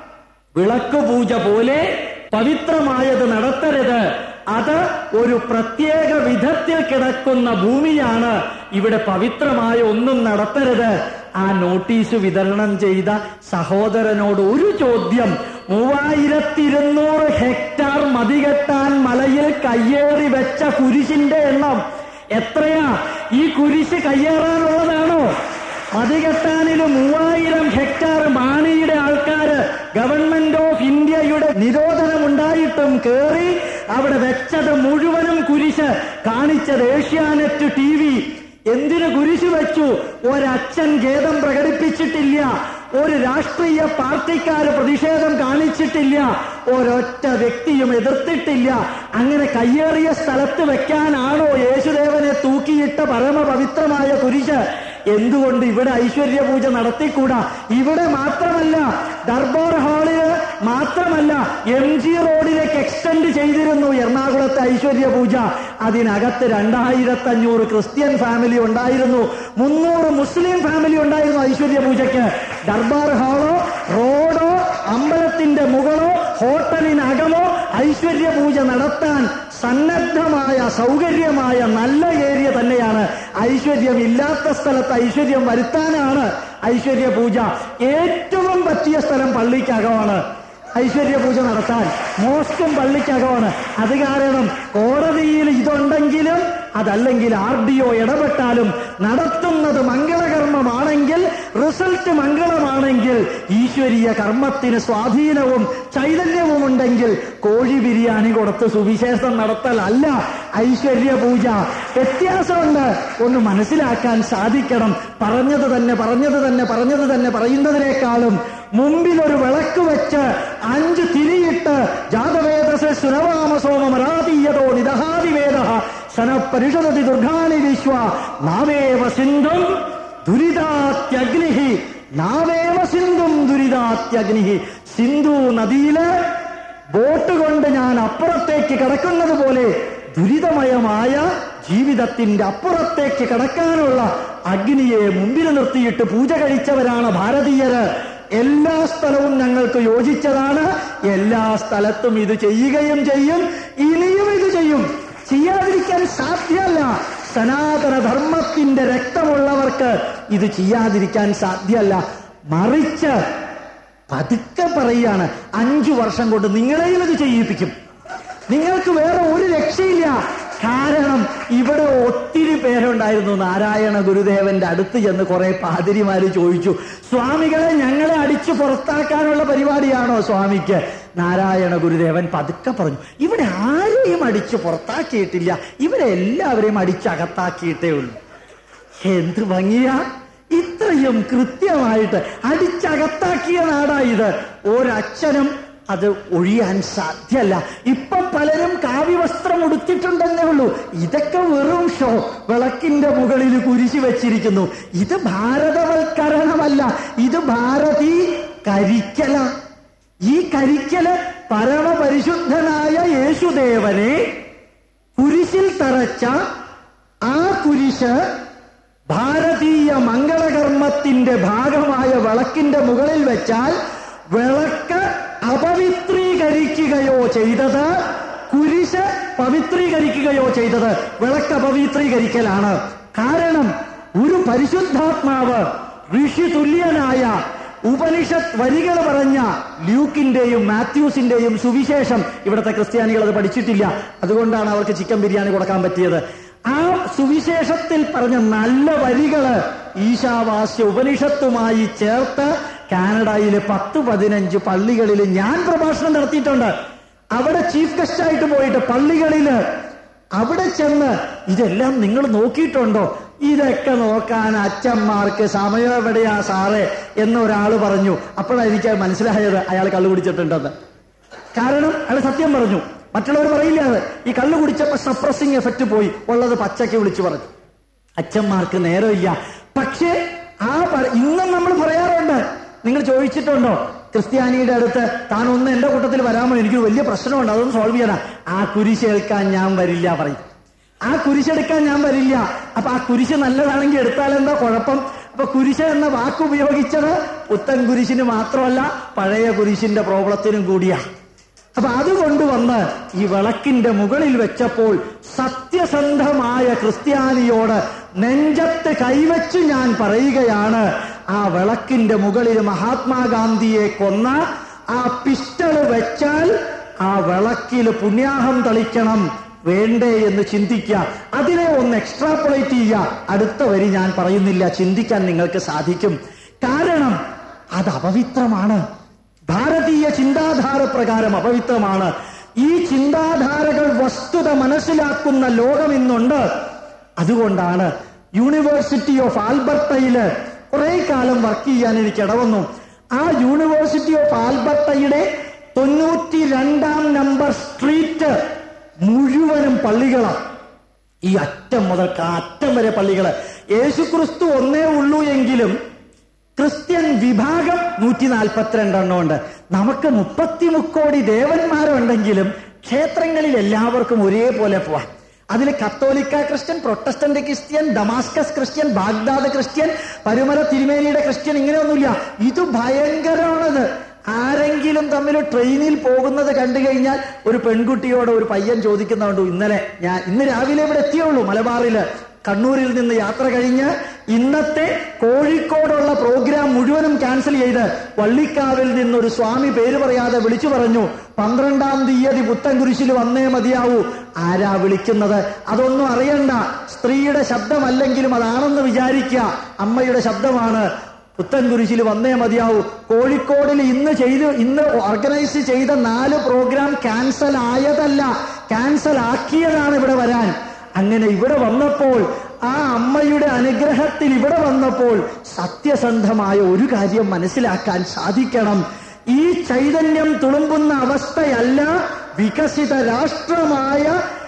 വിളക്ക് പൂജ പോലെ പവിത്രമായത് നടത്തരുത് അത് ഒരു പ്രത്യേക വിധത്തിൽ കിടക്കുന്ന ഭൂമിയാണ് ഇവിടെ പവിത്രമായ ഒന്നും നടത്തരുത് ആ നോട്ടീസ് വിതരണം ചെയ്ത സഹോദരനോട് ഒരു ചോദ്യം മൂവായിരത്തി ഇരുന്നൂറ് ഹെക്ടാർ മതികെട്ടാൻ മലയിൽ കയ്യേറി വെച്ച കുരിശിന്റെ എണ്ണം എത്രയാ ഈ കുരിശ് കയ്യേറാനുള്ളതാണോ മതികെട്ടാനില് മൂവായിരം ഹെക്ടാർ മാണിയുടെ ആൾക്കാര് ഗവൺമെന്റ് ഓഫ് ഇന്ത്യയുടെ നിരോധനമുണ്ടായിട്ടും കേറി അവിടെ വെച്ചത് മുഴുവനും കുരിശ് കാണിച്ചത് ഏഷ്യാനെറ്റ് ടി വി എന്തിനു കുരിശ് വെച്ചു ഒരച്ഛൻ ഖേദം പ്രകടിപ്പിച്ചിട്ടില്ല ഒരു രാഷ്ട്രീയ പാർട്ടിക്കാര് പ്രതിഷേധം കാണിച്ചിട്ടില്ല ഒരൊറ്റ വ്യക്തിയും എതിർത്തിട്ടില്ല അങ്ങനെ കയ്യേറിയ സ്ഥലത്ത് വെക്കാനാണോ യേശുദേവനെ തൂക്കിയിട്ട പരമപവിത്രമായ കുരിശ് എന്തുകൊണ്ട് ഇവിടെ ഐശ്വര്യ പൂജ നടത്തിക്കൂടാ ഇവിടെ മാത്രമല്ല ദർബാർ ഹാളില് മാത്രമല്ല എം ജി റോഡിലേക്ക് എക്സ്റ്റെൻഡ് ചെയ്തിരുന്നു എറണാകുളത്തെ ഐശ്വര്യ പൂജ അതിനകത്ത് രണ്ടായിരത്തി അഞ്ഞൂറ് ക്രിസ്ത്യൻ ഫാമിലി ഉണ്ടായിരുന്നു മുന്നൂറ് മുസ്ലിം ഫാമിലി ഉണ്ടായിരുന്നു ഐശ്വര്യ പൂജയ്ക്ക് ദർബാർ ഹാളോ റോഡോ അമ്പലത്തിന്റെ മുകളോ ഹോട്ടലിനകമോ ഐശ്വര്യ പൂജ നടത്താൻ സന്നദ്ധമായ സൗകര്യമായ നല്ല ഏരിയ തന്നെയാണ് ഐശ്വര്യം ഇല്ലാത്ത സ്ഥലത്ത് ഐശ്വര്യം വരുത്താനാണ് ഐശ്വര്യ പൂജ ഏറ്റവും പറ്റിയ സ്ഥലം പള്ളിക്കകമാണ് ഐശ്വര്യ പൂജ നടത്താൻ മോസ്കും പള്ളിക്കകമാണ് അത് കാരണം കോടതിയിൽ ഇതുണ്ടെങ്കിലും അതല്ലെങ്കിൽ ആർ ഡി ഒ ഇടപെട്ടാലും നടത്തുന്നത് മംഗളകർമ്മമാണെങ്കിൽ റിസൾട്ട് മംഗളമാണെങ്കിൽ ഈശ്വരീയ കർമ്മത്തിന് സ്വാധീനവും ചൈതന്യവും ഉണ്ടെങ്കിൽ കോഴി ബിരിയാണി കൊടുത്ത് സുവിശേഷം നടത്തലല്ല ഐശ്വര്യ പൂജ വ്യത്യാസമുണ്ട് ഒന്ന് മനസ്സിലാക്കാൻ സാധിക്കണം പറഞ്ഞത് തന്നെ പറഞ്ഞത് തന്നെ പറഞ്ഞത് തന്നെ പറയുന്നതിനേക്കാളും മുമ്പിൽ ഒരു വിളക്ക് വെച്ച് അഞ്ച് തിരിയിട്ട് ജാതവേദസ് സുരവാമസോമരാതീയതോ നിദഹാതിവേദ സനപരിഷദതി ദുർഗാണി വിശ്വ നാവേവ സിന്ധും ദുരിതാത്യഗ്നി നാവേവ സിന്ധും ദുരിതാത്യഗ്നി സിന്ധു നദിയില് ബോട്ട് കൊണ്ട് ഞാൻ അപ്പുറത്തേക്ക് കടക്കുന്നത് പോലെ ദുരിതമയമായ ജീവിതത്തിന്റെ അപ്പുറത്തേക്ക് കടക്കാനുള്ള അഗ്നിയെ മുമ്പിൽ നിർത്തിയിട്ട് പൂജ കഴിച്ചവരാണ് ഭാരതീയര് എല്ലാ സ്ഥലവും ഞങ്ങൾക്ക് യോജിച്ചതാണ് എല്ലാ സ്ഥലത്തും ഇത് ചെയ്യുകയും ചെയ്യും ഇനിയും ഇത് ചെയ്യും ചെയ്യാതിരിക്കാൻ സാധ്യമല്ല സനാതന ധർമ്മത്തിന്റെ രക്തമുള്ളവർക്ക് ഇത് ചെയ്യാതിരിക്കാൻ സാധ്യമല്ല മറിച്ച് പതുക്കെ പറയുകയാണ് അഞ്ചു വർഷം കൊണ്ട് നിങ്ങളെയും ഇത് ചെയ്യിപ്പിക്കും നിങ്ങൾക്ക് വേറെ ഒരു രക്ഷയില്ല കാരണം ഇവിടെ ഒത്തിരി പേരുണ്ടായിരുന്നു നാരായണ ഗുരുദേവന്റെ അടുത്ത് ചെന്ന് കുറെ പാതിരിമാര് ചോദിച്ചു സ്വാമികളെ ഞങ്ങളെ അടിച്ചു പുറത്താക്കാനുള്ള പരിപാടിയാണോ സ്വാമിക്ക് നാരായണ ഗുരുദേവൻ പതുക്കെ പറഞ്ഞു ഇവിടെ ആരെയും അടിച്ചു പുറത്താക്കിയിട്ടില്ല ഇവരെ എല്ലാവരെയും അടിച്ചകത്താക്കിയിട്ടേ ഉള്ളൂ എന്ത് ഭംഗിയാ ഇത്രയും കൃത്യമായിട്ട് അടിച്ചകത്താക്കിയ നാടാ ഇത് ഒരച്ഛനും അത് ഒഴിയാൻ സാധ്യല്ല ഇപ്പൊ പലരും കാവ്യവസ്ത്രം ഉടുത്തിട്ടുണ്ടെന്നേ ഉള്ളൂ ഇതൊക്കെ വെറും ഷോ വിളക്കിന്റെ മുകളിൽ കുരിശി വെച്ചിരിക്കുന്നു ഇത് ഭാരതവൽക്കരണമല്ല ഇത് ഭാരതീ കരിക്കല ഈ കരിക്കല് പരമപരിശുദ്ധനായ യേശുദേവനെ കുരിശിൽ തറച്ച ആ കുരിശ് ഭാരതീയ മംഗളകർമ്മത്തിന്റെ ഭാഗമായ വിളക്കിന്റെ മുകളിൽ വെച്ചാൽ വിളക്ക് അപവിത്രീകരിക്കുകയോ ചെയ്തത് കുരിശ് പവിത്രീകരിക്കുകയോ ചെയ്തത് വിളക്ക് അപവിത്രീകരിക്കലാണ് കാരണം ഒരു പരിശുദ്ധാത്മാവ് ഋഷി തുല്യനായ ഉപനിഷത്ത് വരികൾ പറഞ്ഞ ലൂക്കിന്റെയും മാത്യൂസിന്റെയും സുവിശേഷം ഇവിടുത്തെ ക്രിസ്ത്യാനികൾ അത് പഠിച്ചിട്ടില്ല അതുകൊണ്ടാണ് അവർക്ക് ചിക്കൻ ബിരിയാണി കൊടുക്കാൻ പറ്റിയത് ആ സുവിശേഷത്തിൽ പറഞ്ഞ നല്ല വരികള് ഈശാവാസ്യ ഉപനിഷത്തുമായി ചേർത്ത് കാനഡയിലെ പത്ത് പതിനഞ്ച് പള്ളികളിൽ ഞാൻ പ്രഭാഷണം നടത്തിയിട്ടുണ്ട് അവിടെ ചീഫ് ഗസ്റ്റ് ആയിട്ട് പോയിട്ട് പള്ളികളില് അവിടെ ചെന്ന് ഇതെല്ലാം നിങ്ങൾ നോക്കിയിട്ടുണ്ടോ ഇതൊക്കെ നോക്കാൻ അച്ഛന്മാർക്ക് സമയം എവിടെയാ സാറേ എന്നൊരാള് പറഞ്ഞു അപ്പോഴായിരിക്കും അത് മനസ്സിലായത് അയാൾ കള്ളു കുടിച്ചിട്ടുണ്ടെന്ന് കാരണം അയാൾ സത്യം പറഞ്ഞു മറ്റുള്ളവർ പറയില്ല അത് ഈ കള്ളു കുടിച്ചപ്പോ സപ്രസിങ് എഫക്റ്റ് പോയി ഉള്ളത് പച്ചയ്ക്ക് വിളിച്ചു പറഞ്ഞു അച്ഛന്മാർക്ക് നേരമില്ല പക്ഷേ ആ പ- ഇന്നും നമ്മൾ പറയാറുണ്ട് നിങ്ങൾ ചോദിച്ചിട്ടുണ്ടോ ക്രിസ്ത്യാനിയുടെ അടുത്ത് താൻ ഒന്ന് എന്റെ കൂട്ടത്തിൽ വരാമോ എനിക്ക് വലിയ പ്രശ്നമുണ്ട് അതൊന്ന് സോൾവ് ചെയ്യണം ആ കുരിശേൽക്കാൻ ഞാൻ വരില്ല പറയും ആ കുരിശെടുക്കാൻ ഞാൻ വരില്ല അപ്പൊ ആ കുരിശ് നല്ലതാണെങ്കിൽ എടുത്താൽ എന്താ കുഴപ്പം അപ്പൊ കുരിശ് എന്ന വാക്ക് ഉപയോഗിച്ചത് പുത്തൻ കുരിശിന് മാത്രമല്ല പഴയ കുരിശിന്റെ പ്രോബ്ലത്തിനും കൂടിയാ അപ്പൊ അത് കൊണ്ടുവന്ന് ഈ വിളക്കിന്റെ മുകളിൽ വെച്ചപ്പോൾ സത്യസന്ധമായ ക്രിസ്ത്യാനിയോട് നെഞ്ചത്ത് കൈവച്ച് ഞാൻ പറയുകയാണ് ആ വിളക്കിന്റെ മുകളിൽ മഹാത്മാഗാന്ധിയെ കൊന്ന ആ പിസ്റ്റള് വെച്ചാൽ ആ വിളക്കിൽ പുണ്യാഹം തളിക്കണം വേണ്ടേ എന്ന് ചിന്തിക്കുക അതിനെ ഒന്ന് എക്സ്ട്രാപ്പുലേറ്റ് ചെയ്യുക അടുത്ത വരി ഞാൻ പറയുന്നില്ല ചിന്തിക്കാൻ നിങ്ങൾക്ക് സാധിക്കും കാരണം അത് അപവിത്രമാണ് ഭാരതീയ ചിന്താധാര പ്രകാരം അപവിത്രമാണ് ഈ ചിന്താധാരകൾ വസ്തുത മനസ്സിലാക്കുന്ന ലോകം ഇന്നുണ്ട് അതുകൊണ്ടാണ് യൂണിവേഴ്സിറ്റി ഓഫ് ആൽബർട്ടയില് കുറെ കാലം വർക്ക് ചെയ്യാൻ എനിക്ക് ഇടവന്നു ആ യൂണിവേഴ്സിറ്റി ഓഫ് ആൽബർട്ടയുടെ തൊണ്ണൂറ്റി രണ്ടാം നമ്പർ സ്ട്രീറ്റ് മുഴുവനും പള്ളികളാണ് ഈ അറ്റം മുതൽ അറ്റം വരെ പള്ളികള് യേശുക്രിസ്തു ഒന്നേ ഉള്ളൂ എങ്കിലും ക്രിസ്ത്യൻ വിഭാഗം നൂറ്റി നാൽപ്പത്തിരണ്ടെണ്ണം ഉണ്ട് നമുക്ക് മുപ്പത്തി മുക്കോടി ദേവന്മാരുണ്ടെങ്കിലും ക്ഷേത്രങ്ങളിൽ എല്ലാവർക്കും ഒരേപോലെ പോവാം അതിൽ കത്തോലിക്ക Christian Protestant Christian Damascus Christian Baghdad Christian Parumala തിരുമേനിയുടെ ക്രിസ്ത്യൻ ഇങ്ങനെയൊന്നുമില്ല ഇത് ഭയങ്കരമാണത് ആരെങ്കിലും തമ്മിൽ ട്രെയിനിൽ പോകുന്നത് കണ്ടു കഴിഞ്ഞാൽ ഒരു പെൺകുട്ടിയോട് ഒരു പയ്യൻ ചോദിക്കുന്നുണ്ട് ഇന്നലെ ഞാൻ ഇന്ന് രാവിലെ ഇവിടെ എത്തിയുള്ളൂ മലബാറില് കണ്ണൂരിൽ നിന്ന് യാത്ര കഴിഞ്ഞ് ഇന്നത്തെ കോഴിക്കോടുള്ള പ്രോഗ്രാം മുഴുവനും ക്യാൻസൽ ചെയ്ത് വള്ളിക്കാവിൽ നിന്നൊരു സ്വാമി പേര് പറയാതെ വിളിച്ചു പറഞ്ഞു പന്ത്രണ്ടാം തീയതി പുത്തൻകുരിശിൽ വന്നേ മതിയാവൂ ആരാ വിളിക്കുന്നത് അതൊന്നും അറിയണ്ട സ്ത്രീയുടെ ശബ്ദമല്ലെങ്കിലും അതാണെന്ന് വിചാരിക്കുക അമ്മയുടെ ശബ്ദമാണ് പുത്തൻകുരിശിൽ വന്നേ മതിയാവൂ കോഴിക്കോടിൽ ഇന്ന് ചെയ്ത് ഇന്ന് ഓർഗനൈസ് ചെയ്ത നാല് പ്രോഗ്രാം ക്യാൻസൽ ആയതല്ല ക്യാൻസൽ ആക്കിയതാണ് ഇവിടെ വരാൻ അങ്ങനെ ഇവിടെ വന്നപ്പോൾ ആ അമ്മയുടെ അനുഗ്രഹത്തിൽ ഇവിടെ വന്നപ്പോൾ സത്യസന്ധമായ ഒരു കാര്യം മനസ്സിലാക്കാൻ സാധിക്കണം ഈ ചൈതന്യം തുളുമ്പുന്ന അവസ്ഥയല്ല വികസിത രാഷ്ട്രമായ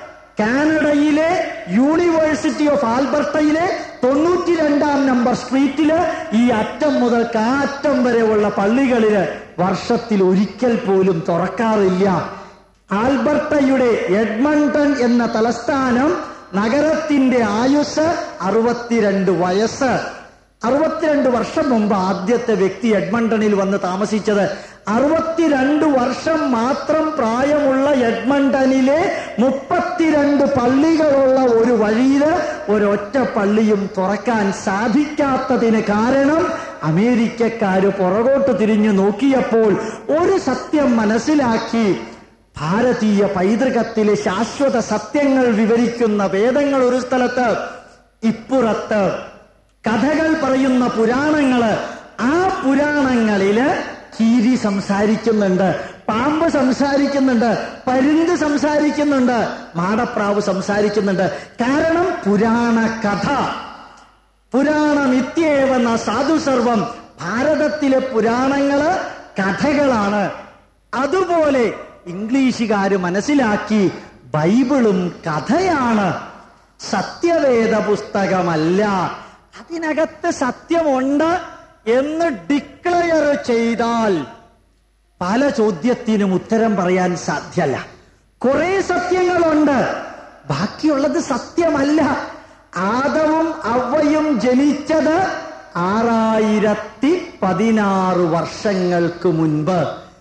കാനഡയിലെ യൂണിവേഴ്സിറ്റി ഓഫ് ആൽബർട്ടയിലെ തൊണ്ണൂറ്റി രണ്ടാം നമ്പർ സ്ട്രീറ്റില് ഈ അറ്റം മുതൽ കാറ്റം വരെയുള്ള പള്ളികളില് വർഷത്തിൽ ഒരിക്കൽ പോലും തുറക്കാറില്ല ആൽബർട്ടയുടെ എഡ്മണ്ടൺ എന്ന തലസ്ഥാനം നഗരത്തിന്റെ ആയുസ് അറുപത്തിരണ്ട് വയസ്സ് അറുപത്തിരണ്ട് വർഷം മുമ്പ് ആദ്യത്തെ വ്യക്തി എഡ്മണ്ടണിൽ വന്ന് താമസിച്ചത് അറുപത്തിരണ്ട് വർഷം മാത്രം പ്രായമുള്ള എഡ്മണ്ടണിലെ മുപ്പത്തിരണ്ട് പള്ളികളുള്ള ഒരു വഴിയില് ഒരൊറ്റ പള്ളിയും തുറക്കാൻ സാധിക്കാത്തതിന് കാരണം അമേരിക്കക്കാര് പുറകോട്ട് തിരിഞ്ഞു നോക്കിയപ്പോൾ ഒരു സത്യം മനസ്സിലാക്കി ഭാരതീയ പൈതൃകത്തിലെ ശാശ്വത സത്യങ്ങൾ വിവരിക്കുന്ന വേദങ്ങൾ ഒരു സ്ഥലത്ത് ഇപ്പുറത്ത് കഥകൾ പറയുന്ന പുരാണങ്ങള് ആ പുരാണങ്ങളില് കീരി സംസാരിക്കുന്നുണ്ട് പാമ്പ് സംസാരിക്കുന്നുണ്ട് പരുന്ത് സംസാരിക്കുന്നുണ്ട് മാടപ്രാവ് സംസാരിക്കുന്നുണ്ട് കാരണം പുരാണ കഥ പുരാണമിത്യേവെന്ന സാധു സർവം ഭാരതത്തിലെ പുരാണങ്ങള് കഥകളാണ് അതുപോലെ ഇംഗ്ലീഷുകാര് മനസ്സിലാക്കി ബൈബിളും കഥയാണ് സത്യവേദ പുസ്തകമല്ല അതിനകത്ത് സത്യമുണ്ട് എന്ന് ഡിക്ലെയർ ചെയ്താൽ പല ചോദ്യത്തിനും ഉത്തരം പറയാൻ സാധ്യല്ല കുറെ സത്യങ്ങളുണ്ട് ബാക്കിയുള്ളത് സത്യമല്ല ആദവും അവയും ജനിച്ചത് ആറായിരത്തി പതിനാറ് വർഷങ്ങൾക്ക് മുൻപ്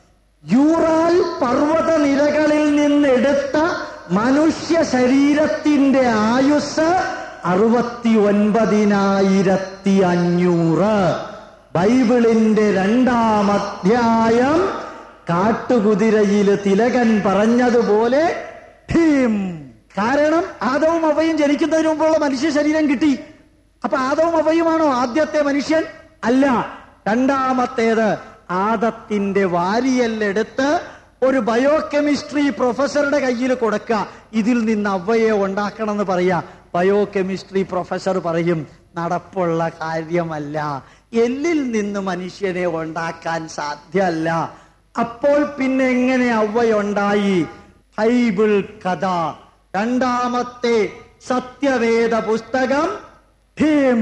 യൂറാൽ പർവ്വത നിരകളിൽ നിന്നെടുത്ത മനുഷ്യ ശരീരത്തിന്റെ ആയുസ് അറുപത്തി ഒൻപതിനായിരത്തി അഞ്ഞൂറ് ബൈബിളിന്റെ രണ്ടാം അധ്യായം കാട്ടുകുതിരയിൽ തിലകൻ പറഞ്ഞതുപോലെ ഭീം കാരണം ആദവും അവയും ജനിക്കുന്നതിന് മുമ്പുള്ള മനുഷ്യ ശരീരം കിട്ടി അപ്പൊ ആദവും അവയുമാണോ ആദ്യത്തെ മനുഷ്യൻ അല്ല രണ്ടാമത്തേത് ആദത്തിന്റെ വാരിയല്ലെടുത്ത് ഒരു ബയോകെമിസ്ട്രി പ്രൊഫസറുടെ കയ്യിൽ കൊടുക്കുക ഇതിൽ നിന്ന് അവയെ ഉണ്ടാക്കണം എന്ന് പറയാ ബയോകെമിസ്ട്രി പ്രൊഫസർ പറയും നടപ്പുള്ള കാര്യമല്ല എല്ലിൽ നിന്ന് മനുഷ്യനെ ഉണ്ടാക്കാൻ സാധ്യമല്ല അപ്പോൾ പിന്നെ എങ്ങനെ അവയുണ്ടായി ബൈബിൾ കഥ രണ്ടാമത്തെ സത്യവേദ പുസ്തകം ഭീം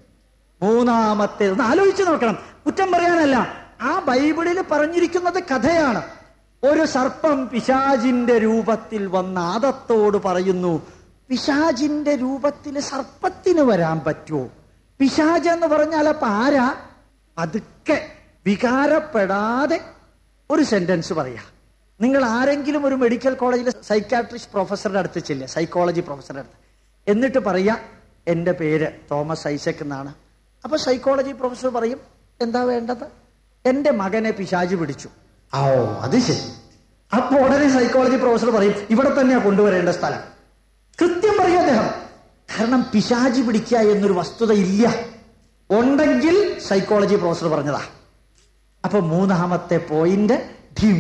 മൂന്നാമത്തെ ഒന്ന് ആലോചിച്ച് നോക്കണം കുറ്റം പറയാനല്ല ആ ബൈബിളിൽ പറഞ്ഞിരിക്കുന്നത് കഥയാണ് ഒരു സർപ്പം പിശാജിന്റെ രൂപത്തിൽ വന്ന ആദത്തോട് പറയുന്നു പിശാജിന്റെ രൂപത്തിൽ സർപ്പത്തിന് വരാൻ പറ്റുമോ പിശാജ് എന്ന് പറഞ്ഞാൽ അപ്പൊ ആരാ പതുക്കെ വികാരപ്പെടാതെ ഒരു സെന്റൻസ് പറയാ നിങ്ങൾ ആരെങ്കിലും ഒരു മെഡിക്കൽ കോളേജിലെ സൈക്കാട്രിസ്റ്റ് പ്രൊഫസറുടെ അടുത്ത് ചെല്ലുക സൈക്കോളജി പ്രൊഫസറുടെ അടുത്ത് എന്നിട്ട് പറയാ എന്റെ പേര് തോമസ് ഐസക് എന്നാണ് അപ്പൊ സൈക്കോളജി പ്രൊഫസർ പറയും എന്താ വേണ്ടത് എന്റെ മകനെ പിശാജ് പിടിച്ചു ഓ അത് ശരി അപ്പൊ ഉടനെ സൈക്കോളജി പ്രൊഫസർ പറയും ഇവിടെ തന്നെയാ കൊണ്ടുവരേണ്ട സ്ഥലം കൃത്യം പറയും അദ്ദേഹം കാരണം പിശാചി പിടിക്കുക എന്നൊരു വസ്തുത ഇല്ല ഉണ്ടെങ്കിൽ സൈക്കോളജി പ്രൊഫസർ പറഞ്ഞതാ അപ്പൊ മൂന്നാമത്തെ പോയിന്റ് ധിം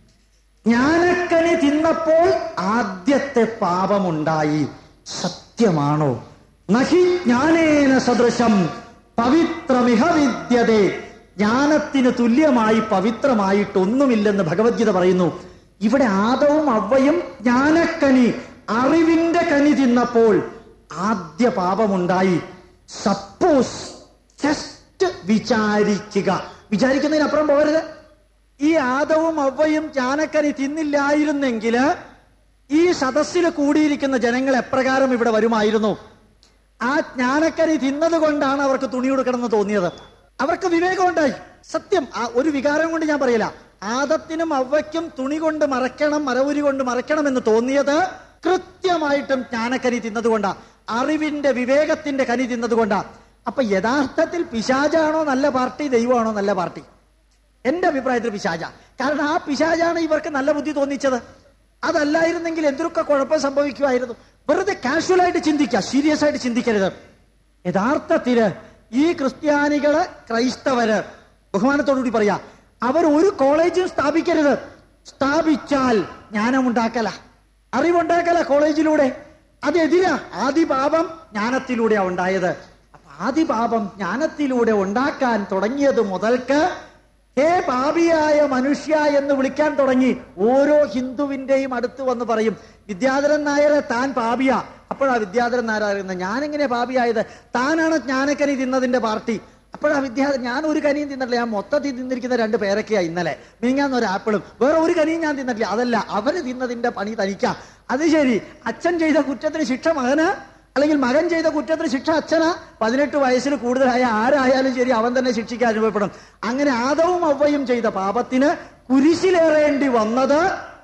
ജ്ഞാനക്കനി തിന്നപ്പോൾ ആദ്യത്തെ പാപമുണ്ടായി സത്യമാണോ നഹി ജ്ഞാനേന സദൃശം പവിത്രമിഹ വിദ്യതേ ജ്ഞാനത്തിന് തുല്യമായി പവിത്രമായിട്ടൊന്നുമില്ലെന്ന് ഭഗവത്ഗീത പറയുന്നു ഇവിടെ ആദവും അവയും ജ്ഞാനക്കനി അറിവിന്റെ കനി തിന്നപ്പോൾ ആദ്യ പാപമുണ്ടായി സപ്പോസ് ജസ്റ്റ് വിചാരിക്കുക വിചാരിക്കുന്നതിനപ്പുറം പോകരുത് ഈ ആദവും അവയും ജ്ഞാനക്കനി തിന്നില്ലായിരുന്നെങ്കിൽ ഈ സദസ്സിൽ കൂടിയിരിക്കുന്ന ജനങ്ങൾ എപ്രകാരം ഇവിടെ വരുമായിരുന്നു ആ ജ്ഞാനക്കനി തിന്നത് കൊണ്ടാണ് അവർക്ക് തുണി കൊടുക്കണമെന്ന് തോന്നിയത് അവർക്ക് വിവേകം ഉണ്ടായി സത്യം ആ ഒരു വികാരം കൊണ്ട് ഞാൻ പറയില്ല ആദത്തിനും അവയ്ക്കും തുണി കൊണ്ട് മറയ്ക്കണം മരവുരി കൊണ്ട് മറയ്ക്കണം എന്ന് തോന്നിയത് കൃത്യമായിട്ടും ജ്ഞാനക്കനി തിന്നതുകൊണ്ടാ അറിവിന്റെ വിവേകത്തിന്റെ കനി തിന്നതുകൊണ്ടാ അപ്പൊ യഥാർത്ഥത്തിൽ പിശാചാണോ നല്ല പാർട്ടി ദൈവമാണോ നല്ല പാർട്ടി എന്റെ അഭിപ്രായത്തിൽ പിശാച കാരണം ആ പിശാചാണ് ഇവർക്ക് നല്ല ബുദ്ധി തോന്നിച്ചത് അതല്ലായിരുന്നെങ്കിൽ എന്തൊക്കെ കുഴപ്പം സംഭവിക്കുമായിരുന്നു വെറുതെ കാഷ്വൽ ആയിട്ട് ചിന്തിക്കുക സീരിയസ് ആയിട്ട് ചിന്തിക്കരുത് യഥാർത്ഥത്തില് ഈ ക്രിസ്ത്യാനികള് ക്രൈസ്തവര് ബഹുമാനത്തോടുകൂടി പറയാ അവർ ഒരു കോളേജും സ്ഥാപിക്കരുത് സ്ഥാപിച്ചാൽ ജ്ഞാനമുണ്ടാക്കല അറിവുണ്ടാക്കല കോളേജിലൂടെ അതെതിരാ ആദിപാപം ജ്ഞാനത്തിലൂടെയാ ഉണ്ടായത് അപ്പൊ ആദിപാപം ജ്ഞാനത്തിലൂടെ ഉണ്ടാക്കാൻ തുടങ്ങിയത് മുതൽക്ക് ഹേ പാപിയായ മനുഷ്യ എന്ന് വിളിക്കാൻ തുടങ്ങി ഓരോ ഹിന്ദുവിന്റെയും അടുത്ത് വന്ന് പറയും വിദ്യാധരൻ നായരെ താൻ പാപിയ അപ്പോഴാ വിദ്യാധരൻ നായർ അറിയുന്നത് ഞാനെങ്ങനെ പാപിയായത് താനാണ് ജ്ഞാനക്കനി തിന്നതിന്റെ പാർട്ടി അപ്പോഴാ വിദ്യാധരൻ ഞാൻ ഒരു കനിയും തിന്നിട്ടില്ല ഞാൻ മൊത്തത്തിൽ തിന്നിരിക്കുന്ന രണ്ട് പേരൊക്കെയാ ഇന്നലെ മിനിങ്ങാന്ന് ഒരു ആപ്പിളും വേറെ ഒരു കനിയും ഞാൻ തിന്നിട്ടില്ല അതല്ല അവര് തിന്നതിന്റെ പണി തനിക്കാ അത് ശരി അച്ഛൻ ചെയ്ത കുറ്റത്തിന് ശിക്ഷ മകന് അല്ലെങ്കിൽ മകൻ ചെയ്ത കുറ്റത്തിന് ശിക്ഷ അച്ഛന പതിനെട്ട് വയസ്സിന് കൂടുതലായ ആരായാലും ശരി അവൻ തന്നെ ശിക്ഷിക്കാൻ അനുഭവപ്പെടും അങ്ങനെ ആദവും അവയും ചെയ്ത പാപത്തിന് കുരിശിലേറേണ്ടി വന്നത്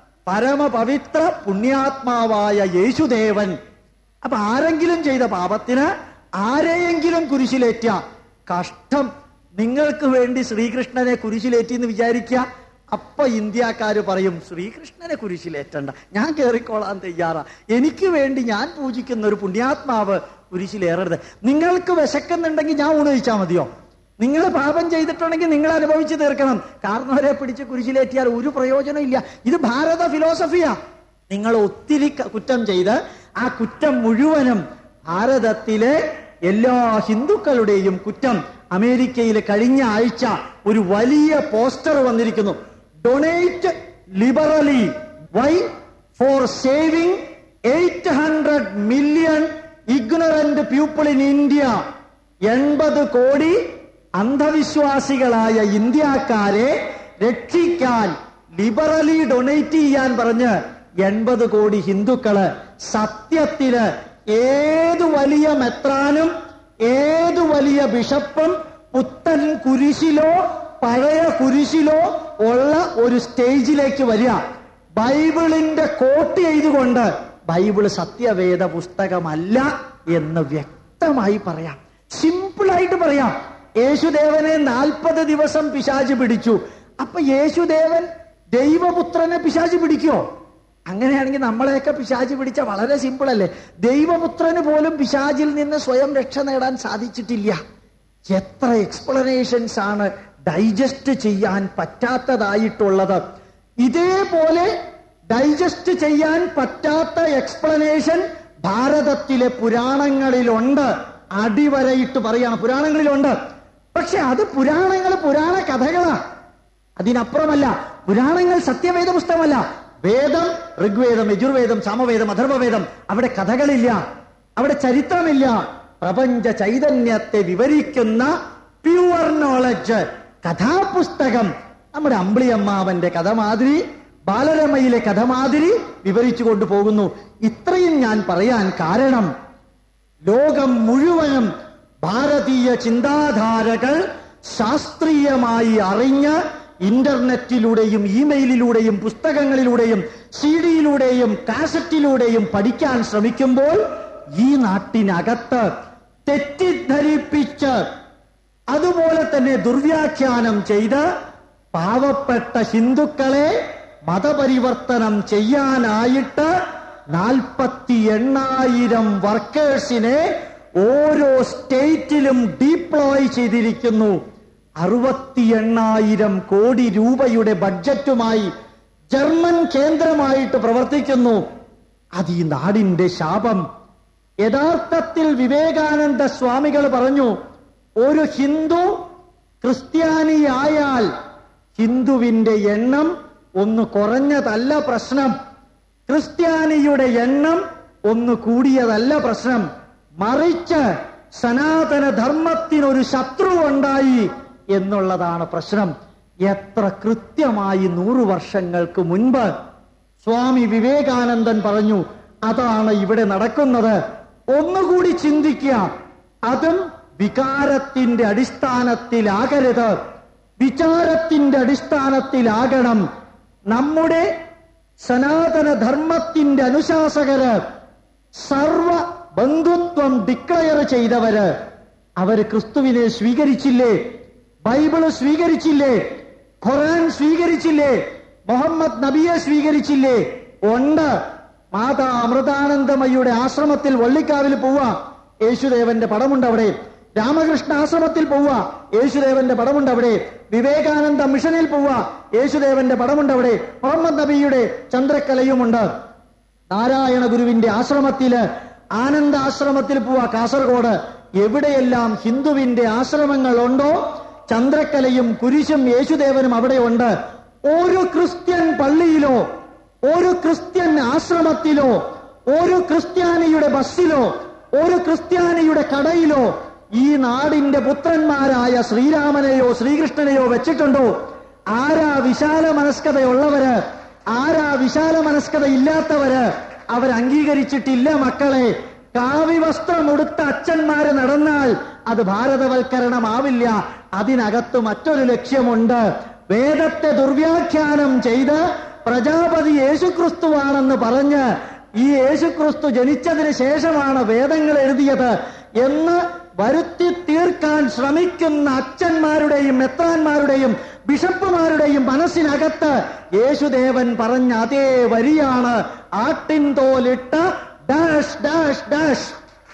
പരമപവിത്ര പുണ്യാത്മാവായ യേശുദേവൻ അപ്പൊ ആരെങ്കിലും ചെയ്ത പാപത്തിന് ആരെയെങ്കിലും കുരിശിലേറ്റ കഷ്ടം നിങ്ങൾക്ക് വേണ്ടി ശ്രീകൃഷ്ണനെ കുരിശിലേറ്റി എന്ന് വിചാരിക്കുക അപ്പൊ ഇന്ത്യക്കാര് പറയും ശ്രീകൃഷ്ണനെ കുരിശിലേറ്റണ്ട ഞാൻ കയറിക്കോളാൻ തയ്യാറാ എനിക്ക് വേണ്ടി ഞാൻ പൂജിക്കുന്ന ഒരു പുണ്യാത്മാവ് കുരിശിലേറരുത് നിങ്ങൾക്ക് വിശക്കുന്നുണ്ടെങ്കിൽ ഞാൻ ഊണ് കഴിച്ചാൽ മതിയോ നിങ്ങൾ പാപം ചെയ്തിട്ടുണ്ടെങ്കിൽ നിങ്ങൾ അനുഭവിച്ച് തീർക്കണം കാരണവരെ പിടിച്ച് കുരിശിലേറ്റിയാൽ ഒരു പ്രയോജനം ഇല്ല ഇത് ഭാരത ഫിലോസഫിയാ നിങ്ങൾ ഒത്തിരി ക- കുറ്റം ചെയ്ത് ആ കുറ്റം മുഴുവനും ഭാരതത്തിലെ എല്ലാ ഹിന്ദുക്കളുടെയും കുറ്റം അമേരിക്കയിൽ കഴിഞ്ഞ ആഴ്ച ഒരു വലിയ പോസ്റ്റർ വന്നിരിക്കുന്നു donate liberally why for saving eight hundred million ignorant people in India എൺപത് കോടി അന്ധവിശ്വാസികളായ ഇന്ത്യക്കാരെ രക്ഷിക്കാൻ ലിബറലി ഡൊണേറ്റ് ചെയ്യാൻ പറഞ്ഞ് എൺപത് കോടി ഹിന്ദുക്കള് സത്യത്തില് ഏത് വലിയ മെത്രാനും ഏത് വലിയ ബിഷപ്പും പുത്തൻ കുരിശിലോ പഴയ കുരിശിലോ ഉള്ള ഒരു സ്റ്റേജിലേക്ക് വരിക ബൈബിളിന്റെ കോട്ട് ചെയ്തുകൊണ്ട് ബൈബിള് സത്യവേദ പുസ്തകമല്ല എന്ന് വ്യക്തമായി പറയാം സിമ്പിളായിട്ട് പറയാം യേശുദേവനെ നാൽപ്പത് ദിവസം പിശാച് പിടിച്ചു അപ്പൊ യേശുദേവൻ ദൈവപുത്രനെ പിശാച് പിടിക്കോ അങ്ങനെയാണെങ്കിൽ നമ്മളെയൊക്കെ പിശാച് പിടിച്ച വളരെ സിമ്പിൾ അല്ലേ ദൈവപുത്രന് പോലും പിശാചിൽ നിന്ന് സ്വയം രക്ഷ നേടാൻ സാധിച്ചിട്ടില്ല എത്ര എക്സ്പ്ലനേഷൻസ് ആണ് ഡൈജസ്റ്റ് ചെയ്യാൻ പറ്റാത്തതായിട്ടുള്ളത് ഇതേപോലെ ഡൈജസ്റ്റ് ചെയ്യാൻ പറ്റാത്ത എക്സ്പ്ലനേഷൻ ഭാരതത്തിലെ പുരാണങ്ങളിലുണ്ട് അടിവരയിട്ട് പറയാണ് പുരാണങ്ങളിലുണ്ട് പക്ഷെ അത് പുരാണങ്ങൾ പുരാണ കഥകളാ അതിനപ്പുറമല്ല പുരാണങ്ങൾ സത്യവേദ പുസ്തകമല്ല വേദം ഋഗ്വേദം യജുർവേദം സാമവേദം അഥർവവേദം അവിടെ കഥകളില്ല അവിടെ ചരിത്രമില്ല പ്രപഞ്ച ചൈതന്യത്തെ വിവരിക്കുന്ന പ്യുവർ നോളജ് കഥാപുസ്തകം നമ്മുടെ അമ്പിളിയമ്മാവന്റെ കഥ മാതിരി ബാലരമയിലെ കഥ മാതിരി വിവരിച്ചു കൊണ്ടുപോകുന്നു ഇത്രയും ഞാൻ പറയാൻ കാരണം ലോകം മുഴുവനും ഭാരതീയ ചിന്താധാരകൾ ശാസ്ത്രീയമായി അറിഞ്ഞ് ഇന്റർനെറ്റിലൂടെയും ഇമെയിലിലൂടെയും പുസ്തകങ്ങളിലൂടെയും സി ഡിയിലൂടെയും കാസറ്റിലൂടെയും പഠിക്കാൻ ശ്രമിക്കുമ്പോൾ ഈ നാട്ടിനകത്ത് തെറ്റിദ്ധരിപ്പിച്ച് അതുപോലെ തന്നെ ദുർവ്യാഖ്യാനം ചെയ്ത് പാവപ്പെട്ട ഹിന്ദുക്കളെ മതപരിവർത്തനം ചെയ്യാനായിട്ട് നാൽപ്പത്തി എണ്ണായിരം വർക്കേഴ്സിനെ ഓരോ സ്റ്റേറ്റിലും ഡീപ്ലോയ് ചെയ്തിരിക്കുന്നു അറുപത്തി എണ്ണായിരം കോടി രൂപയുടെ ബഡ്ജറ്റുമായി ജർമ്മൻ കേന്ദ്രമായിട്ട് പ്രവർത്തിക്കുന്നു അത് ഈ നാടിന്റെ ശാപം യഥാർത്ഥത്തിൽ വിവേകാനന്ദ സ്വാമികൾ പറഞ്ഞു ഒരു ഹിന്ദു ക്രിസ്ത്യാനിയായാൽ ഹിന്ദുവിന്റെ എണ്ണം ഒന്ന് കുറഞ്ഞതല്ല പ്രശ്നം ക്രിസ്ത്യാനിയുടെ എണ്ണം ഒന്ന് കൂടിയതല്ല പ്രശ്നം മറിച്ച് സനാതന ധർമ്മത്തിനൊരു ശത്രു ഉണ്ടായി എന്നുള്ളതാണ് പ്രശ്നം എത്ര കൃത്യമായി നൂറു വർഷങ്ങൾക്ക് മുൻപ് സ്വാമി വിവേകാനന്ദൻ പറഞ്ഞു അതാണ് ഇവിടെ നടക്കുന്നത് ഒന്നുകൂടി ചിന്തിക്കുക അതും വികാരത്തിന്റെ അടിസ്ഥാനത്തിലാകരുത് വിചാരത്തിന്റെ അടിസ്ഥാനത്തിലാകണം നമ്മുടെ സനാതന ധർമ്മത്തിന്റെ അനുശാസകര് സർവ ബന്ധുത്വം ഡിക്ലെയർ ചെയ്തവര് അവര് ക്രിസ്തുവിനെ സ്വീകരിച്ചില്ലേ ബൈബിള് സ്വീകരിച്ചില്ലേ ഖുറാൻ സ്വീകരിച്ചില്ലേ മുഹമ്മദ് നബിയെ സ്വീകരിച്ചില്ലേ ഉണ്ട് മാതാ അമൃതാനന്ദമയുടെ ആശ്രമത്തിൽ വള്ളിക്കാവിൽ പോവാ യേശുദേവന്റെ പടമുണ്ട് അവിടെ രാമകൃഷ്ണ ആശ്രമത്തിൽ പോവുക യേശുദേവന്റെ പടമുണ്ട് അവിടെ വിവേകാനന്ദ മിഷനിൽ പോവുക യേശുദേവന്റെ പടമുണ്ട് അവിടെ മുഹമ്മദ് നബിയുടെ ചന്ദ്രക്കലയുമുണ്ട് നാരായണ ഗുരുവിന്റെ ആശ്രമത്തില് ആനന്ദ ആശ്രമത്തിൽ പോവാ കാസർഗോഡ് എവിടെയെല്ലാം ഹിന്ദുവിന്റെ ആശ്രമങ്ങൾ ഉണ്ടോ ചന്ദ്രക്കലയും കുരിശും യേശുദേവനും അവിടെയുണ്ട് ഒരു ക്രിസ്ത്യൻ പള്ളിയിലോ ഒരു ക്രിസ്ത്യൻ ആശ്രമത്തിലോ ഒരു ക്രിസ്ത്യാനിയുടെ ബസ്സിലോ ഒരു ക്രിസ്ത്യാനിയുടെ കടയിലോ ഈ നാടിന്റെ പുത്രന്മാരായ ശ്രീരാമനെയോ ശ്രീകൃഷ്ണനെയോ വെച്ചിട്ടുണ്ടോ ആരാ വിശാല മനസ്കതയുള്ളവര് ആരാ വിശാല മനസ്കത ഇല്ലാത്തവര് അവർ അംഗീകരിച്ചിട്ടില്ല മക്കളെ കാവിവസ്ത്രമുടുത്ത അച്ഛന്മാര് നടന്നാൽ അത് ഭാരതവൽക്കരണമാവില്ല അതിനകത്ത് മറ്റൊരു ലക്ഷ്യമുണ്ട് വേദത്തെ ദുർവ്യാഖ്യാനം ചെയ്ത് പ്രജാപതി യേശുക്രിസ്തുവാണെന്ന് പറഞ്ഞ് ഈ യേശുക്രിസ്തു ജനിച്ചതിന് ശേഷമാണ് വേദങ്ങൾ എഴുതിയത് എന്ന് വരുത്തി തീർക്കാൻ ശ്രമിക്കുന്ന അച്ഛന്മാരുടെയും മെത്രാന്മാരുടെയും ബിഷപ്പുമാരുടെയും മനസ്സിനകത്ത് യേശുദേവൻ പറഞ്ഞ അതേ വരിയാണ് ആട്ടിൻ തോലിട്ട ഡാഷ് ഡാഷ് ഡാഷ്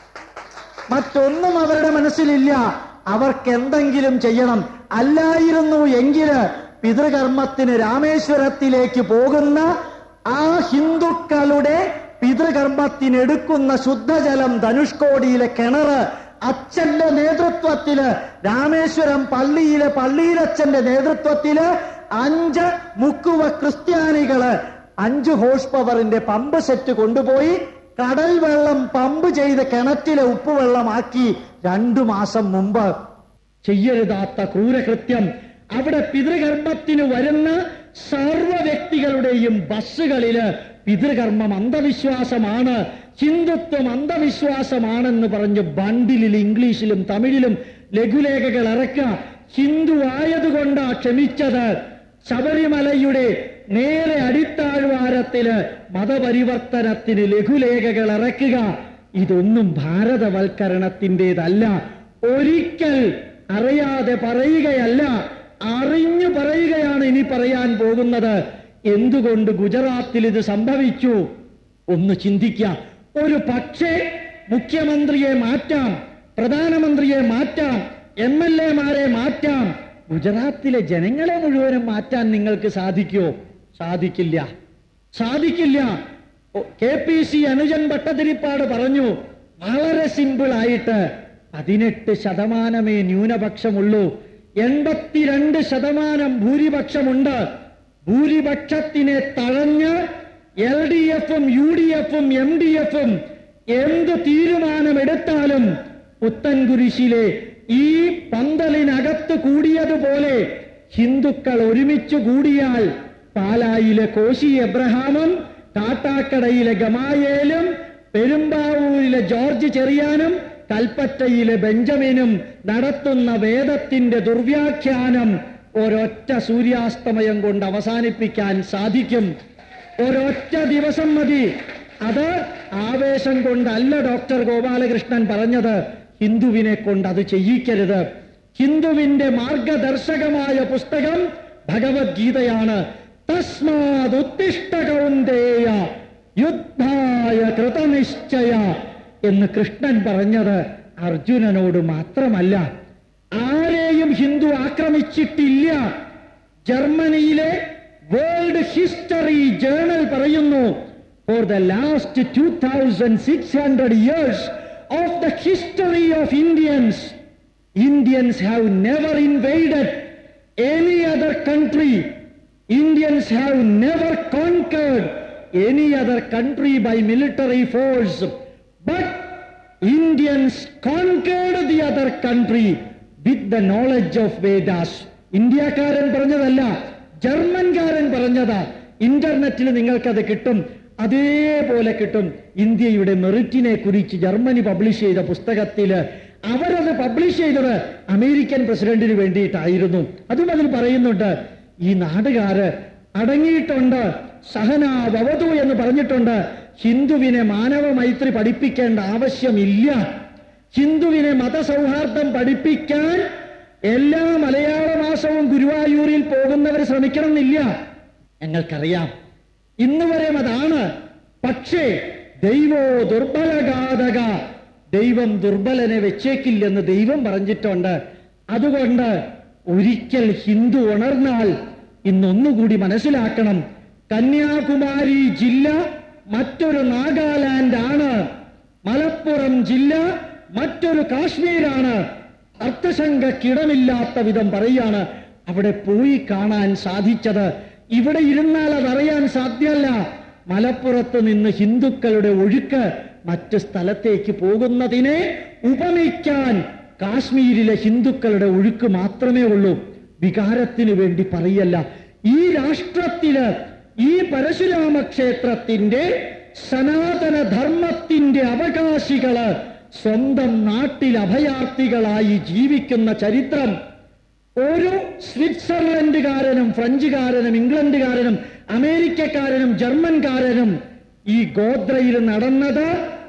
മറ്റൊന്നും അവരുടെ മനസ്സിലില്ല അവർക്ക് എന്തെങ്കിലും ചെയ്യണം അല്ലായിരുന്നു എങ്കില് പിതൃകർമ്മത്തിന് രാമേശ്വരത്തിലേക്ക് പോകുന്ന ആ ഹിന്ദുക്കളുടെ പിതൃകർമ്മത്തിനെടുക്കുന്ന ശുദ്ധജലം ധനുഷ്കോടിയിലെ കിണറ് അച്ഛന്റെ നേതൃത്വത്തില് രാമേശ്വരം പള്ളിയിലെ പള്ളിയിലച്ഛന്റെ നേതൃത്വത്തില് അഞ്ച് മുക്കുവ ക്രിസ്ത്യാനികള് അഞ്ച് ഹോഴ്സ് പവറിന്റെ പമ്പ് സെറ്റ് കൊണ്ടുപോയി കടൽ വെള്ളം പമ്പ് ചെയ്ത് കിണറ്റിലെ ഉപ്പുവെള്ളമാക്കി രണ്ടു മാസം മുമ്പ് ചെയ്യരുതാത്ത ക്രൂരകൃത്യം അവിടെ പിതൃകർമ്മത്തിന് വരുന്ന സർവ വ്യക്തികളുടെയും ബസ്സുകളില് പിതൃകർമ്മം അന്ധവിശ്വാസമാണ് ഹിന്ദുത്വം അന്ധവിശ്വാസമാണെന്ന് പറഞ്ഞ് ബണ്ടിലിൽ ഇംഗ്ലീഷിലും തമിഴിലും ലഘുലേഖകൾ ഇറക്കുക ഹിന്ദു ആയതുകൊണ്ടാ ക്ഷമിച്ചത് ശബരിമലയുടെ നേരെ അടിത്താഴ്വാരത്തില് മതപരിവർത്തനത്തിന് ലഘുലേഖകൾ ഇറക്കുക ഇതൊന്നും ഭാരതവൽക്കരണത്തിൻ്റെതല്ല ഒരിക്കൽ അറിയാതെ പറയുകയല്ല അറിഞ്ഞു പറയുകയാണ് ഇനി പറയാൻ പോകുന്നത് എന്തുകൊണ്ട് ഗുജറാത്തിൽ ഇത് സംഭവിച്ചു ഒന്ന് ചിന്തിക്കാം ഒരു പക്ഷേ മുഖ്യമന്ത്രിയെ മാറ്റാം പ്രധാനമന്ത്രിയെ മാറ്റാം എം എൽ എമാരെ മാറ്റാം ഗുജറാത്തിലെ ജനങ്ങളെ മുഴുവനും മാറ്റാൻ നിങ്ങൾക്ക് സാധിക്കുമോ സാധിക്കില്ല സാധിക്കില്ല ഒ- കെ പി സി അനുജൻ ഭട്ടതിരിപ്പാട് പറഞ്ഞു വളരെ സിമ്പിൾ ആയിട്ട് പതിനെട്ട് ശതമാനമേ ന്യൂനപക്ഷമുള്ളൂ എൺപത്തിരണ്ട് ശതമാനം ഭൂരിപക്ഷമുണ്ട് ഭൂരിപക്ഷത്തിനെ തഴഞ്ഞ് എൽ ഡി എഫും യു ഡി എഫും എം ഡി എഫും എന്ത് തീരുമാനമെടുത്താലും പുത്തൻകുരിശിലെ ഈ പന്തലിനകത്ത് കൂടിയതുപോലെ ഹിന്ദുക്കൾ ഒരുമിച്ച് കൂടിയാൽ പാലായിലെ കോശി എബ്രഹാമും കാട്ടാക്കടയിലെ ഗമായേലും പെരുമ്പാവൂരിലെ ജോർജ് ചെറിയാനും കൽപ്പറ്റയിലെ ബെഞ്ചമിനും നടത്തുന്ന വേദത്തിന്റെ ദുർവ്യാഖ്യാനം ഒരൊറ്റ സൂര്യാസ്തമയം കൊണ്ട് അവസാനിപ്പിക്കാൻ സാധിക്കും ഒരൊറ്റ ദിവസം മതി അത് ആവേശം കൊണ്ടല്ല ഡോക്ടർ ഗോപാലകൃഷ്ണൻ പറഞ്ഞത് ഹിന്ദുവിനെ കൊണ്ട് അത് ചെയ്യിക്കരുത് ഹിന്ദുവിന്റെ മാർഗദർശകമായ പുസ്തകം ഭഗവത്ഗീതയാണ് തസ്മാതുത്തിഷ്ട കൗന്ദേയ യുദ്ധായ കൃതനിശ്ചയ എന്ന് കൃഷ്ണൻ പറഞ്ഞത് അർജുനനോട് മാത്രമല്ല ആരെയും ഹിന്ദു ആക്രമിച്ചിട്ടില്ല ജർമ്മനിയിലെ വേൾഡ് ഹിസ്റ്ററി ജേണൽ പറയുന്നു for the last two thousand six hundred years of the history of Indians Indians have never invaded any other country. Indians have never conquered any other country by military force. But Indians conquered the other country with the knowledge of Vedas. ഇന്ത്യക്കാരൻ പറഞ്ഞതല്ല ജർമ്മൻകാരൻ പറഞ്ഞതാ ഇന്റർനെറ്റിൽ നിങ്ങൾക്കത് കിട്ടും അതേപോലെ കിട്ടും ഇന്ത്യയുടെ മെറിറ്റിനെ കുറിച്ച് ജർമ്മനി പബ്ലിഷ് ചെയ്ത പുസ്തകത്തില് അവരത് പബ്ലിഷ് ചെയ്തത് അമേരിക്കൻ പ്രസിഡന്റിന് വേണ്ടിയിട്ടായിരുന്നു അതും അതിൽ പറയുന്നുണ്ട് ഈ നാടുകാര് അടങ്ങിയിട്ടുണ്ട് സഹന ഭവതു എന്ന് പറഞ്ഞിട്ടുണ്ട് ഹിന്ദുവിനെ മാനവ മൈത്രി പഠിപ്പിക്കേണ്ട ആവശ്യമില്ല ഹിന്ദുവിനെ മതസൗഹാർദ്ദം പഠിപ്പിക്കാൻ എല്ലാ മലയാള മാസവും ഗുരുവായൂരിൽ പോകുന്നവർ ശ്രമിക്കണമെന്നില്ല ഞങ്ങൾക്കറിയാം ഇന്ന് വരെ അതാണ് പക്ഷേ ദൈവോ ദുർബലഘാതക ദൈവം ദുർബലനെ വെച്ചേക്കില്ലെന്ന് ദൈവം പറഞ്ഞിട്ടുണ്ട് അതുകൊണ്ട് ഒരിക്കൽ ഹിന്ദു ഉണർന്നാൽ ഇന്നൊന്നുകൂടി മനസ്സിലാക്കണം കന്യാകുമാരി ജില്ല മറ്റൊരു നാഗാലാൻഡ് ആണ് മലപ്പുറം ജില്ല മറ്റൊരു കാശ്മീരാണ് അർത്ഥശങ്കക്കിടമില്ലാത്ത വിധം പറയാണ് അവിടെ പോയി കാണാൻ സാധിച്ചത് ഇവിടെ ഇരുന്നാൽ അതറിയാൻ സാധ്യമല്ല മലപ്പുറത്ത് നിന്ന് ഹിന്ദുക്കളുടെ ഒഴുക്ക് മറ്റ് സ്ഥലത്തേക്ക് പോകുന്നതിനെ ഉപമിക്കാൻ കാശ്മീരിലെ ഹിന്ദുക്കളുടെ ഒഴുക്ക് മാത്രമേ ഉള്ളൂ വികാരത്തിന് വേണ്ടി പറയല്ല ഈ രാഷ്ട്രത്തില് ഈ പരശുരാമ ക്ഷേത്രത്തിന്റെ സനാതന ധർമ്മത്തിന്റെ അവകാശികള് സ്വന്തം നാട്ടിൽ അഭയാർത്ഥികളായി ജീവിക്കുന്ന ചരിത്രം ഒരു സ്വിറ്റ്സർലൻഡുകാരനും ഫ്രഞ്ചുകാരനും ഇംഗ്ലണ്ടുകാരനും അമേരിക്കക്കാരനും ജർമ്മൻകാരനും ഈ ഗോദ്രയിൽ നടന്നത്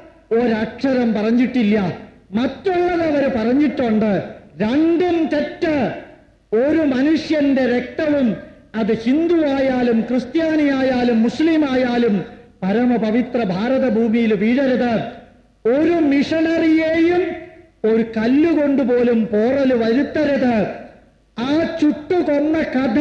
ഒരക്ഷരം പറഞ്ഞിട്ടില്ല മറ്റുള്ളത് അവർ പറഞ്ഞിട്ടുണ്ട് രണ്ടും തെറ്റ് ഒരു മനുഷ്യന്റെ രക്തവും അത് ഹിന്ദു ആയാലും ക്രിസ്ത്യാനി ആയാലും മുസ്ലിം ആയാലും പരമപവിത്ര ഭാരതഭൂമിയിൽ വീഴരുത് ഒരു മിഷണറിയെയും ഒരു കല്ലുകൊണ്ട് പോലും പോറല് വരുത്തരുത് ആ ചുട്ടുകൊന്ന കഥ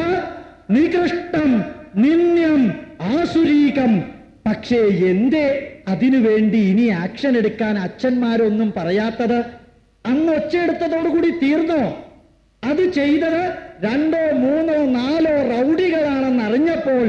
നികൃഷ്ടം നിന്ദ്യം ആസുരീകം പക്ഷേ എന്തേ അതിനുവേണ്ടി ഇനി ആക്ഷൻ എടുക്കാൻ അച്ഛന്മാരൊന്നും പറയാത്തത് അന്ന് ഒച്ചയെടുത്തതോടുകൂടി തീർന്നോ അത് ചെയ്തത് രണ്ടോ മൂന്നോ നാലോ റൗഡികളാണെന്ന് അറിഞ്ഞപ്പോൾ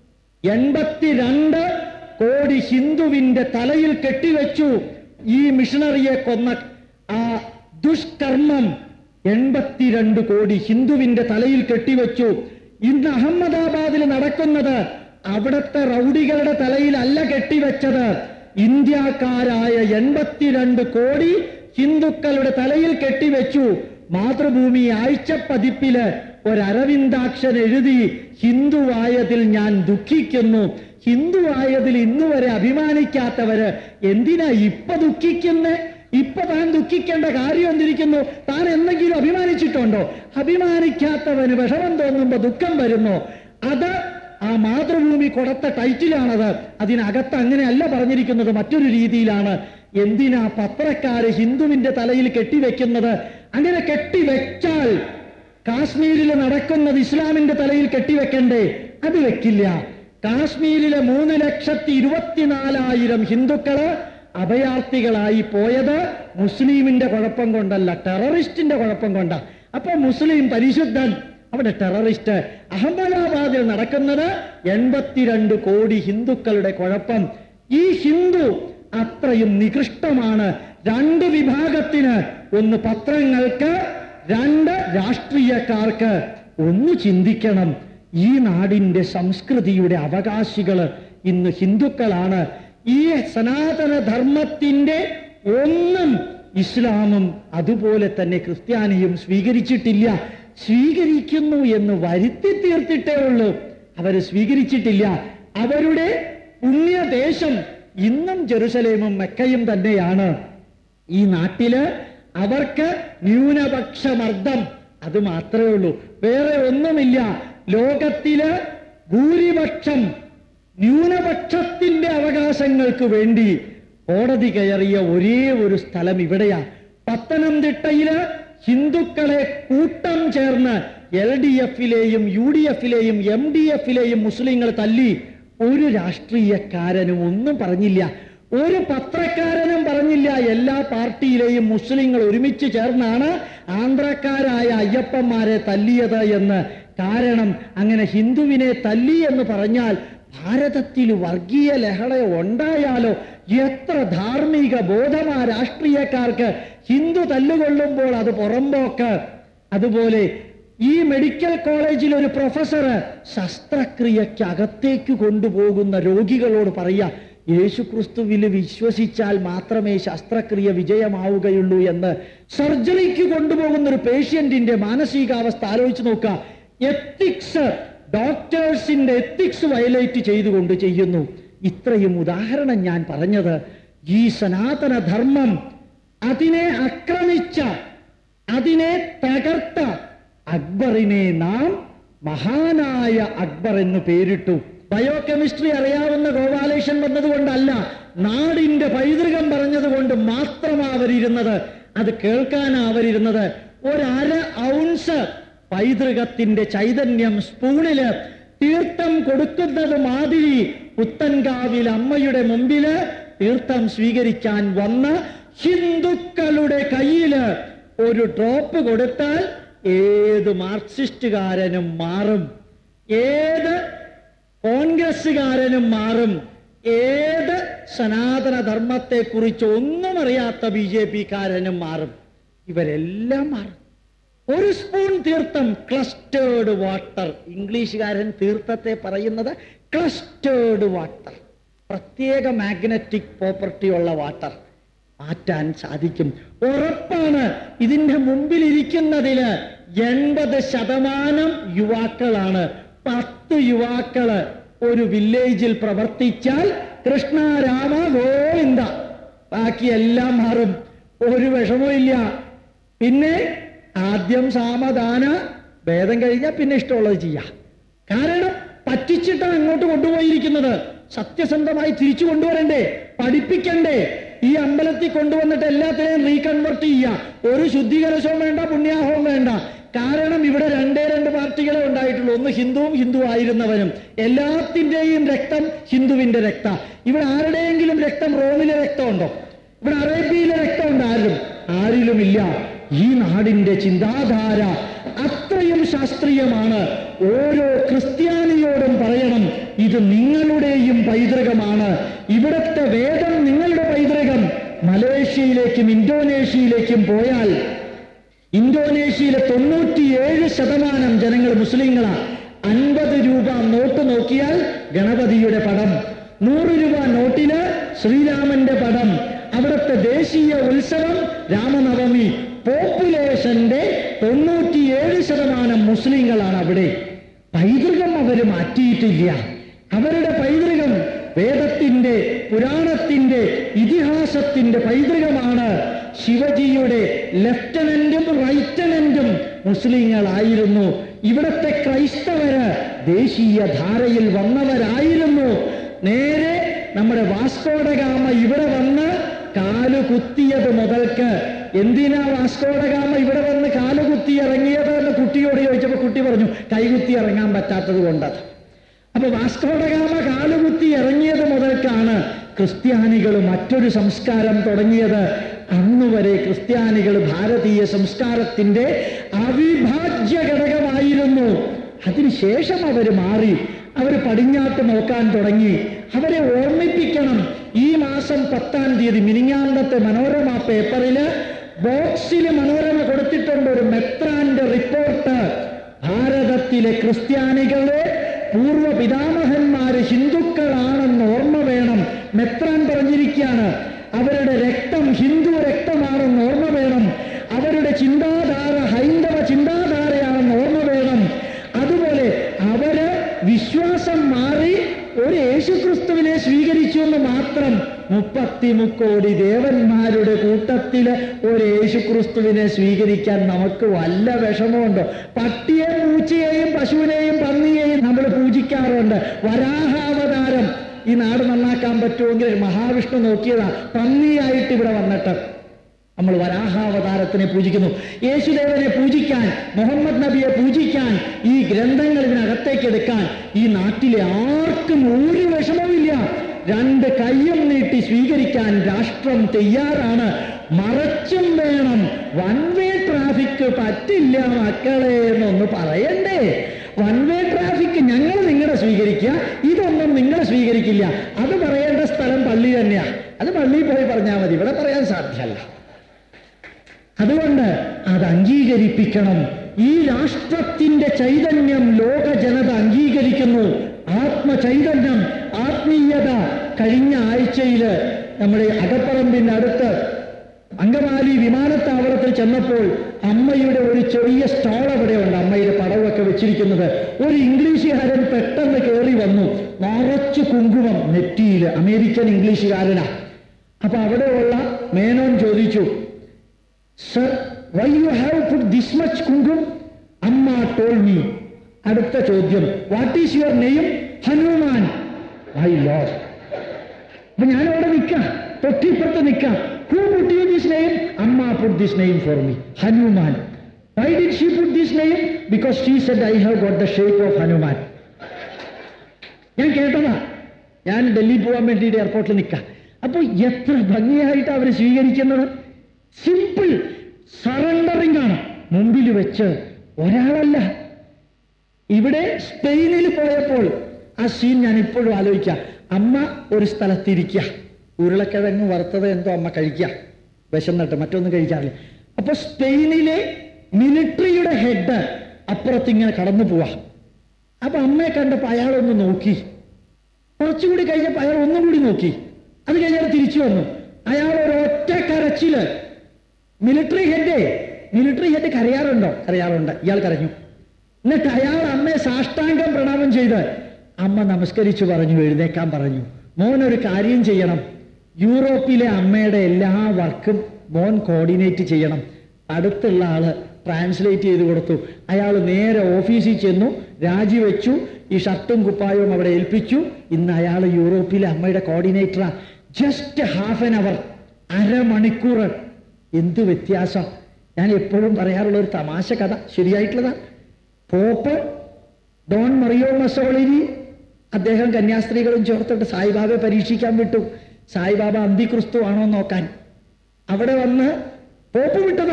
എൺപത്തിരണ്ട് കോടി ഹിന്ദുവിന്റെ തലയിൽ കെട്ടിവെച്ചു ഈ മിഷണറിയെ കൊന്ന ആ ദുഷ്കർമ്മം എൺപത്തിരണ്ട് കോടി ഹിന്ദുവിന്റെ തലയിൽ കെട്ടിവെച്ചു ഇന്ന് അഹമ്മദാബാദിൽ നടക്കുന്നത് അവിടുത്തെ റൗഡികളുടെ തലയിലല്ല കെട്ടിവെച്ചത് ഇന്ത്യക്കാരായ എൺപത്തിരണ്ട് കോടി ഹിന്ദുക്കളുടെ തലയിൽ കെട്ടിവെച്ചു മാതൃഭൂമി ആഴ്ചപ്പതിപ്പില് ഒരരവിന്ദാക്ഷൻ എഴുതി ഹിന്ദുവായതിൽ ഞാൻ ദുഃഖിക്കുന്നു ഹിന്ദുവായതിൽ ഇന്നു വരെ അഭിമാനിക്കാത്തവര് എന്തിനാ ഇപ്പൊ ദുഃഖിക്കുന്നേ ഇപ്പൊ താൻ ദുഃഖിക്കേണ്ട കാര്യം എന്തിരിക്കുന്നു താൻ എന്തെങ്കിലും അഭിമാനിച്ചിട്ടുണ്ടോ അഭിമാനിക്കാത്തവന് വിഷമം തോന്നുമ്പോ ദുഃഖം വരുന്നു അത് ആ മാതൃഭൂമി കൊടുത്ത ടൈറ്റിലാണത് അതിനകത്ത് അങ്ങനെയല്ല പറഞ്ഞിരിക്കുന്നത് മറ്റൊരു രീതിയിലാണ് എന്തിനാ പത്രക്കാര് ഹിന്ദുവിന്റെ തലയിൽ കെട്ടിവെക്കുന്നത് അങ്ങനെ കെട്ടിവെച്ചാൽ കാശ്മീരിൽ നടക്കുന്നത് ഇസ്ലാമിന്റെ തലയിൽ കെട്ടിവെക്കണ്ടേ അത് വെക്കില്ല കാശ്മീരിലെ മൂന്ന് ലക്ഷത്തി ഇരുപത്തിനാലായിരം ഹിന്ദുക്കള് അഭയാർത്ഥികളായി പോയത് മുസ്ലിമിന്റെ കുഴപ്പം കൊണ്ടല്ല ടെററിസ്റ്റിന്റെ കുഴപ്പം കൊണ്ടാ അപ്പൊ മുസ്ലിം പരിശുദ്ധൻ അവിടെ ടെററിസ്റ്റ് അഹമ്മദാബാദിൽ നടക്കുന്നത് എൺപത്തിരണ്ട് കോടി ഹിന്ദുക്കളുടെ കുഴപ്പം ഈ ഹിന്ദു അത്രയും നികൃഷ്ടമാണ് രണ്ട് വിഭാഗത്തിന് ഒന്ന് പത്രങ്ങൾക്ക് രണ്ട് രാഷ്ട്രീയക്കാർക്ക് ഒന്ന് ചിന്തിക്കണം ഈ നാടിന്റെ സംസ്കൃതിയുടെ അവകാശികള് ഇന്ന് ഹിന്ദുക്കളാണ് ഈ സനാതന ധർമ്മത്തിന്റെ ഒന്നും ഇസ്ലാമും അതുപോലെ തന്നെ ക്രിസ്ത്യാനിയും സ്വീകരിച്ചിട്ടില്ല സ്വീകരിക്കുന്നു എന്ന് വരുത്തി തീർത്തിട്ടേ ഉള്ളൂ അവര് സ്വീകരിച്ചിട്ടില്ല അവരുടെ പുണ്യദേശം ഇന്നും ജെറുസലേമും മെക്കയും തന്നെയാണ് ഈ നാട്ടില് അവർക്ക് ന്യൂനപക്ഷമർദ്ദം അത് മാത്രമേ ഉള്ളൂ വേറെ ഒന്നുമില്ല ലോകത്തില് ഭൂരിപക്ഷം ന്യൂനപക്ഷത്തിന്റെ അവകാശങ്ങൾക്ക് വേണ്ടി കോടതി കയറിയ ഒരേ ഒരു സ്ഥലം ഇവിടെയാ പത്തനംതിട്ടയില് ഹിന്ദുക്കളെ കൂട്ടം ചേർന്ന് എൽ ഡി എഫിലെയും യു ഡി എഫിലെയും എം ഡി എഫിലെയും മുസ്ലിങ്ങൾ തല്ലി ഒരു രാഷ്ട്രീയക്കാരനും ഒന്നും പറഞ്ഞില്ല ഒരു പത്രക്കാരനും പറഞ്ഞില്ല എല്ലാ പാർട്ടിയിലെയും മുസ്ലിങ്ങൾ ഒരുമിച്ച് ചേർന്നാണ് ആന്ധ്രക്കാരായ അയ്യപ്പന്മാരെ തല്ലിയത് എന്ന് കാരണം അങ്ങനെ ഹിന്ദുവിനെ തല്ലി എന്ന് പറഞ്ഞാൽ ഭാരതത്തിൽ വർഗീയ ലഹള ഉണ്ടായാലോ എത്ര ധാർമ്മിക ബോധമാ രാഷ്ട്രീയക്കാർക്ക് ഹിന്ദു തല്ലുകൊള്ളുമ്പോൾ അത് പുറമ്പോക്ക് അതുപോലെ ഈ മെഡിക്കൽ കോളേജിൽ ഒരു പ്രൊഫസർ ശസ്ത്രക്രിയയ്ക്ക് അകത്തേക്ക് കൊണ്ടുപോകുന്ന രോഗികളോട് പറയാ യേശുക്രിസ്തുവിൽ വിശ്വസിച്ചാൽ മാത്രമേ ശസ്ത്രക്രിയ വിജയമാവുകയുള്ളൂ എന്ന് സർജറിക്ക് കൊണ്ടുപോകുന്ന ഒരു പേഷ്യന്റിന്റെ മാനസികാവസ്ഥ ആലോചിച്ച് നോക്കുക എത്തിക്സ് ഡോക്ടേഴ്സിന്റെ എത്തിക്സ് വയലേറ്റ് ചെയ്തുകൊണ്ട് ചെയ്യുന്നു ഇത്രയും ഉദാഹരണം ഞാൻ പറഞ്ഞത് ഈ സനാതന ധർമ്മം അതിനെ ആക്രമിച്ച അതിനെ തകർത്ത അക്ബറിനെ നാം മഹാനായ അക്ബർ എന്ന് പേരിട്ടു ബയോകെമിസ്ട്രി അറിയാവുന്ന ഗോപാലേഷൻ വന്നതുകൊണ്ടല്ല നാടിന്റെ പൈതൃകം പറഞ്ഞതുകൊണ്ട് മാത്രമാ അവരിരുന്നത് അത് കേൾക്കാനാ അവരിരുന്നത് ഒരര ഔൺസ് പൈതൃകത്തിന്റെ ചൈതന്യം സ്പൂണില് തീർത്ഥം കൊടുക്കുന്നത് മാതിരി പുത്തൻകാവിൽ അമ്മയുടെ മുമ്പില് തീർത്ഥം സ്വീകരിക്കാൻ വന്ന ഹിന്ദുക്കളുടെ കയ്യില് ഒരു ഡ്രോപ്പ് കൊടുത്താൽ ഏത് മാർക്സിസ്റ്റുകാരനും മാറും ഏത് കോൺഗ്രസ്സുകാരനും മാറും ഏത് സനാതന ധർമ്മത്തെക്കുറിച്ച് ഒന്നും അറിയാത്ത ബി ജെ പിക്കാരനും മാറും ഇവരെല്ലാം മാറും ഒരു സ്പൂൺ തീർത്ഥം ക്ലസ്റ്റേർഡ് വാട്ടർ ഇംഗ്ലീഷുകാരൻ തീർത്ഥത്തെ പറയുന്നത് ക്ലസ്റ്റേർഡ് വാട്ടർ പ്രത്യേക മാഗ്നറ്റിക് പ്രോപ്പർട്ടി ഉള്ള വാട്ടർ മാറ്റാൻ സാധിക്കും ഉറപ്പാണ് ഇതിന്റെ മുമ്പിൽ ഇരിക്കുന്നതില് എൺപത് ശതമാനം യുവാക്കളാണ് പത്ത് യുവാക്കള് ഒരു വില്ലേജിൽ പ്രവർത്തിച്ചാൽ കൃഷ്ണ രാമ ഗോവിന്ദ ബാക്കി എല്ലാം മാറും ഒരു വിഷമവും ഇല്ല പിന്നെ ആദ്യം സാമദാന ഭേദം കഴിഞ്ഞാൽ പിന്നെ ഇഷ്ടമുള്ളത് ചെയ്യാം കാരണം പറ്റിച്ചിട്ടാണ് അങ്ങോട്ട് കൊണ്ടുപോയിരിക്കുന്നത് സത്യസന്ധമായി തിരിച്ചു കൊണ്ടുവരണ്ടേ പഠിപ്പിക്കണ്ടേ ഈ അമ്പലത്തിൽ കൊണ്ടുവന്നിട്ട് എല്ലാത്തിനെയും റീകൺവെർട്ട് ചെയ്യുക ഒരു ശുദ്ധീകരണവും വേണ്ട പുണ്യാഹവും വേണ്ട കാരണം ഇവിടെ രണ്ടേ രണ്ട് പാർട്ടികളെ ഉണ്ടായിട്ടുള്ളൂ ഒന്ന് ഹിന്ദുവും ഹിന്ദു ആയിരുന്നവനും എല്ലാത്തിന്റെയും രക്തം ഹിന്ദുവിന്റെ രക്ത ഇവിടെ ആരുടെയെങ്കിലും രക്തം റോമിലെ രക്തമുണ്ടോ ഇവിടെ അറേബ്യയിലെ രക്തമുണ്ട് ആരിലും ആരിലുമില്ല ഈ നാടിന്റെ ചിന്താധാര അത്രയും ശാസ്ത്രീയമാണ് ഓരോ ക്രിസ്ത്യാനിയോടും പറയണം ഇത് നിങ്ങളുടെയും പൈതൃകമാണ് ഇവിടുത്തെ വേദം നിങ്ങളുടെ പൈതൃകം മലേഷ്യയിലേക്കും ഇന്തോനേഷ്യയിലേക്കും പോയാൽ ഇന്തോനേഷ്യയിലെ തൊണ്ണൂറ്റിയേഴ് ശതമാനം ജനങ്ങൾ മുസ്ലിങ്ങളാണ് അൻപത് രൂപ നോട്ട് നോക്കിയാൽ ഗണപതിയുടെ പടം നൂറ് രൂപ നോട്ടില് ശ്രീരാമന്റെ പടം അവിടുത്തെ ദേശീയ ഉത്സവം രാമനവമി പോപ്പുലേഷന്റെ തൊണ്ണൂറ്റിയേഴ് ശതമാനം മുസ്ലിങ്ങളാണ് അവിടെ പൈതൃകം അവർ മാറ്റിയിട്ടില്ല അവരുടെ പൈതൃകം വേദത്തിന്റെ പുരാണത്തിന്റെ ഇതിഹാസത്തിന്റെ പൈതൃകമാണ് ശിവജിയുടെ ലെഫ്റ്റനന്റും റൈറ്റനന്റും മുസ്ലിങ്ങളായിരുന്നു ഇവിടത്തെ ക്രൈസ്തവര് ദേശീയ ധാരയിൽ വന്നവരായിരുന്നു നേരെ നമ്മുടെ വാസ്കോഡഗാമ ഇവിടെ വന്ന് കാല് കുത്തിയത് മുതൽക്ക് എന്തിനാ വാസ്കോഡഗാമ ഇവിടെ വന്ന് കാല് കുത്തി ഇറങ്ങിയത് എന്ന് കുട്ടിയോട് ചോദിച്ചപ്പോൾ കുട്ടി പറഞ്ഞു കൈകുത്തി ഇറങ്ങാൻ പറ്റാത്തത് കൊണ്ടത് അപ്പൊ വാസ്കോഡഗാമ കാലുകുത്തി ഇറങ്ങിയത് മുതൽക്കാണ് ക്രിസ്ത്യാനികൾ മറ്റൊരു സംസ്കാരം തുടങ്ങിയത് അന്നുവരെ ക്രിസ്ത്യാനികൾ ഭാരതീയ സംസ്കാരത്തിന്റെ അവിഭാജ്യ ഘടകമായിരുന്നു അതിനുശേഷം അവർ മാറി അവർ പടിഞ്ഞാട്ട് നോക്കാൻ തുടങ്ങി അവരെ ഓർമ്മിപ്പിക്കണം ഈ മാസം പത്താം തീയതി മിനിങ്ങാന്തത്തെ മനോരമ പേപ്പറില് ബോക്സിൽ മനോരമ കൊടുത്തിട്ടുണ്ട് ഒരു മെത്രാന്റെ റിപ്പോർട്ട് ഭാരതത്തിലെ ക്രിസ്ത്യാനികളെ പൂർവ്വ പിതാമഹന്മാര് ഹിന്ദുക്കളാണെന്ന് ഓർമ്മ വേണം മെത്രാൻ പറഞ്ഞിരിക്കുകയാണ് അവരുടെ രക്തം ഹിന്ദു രക്തമാണെന്ന് ഓർമ്മ വേണം അവരുടെ ചിന്താധാര ഹൈന്ദവ ചിന്താധാരയാണെന്ന് ഓർമ്മ വേണം അതുപോലെ അവര് വിശ്വാസം മാറി ഒരു യേശുക്രിസ്തുവിനെ സ്വീകരിച്ചു എന്ന് മാത്രം മുപ്പത്തിമുക്കോടി ദേവന്മാരുടെ കൂട്ടത്തില് ഒരു യേശുക്രിസ്തുവിനെ സ്വീകരിക്കാൻ നമുക്ക് വല്ല വിഷമമുണ്ടോ പട്ടിയെ പൂച്ചയെയും പശുവിനെയും പന്നിയെയും നമ്മൾ പൂജിക്കാറുണ്ട് വരാഹാവതാരം ഈ നാട് നന്നാക്കാൻ പറ്റുമെങ്കിൽ മഹാവിഷ്ണു നോക്കിയതാ പന്നിയായിട്ട് ഇവിടെ വന്നിട്ട് നമ്മൾ വരാഹാവതാരത്തിനെ പൂജിക്കുന്നു യേശുദേവനെ പൂജിക്കാൻ മുഹമ്മദ് നബിയെ പൂജിക്കാൻ ഈ ഗ്രന്ഥങ്ങൾ ഇതിനകത്തേക്ക് എടുക്കാൻ ഈ നാട്ടിലെ ആർക്കും ഒരു വിഷമവുമില്ല രണ്ട് കയ്യും നീട്ടി സ്വീകരിക്കാൻ രാഷ്ട്രം തയ്യാറാണ് മറച്ചും വേണം വൺ വേ ട്രാഫിക് പറ്റില്ല മക്കളെ എന്നൊന്ന് പറയണ്ടേ വൺ വേ ട്രാഫിക് ഞങ്ങൾ നിങ്ങളെ സ്വീകരിക്കുക ഇതൊന്നും നിങ്ങളെ സ്വീകരിക്കില്ല അത് പറയേണ്ട സ്ഥലം പള്ളി തന്നെയാ അത് പള്ളിയിൽ പോയി പറഞ്ഞാൽ മതി ഇവിടെ പറയാൻ സാധ്യമല്ല അതുകൊണ്ട് അത് അംഗീകരിപ്പിക്കണം ഈ രാഷ്ട്രത്തിന്റെ ചൈതന്യം ലോക ജനത അംഗീകരിക്കുന്നു ആത്മചൈതന്യം ആത്മീയത കഴിഞ്ഞ ആഴ്ചയില് നമ്മുടെ അകപ്പറമ്പിന്റെ അടുത്ത് അങ്കമാലി വിമാനത്താവളത്തിൽ ചെന്നപ്പോൾ അമ്മയുടെ ഒരു ചെറിയ സ്റ്റോൾ അവിടെ ഉണ്ട് അമ്മയുടെ പടവൊക്കെ വെച്ചിരിക്കുന്നത് ഒരു ഇംഗ്ലീഷുകാരൻ പെട്ടെന്ന് കയറി വന്നു നിറച്ച് കുങ്കുമം നെറ്റിയിൽ അമേരിക്കൻ ഇംഗ്ലീഷുകാരനാ അപ്പൊ അവിടെയുള്ള മേനോൻ ചോദിച്ചു sir why you have put this much kumkum Amma told me അടുത്ത ചോദ്യം വാട്ട് ഈസ് യുവർ നെയ്യും ഹനുമാൻ മൈ ലോഡ് അപ്പൊ ഞാൻ അവിടെ നിൽക്കാം തൊട്ടിപ്പുറത്ത് നിൽക്കാം ഹൂ പുട്ട് യു ദിസ് നെയ്യും അമ്മ പുട്ട് ദിസ് നെയ്യും for me Hanuman why did she put this നെയ്യും because she said I have got the shape of Hanuman ഞാൻ കേട്ടതാ ഞാൻ ഡൽഹി പോകാൻ വേണ്ടിയിട്ട് എയർപോർട്ടിൽ നിൽക്കാം അപ്പോൾ എത്ര ഭംഗിയായിട്ട് അവർ സ്വീകരിക്കുന്നത് സിമ്പിൾ സറണ്ടറിംഗ് ആണ് മുമ്പിൽ വെച്ച് ഒരാളല്ല ഇവിടെ സ്പെയിനിൽ പോയപ്പോൾ ആ സീൻ ഞാൻ ഇപ്പോഴും ആലോചിക്കാം അമ്മ ഒരു സ്ഥലത്തിരിക്കുക ഉരുളക്കിഴങ്ങ് വറുത്തത് എന്തോ അമ്മ കഴിക്കുക വിശന്നിട്ട് മറ്റൊന്നും കഴിക്കാറില്ല അപ്പൊ സ്പെയിനിലെ മിലിറ്ററിയുടെ ഹെഡ് അപ്പുറത്തിങ്ങനെ കടന്നു പോവാ അപ്പൊ അമ്മയെ കണ്ടപ്പോ അയാളൊന്ന് നോക്കി കുറച്ചുകൂടി കഴിഞ്ഞപ്പോ അയാൾ ഒന്നും കൂടി നോക്കി അത് കഴിഞ്ഞാൽ തിരിച്ചു വന്നു അയാൾ ഒരൊറ്റ കരച്ചില് മിലിറ്ററി ഹെഡ് മിലിറ്ററി ഹെഡ് കരയാറുണ്ടോ കരയാറുണ്ട് ഇയാൾ കരഞ്ഞു എന്നിട്ട് അയാൾ അമ്മയെ സാഷ്ടാംഗം പ്രണാമം ചെയ്ത് അമ്മ നമസ്കരിച്ചു പറഞ്ഞു എഴുന്നേക്കാൻ പറഞ്ഞു മോൻ ഒരു കാര്യം ചെയ്യണം യൂറോപ്പിലെ അമ്മയുടെ എല്ലാ വർക്കും മോൻ കോർഡിനേറ്റ് ചെയ്യണം അടുത്തുള്ള ആള് ട്രാൻസ്ലേറ്റ് ചെയ്ത് കൊടുത്തു അയാൾ നേരെ ഓഫീസിൽ ചെന്നു രാജിവെച്ചു ഈ ഷർട്ടും കുപ്പായവും അവിടെ ഏൽപ്പിച്ചു ഇന്ന് അയാൾ യൂറോപ്പിലെ അമ്മയുടെ കോർഡിനേറ്ററാ ജസ്റ്റ് ഹാഫ് ആൻ അവർ അരമണിക്കൂർ എന്ത് വ്യത്യാസം ഞാൻ എപ്പോഴും പറയാറുള്ള ഒരു തമാശ കഥ ശരിയായിട്ടുള്ളതാ പോപ്പ് ഡോൺ മറിയോ മസോളിനി അദ്ദേഹം കന്യാസ്ത്രീകളും ചേർത്തിട്ട് സായിബാബയെ പരീക്ഷിക്കാൻ വിട്ടു സായിബാബ അന്തിക്രിസ്തു ആണോ നോക്കാൻ അവിടെ വന്ന് പോപ്പ് വിട്ടതാ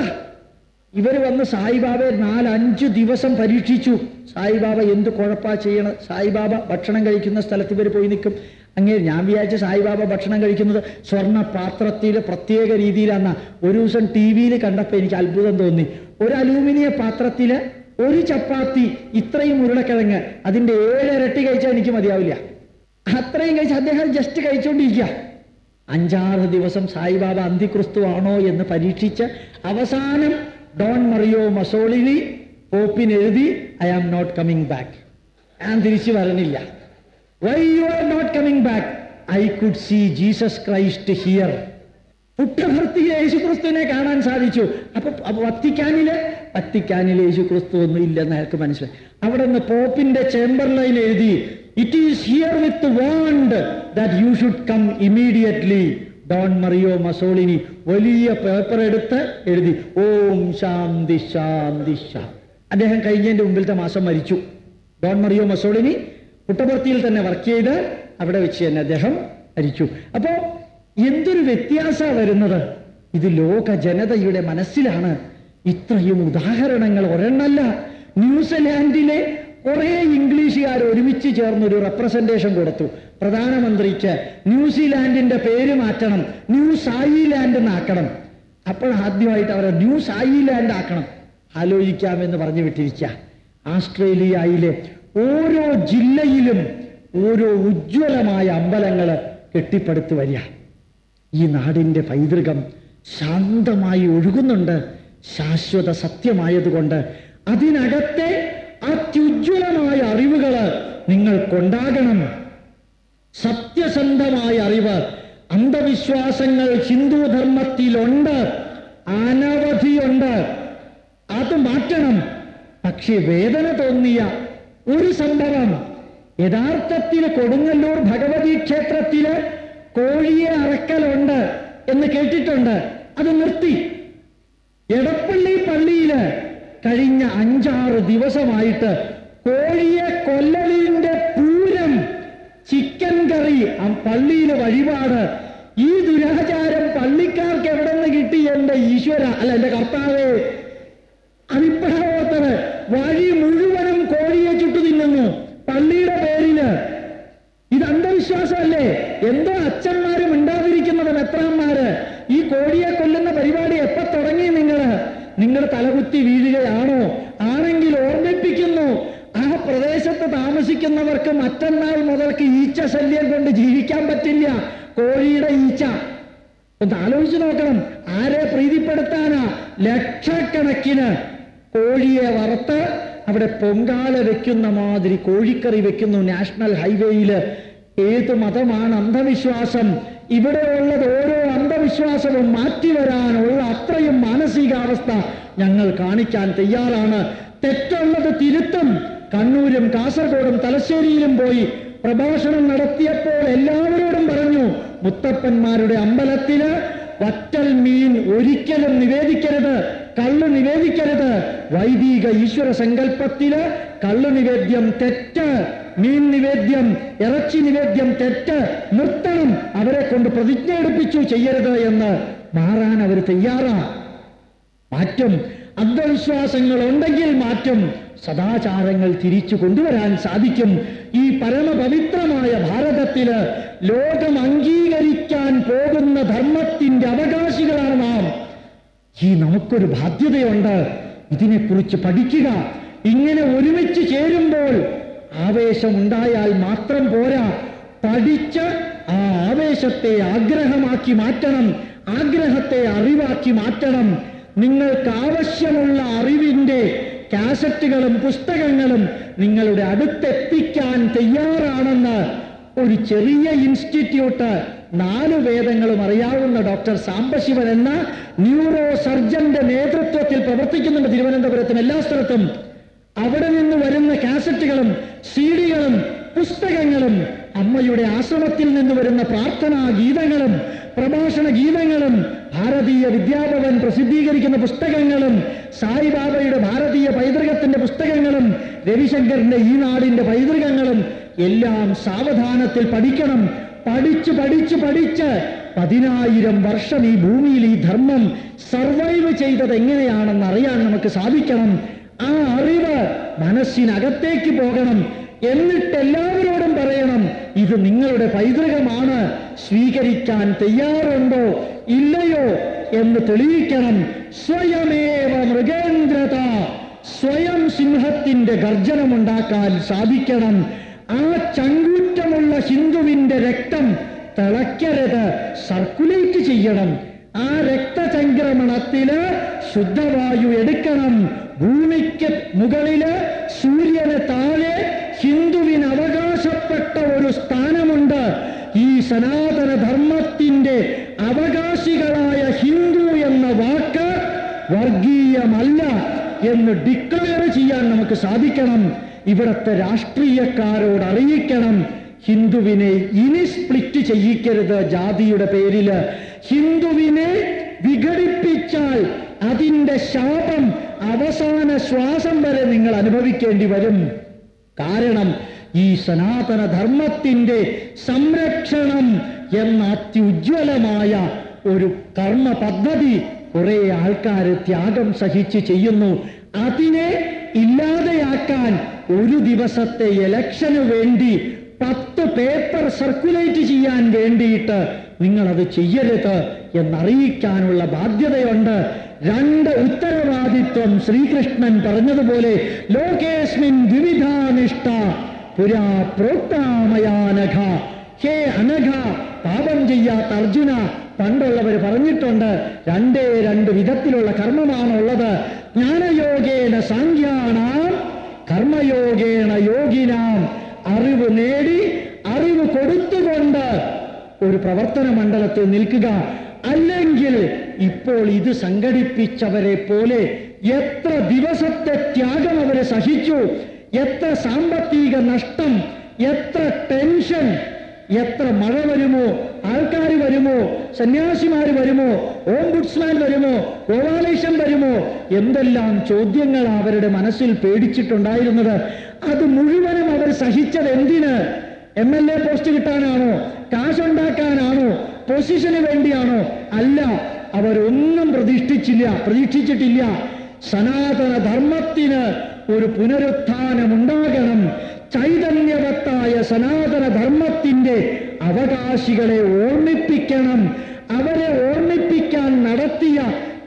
ഇവര് വന്ന് സായിബാബയെ നാലഞ്ച് ദിവസം പരീക്ഷിച്ചു സായിബാബ എന്ത് കുഴപ്പാ ചെയ്യണം സായിബാബ ഭക്ഷണം കഴിക്കുന്ന സ്ഥലത്ത് ഇവർ പോയി നിൽക്കും അങ്ങനെ ഞാൻ വിചാരിച്ച സായിബാബ ഭക്ഷണം കഴിക്കുന്നത് സ്വർണ്ണ പാത്രത്തിൽ പ്രത്യേക രീതിയിലാണ് ഒരു ദിവസം ടി വിയിൽ കണ്ടപ്പോൾ എനിക്ക് അത്ഭുതം തോന്നി ഒരു അലൂമിനിയ പാത്രത്തില് ഒരു ചപ്പാത്തി ഇത്രയും ഉരുളക്കിഴങ്ങ് അതിന്റെ ഏഴിരട്ടി കഴിച്ചാൽ എനിക്ക് മതിയാവില്ല അത്രയും കഴിച്ച് അദ്ദേഹം ജസ്റ്റ് കഴിച്ചുകൊണ്ടിരിക്കുക അഞ്ചാറ് ദിവസം സായിബാബ അന്തിക്രിസ്തു ആണോ എന്ന് പരീക്ഷിച്ച് അവസാനം ഡോൺ മറിയോ മസോളിനി പോപ്പിന് എഴുതി I am not coming back ഞാൻ തിരിച്ചു വരണില്ല why you are not coming back I could see Jesus Christ here പുട്ടഭർത്തിയിൽ യേശുക്രിസ്തുവിനെ കാണാൻ സാധിച്ചു അപ്പൊ അപ്പൊ വത്തിക്കാനില് വത്തിക്കാനിൽ യേശുക്രിസ്തു ഒന്നും ഇല്ലെന്ന് അയാൾക്ക് മനസ്സിലായി അവിടെ നിന്ന് പോപ്പിന്റെ ചേംബർലൈൻ എഴുതി it is here with want that you should come immediately Don Mario Mussolini വലിയ പേപ്പർ എടുത്ത് എഴുതി ഓം ശാന്തി ശാന്തി ശാ അദ്ദേഹം കഴിഞ്ഞതിന്റെ മുമ്പിലത്തെ മാസം മരിച്ചു ഡോൺ മറിയോ മസോളിനി പുട്ടപർത്തിയിൽ തന്നെ വർക്ക് ചെയ്ത് അവിടെ വെച്ച് തന്നെ അദ്ദേഹം മരിച്ചു അപ്പോ എന്തൊരു വ്യത്യാസ വരുന്നത് ഇത് ലോക ജനതയുടെ മനസ്സിലാണ് ഇത്രയും ഉദാഹരണങ്ങൾ ഒരെണ്ണല്ല ന്യൂസിലാൻഡിലെ കുറെ ഇംഗ്ലീഷുകാർ ഒരുമിച്ച് ചേർന്ന് ഒരു റെപ്രസെന്റേഷൻ കൊടുത്തു പ്രധാനമന്ത്രിക്ക് ന്യൂസിലാൻഡിന്റെ പേര് മാറ്റണം ന്യൂ സായിലാൻഡ് എന്നാക്കണം അപ്പോൾ ആദ്യമായിട്ട് അവരെ ന്യൂ സായിലാൻഡ് ആക്കണം ആലോചിക്കാമെന്ന് പറഞ്ഞു വിട്ടിരിക്കുക ആസ്ട്രേലിയയിലെ ഓരോ ജില്ലയിലും ഓരോ ഉജ്ജ്വലമായ അമ്പലങ്ങൾ കെട്ടിപ്പടുത്തു വരിക ഈ നാടിന്റെ പൈതൃകം ശാന്തമായി ഒഴുകുന്നുണ്ട് ശാശ്വത സത്യമായതുകൊണ്ട് അതിനകത്തെ അത്യുജ്വലമായ അറിവുകൾ നിങ്ങൾക്കുണ്ടാകണം സത്യസന്ധമായ അറിവ് അന്ധവിശ്വാസങ്ങൾ ഹിന്ദു ധർമ്മത്തിലുണ്ട് അനവധിയുണ്ട് അത് മാറ്റണം പക്ഷേ വേദന തോന്നിയ ഒരു സംഭവം യഥാർത്ഥത്തിൽ കൊടുങ്ങല്ലൂർ ഭഗവതി ക്ഷേത്രത്തില് കോഴിയെ അറക്കലുണ്ട് എന്ന് കേട്ടിട്ടുണ്ട് അത് നിർത്തി എടപ്പള്ളി പള്ളിയില് കഴിഞ്ഞ അഞ്ചാറ് ദിവസമായിട്ട് കോഴിയെ കൊല്ലലിന്റെ പൂരം ചിക്കൻ കറി ആ പള്ളിയിലെ വഴിപാട് ഈ ദുരാചാരം പള്ളിക്കാർക്ക് എവിടെ നിന്ന് കിട്ടി എന്റെ ഈശ്വര അല്ല എന്റെ കർത്താവേ അതിപ്പോഴാ ഓർത്തത് വഴി മുഴുവനും കോഴിയെ ചുട്ടു തിന്നുന്നു പള്ളിയുടെ പേരില് ഇത് അന്ധവിശ്വാസമല്ലേ എന്തോ അച്ഛന്മാരും ഉണ്ടാതിരിക്കുന്നത് മെത്രാന്മാര് ഈ കോഴിയെ കൊല്ലുന്ന പരിപാടി എപ്പോ തുടങ്ങി നിങ്ങള് നിങ്ങൾ തലകുത്തി വീഴുകയാണോ ആണെങ്കിൽ ഓർമ്മിപ്പിക്കുന്നു ആ പ്രദേശത്ത് താമസിക്കുന്നവർക്ക് മറ്റന്നാൾ മുതൽക്ക് ഈച്ച ശല്യം കൊണ്ട് ജീവിക്കാൻ പറ്റില്ല കോഴിയുടെ ഈച്ച ഒന്ന് ആലോചിച്ച് നോക്കണം ആരെ പ്രീതിപ്പെടുത്താനാ ലക്ഷക്കണക്കിന് കോഴിയെ വറുത്ത് അവിടെ പൊങ്കാല വെക്കുന്ന മാതിരി കോഴിക്കറി വെക്കുന്നു നാഷണൽ ഹൈവേയില് ഏത് മതമാണ് അന്ധവിശ്വാസം ഇവിടെ ഉള്ളത് ഓരോ അന്ധവിശ്വാസവും മാറ്റിവരാനുള്ള അത്രയും മാനസികാവസ്ഥ ഞങ്ങൾ കാണിക്കാൻ തയ്യാറാണ് തെറ്റുള്ളത് തിരുത്തും കണ്ണൂരും കാസർഗോഡും തലശ്ശേരിയിലും പോയി പ്രഭാഷണം നടത്തിയപ്പോൾ എല്ലാവരോടും പറഞ്ഞു മുത്തപ്പന്മാരുടെ അമ്പലത്തില് വറ്റൽ മീൻ ഒരിക്കലും നിവേദിക്കരുത് കള്ള് നിവേദിക്കരുത് വൈദിക ഈശ്വര സങ്കല്പത്തില് കള്ള് നിവേദ്യം തെറ്റ് മീൻ നിവേദ്യം ഇറച്ചി നിവേദ്യം തെറ്റ് നിർത്തണം അവരെ കൊണ്ട് പ്രതിജ്ഞ എടുപ്പിച്ചു ചെയ്യരുത് എന്ന് മാറാൻ അവർ തയ്യാറാ മാറ്റും അന്ധവിശ്വാസങ്ങൾ ഉണ്ടെങ്കിൽ മാറ്റും സദാചാരങ്ങൾ തിരിച്ചു കൊണ്ടുവരാൻ സാധിക്കും ഈ പരമപവിത്രമായ ഭാരതത്തില് ലോകം അംഗീകരിക്കാൻ പോകുന്ന ധർമ്മത്തിന്റെ അവകാശികളാണ് നാം ഈ നമുക്കൊരു ബാധ്യതയുണ്ട് ഇതിനെക്കുറിച്ച് പഠിക്കുക ഇങ്ങനെ ഒരുമിച്ച് ചേരുമ്പോൾ ആവേശമുണ്ടായാൽ മാത്രം പോരാ പഠിച്ച് ആ ആവേശത്തെ ആഗ്രഹമാക്കി മാറ്റണം ആഗ്രഹത്തെ അറിവാക്കി മാറ്റണം നിങ്ങൾക്ക് ആവശ്യമുള്ള അറിവിന്റെ കാസറ്റുകളും പുസ്തകങ്ങളും നിങ്ങളുടെ അടുത്തെത്തിക്കാൻ തയ്യാറാണെന്ന് ഒരു ചെറിയ ഇൻസ്റ്റിറ്റ്യൂട്ട് നാല് വേദങ്ങളും അറിയാവുന്ന ഡോക്ടർ സാംബശിവൻ എന്ന ന്യൂറോ സർജന്റെ നേതൃത്വത്തിൽ പ്രവർത്തിക്കുന്നുണ്ട് തിരുവനന്തപുരത്തും എല്ലാ സ്ഥലത്തും അവിടെ നിന്ന് വരുന്ന കാസറ്റുകളും സീഡികളും പുസ്തകങ്ങളും അമ്മയുടെ ആശ്രമത്തിൽ നിന്ന് വരുന്ന പ്രാർത്ഥനാ ഗീതങ്ങളും പ്രഭാഷണ ഗീതങ്ങളും ഭാരതീയ വിദ്യാഭവൻ പ്രസിദ്ധീകരിക്കുന്ന പുസ്തകങ്ങളും സായിബാബയുടെ ഭാരതീയ പൈതൃകത്തിന്റെ പുസ്തകങ്ങളും രവിശങ്കറിന്റെ ഈ നാടിന്റെ പൈതൃകങ്ങളും എല്ലാം സാവധാനത്തിൽ പഠിക്കണം പഠിച്ച് പഠിച്ച് പഠിച്ച് പതിനായിരം വർഷം ഈ ഭൂമിയിൽ ഈ ധർമ്മം സർവൈവ് ചെയ്തത് എങ്ങനെയാണെന്ന് അറിയാൻ നമുക്ക് സാധിക്കണം ആ അറിവ് മനസ്സിനകത്തേക്ക് പോകണം എന്നിട്ട് എല്ലാവരോടും പറയണം ഇത് നിങ്ങളുടെ പൈതൃകമാണ് സ്വീകരിക്കാൻ തയ്യാറുണ്ടോ ഇല്ലയോ എന്ന് തെളിയിക്കണം സ്വയമേവ മൃഗേന്ദ്രത സ്വയം സിംഹത്തിന്റെ ഗർജനമുണ്ടാക്കാൻ സാധിക്കണം ആ ചങ്കൂറ്റമുള്ള ഹിന്ദുവിന്റെ രക്തം തിളയ്ക്കരുത് സർക്കുലേറ്റ് ചെയ്യണം ആ രക്തചംക്രമണത്തില് ശുദ്ധവായു എടുക്കണം ഭൂമിക്ക് മുകളില് സൂര്യന് താഴെ ഹിന്ദുവിന് അവകാശപ്പെട്ട ഒരു സ്ഥാനമുണ്ട് ഈ സനാതന ധർമ്മത്തിന്റെ അവകാശികളായ ഹിന്ദു എന്ന വാക്ക് വർഗീയമല്ല എന്ന് ഡിക്ലെയർ ചെയ്യാൻ നമുക്ക് സാധിക്കണം ഇവിടത്തെ രാഷ്ട്രീയക്കാരോട് അറിയിക്കണം ഹിന്ദുവിനെ ഇനി സ്പ്ലിറ്റ് ചെയ്യിക്കരുത് ജാതിയുടെ പേരില് ഹിന്ദുവിനെ വിഘടിപ്പിച്ചാൽ അതിന്റെ ശാപം അവസാന ശ്വാസം വരെ നിങ്ങൾ അനുഭവിക്കേണ്ടി വരും കാരണം ഈ സനാതന ധർമ്മത്തിന്റെ സംരക്ഷണം എന്ന അത്യുജ്വലമായ ഒരു കർമ്മ പദ്ധതി കുറെ ആൾക്കാർ ത്യാഗം സഹിച്ച് ചെയ്യുന്നു അതിനെ ഇല്ലാതെയാക്കാൻ ഒരു ദിവസത്തെ ഇലക്ഷന് വേണ്ടി പത്ത് പേപ്പർ സർക്കുലേറ്റ് ചെയ്യാൻ വേണ്ടിയിട്ട് നിങ്ങൾ അത് ചെയ്യരുത് എന്നറിയിക്കാനുള്ള ബാധ്യതയുണ്ട് രണ്ട് ഉത്തരവാദിത്വം ശ്രീകൃഷ്ണൻ പറഞ്ഞതുപോലെ ലോകേസ്മിൻ വിവിധാനിഷ്ഠ പുരാ പ്രോക്താമയാനഘ ഹേ അനഘ പാപം ചെയ്യാത്ത അർജുന പണ്ടുള്ളവർ പറഞ്ഞിട്ടുണ്ട് രണ്ടേ രണ്ട് വിധത്തിലുള്ള കർമ്മമാണുള്ളത് ജ്ഞാനയോഗേന സാഖ്യാണാം കർമ്മയോഗേണ യോഗിനാം അറിവ് നേടി അറിവ് കൊടുത്തുകൊണ്ട് ഒരു പ്രവർത്തന മണ്ഡലത്തിൽ നിൽക്കുക അല്ലെങ്കിൽ ഇപ്പോൾ ഇത് സംഘടിപ്പിച്ചവരെ പോലെ എത്ര ദിവസത്തെ ത്യാഗം അവരെ സഹിച്ചു എത്ര സാമ്പത്തിക നഷ്ടം എത്ര ടെൻഷൻ എത്ര മഴ വരുമോ ആൾക്കാർ വരുമോ സന്യാസിമാർ വരുമോ ഓംബുഡ്സ്മാൻ വരുമോ ഗോപാലേശൻ വരുമോ എന്തെല്ലാം ചോദ്യങ്ങൾ അവരുടെ മനസ്സിൽ പേടിച്ചിട്ടുണ്ടായിരുന്നത് അത് മുഴുവനും അവർ സഹിച്ചത് എന്തിന് എം എൽ എ പോസ്റ്റ് കിട്ടാനാണോ കാശുണ്ടാക്കാനാണോ പൊസിഷന് വേണ്ടിയാണോ അല്ല അവരൊന്നും പ്രതിഷ്ഠിച്ചില്ല പ്രതീക്ഷിച്ചിട്ടില്ല സനാതന ധർമ്മത്തിന് ഒരു പുനരുത്ഥാനമുണ്ടാകണം ചൈതന്യവത്തായ സനാതന ധർമ്മത്തിന്റെ അവകാശികളെ ഓർമ്മിപ്പിക്കണം അവരെ ഓർമ്മിപ്പിക്കാൻ നടത്തിയ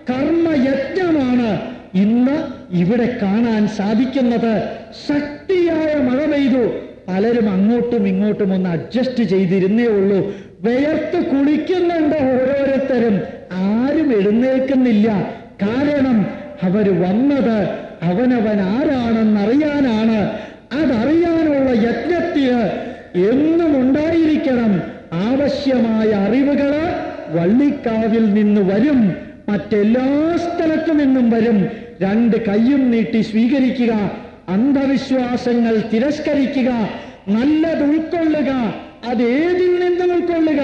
കർമ്മയജ്ഞമാണ് ഇന്ന് ഇവിടെ കാണാൻ സാധിക്കുന്നത് ശക്തിയായ മഴ പെയ്തു പലരും അങ്ങോട്ടും ഇങ്ങോട്ടും ഒന്ന് അഡ്ജസ്റ്റ് ചെയ്തിരുന്നേ ഉള്ളൂ വിയർത്ത് കുളിക്കുന്നുണ്ട് ഓരോരുത്തരും ആരും എഴുന്നേൽക്കുന്നില്ല കാരണം അവര് വന്നത് അവനവൻ ആരാണെന്നറിയാനാണ് അതറിയാനുള്ള യജ്ഞത്തിന് എന്നും ഉണ്ടായിരിക്കണം ആവശ്യമായ അറിവുകള് വള്ളിക്കാവിൽ നിന്ന് വരും മറ്റെല്ലാ സ്ഥലത്തു നിന്നും വരും രണ്ട് കൈയും നീട്ടി സ്വീകരിക്കുക അന്ധവിശ്വാസങ്ങൾ തിരസ്കരിക്കുക നല്ലത് ഉൾക്കൊള്ളുക അതേതിൽ നിന്നും ഉൾക്കൊള്ളുക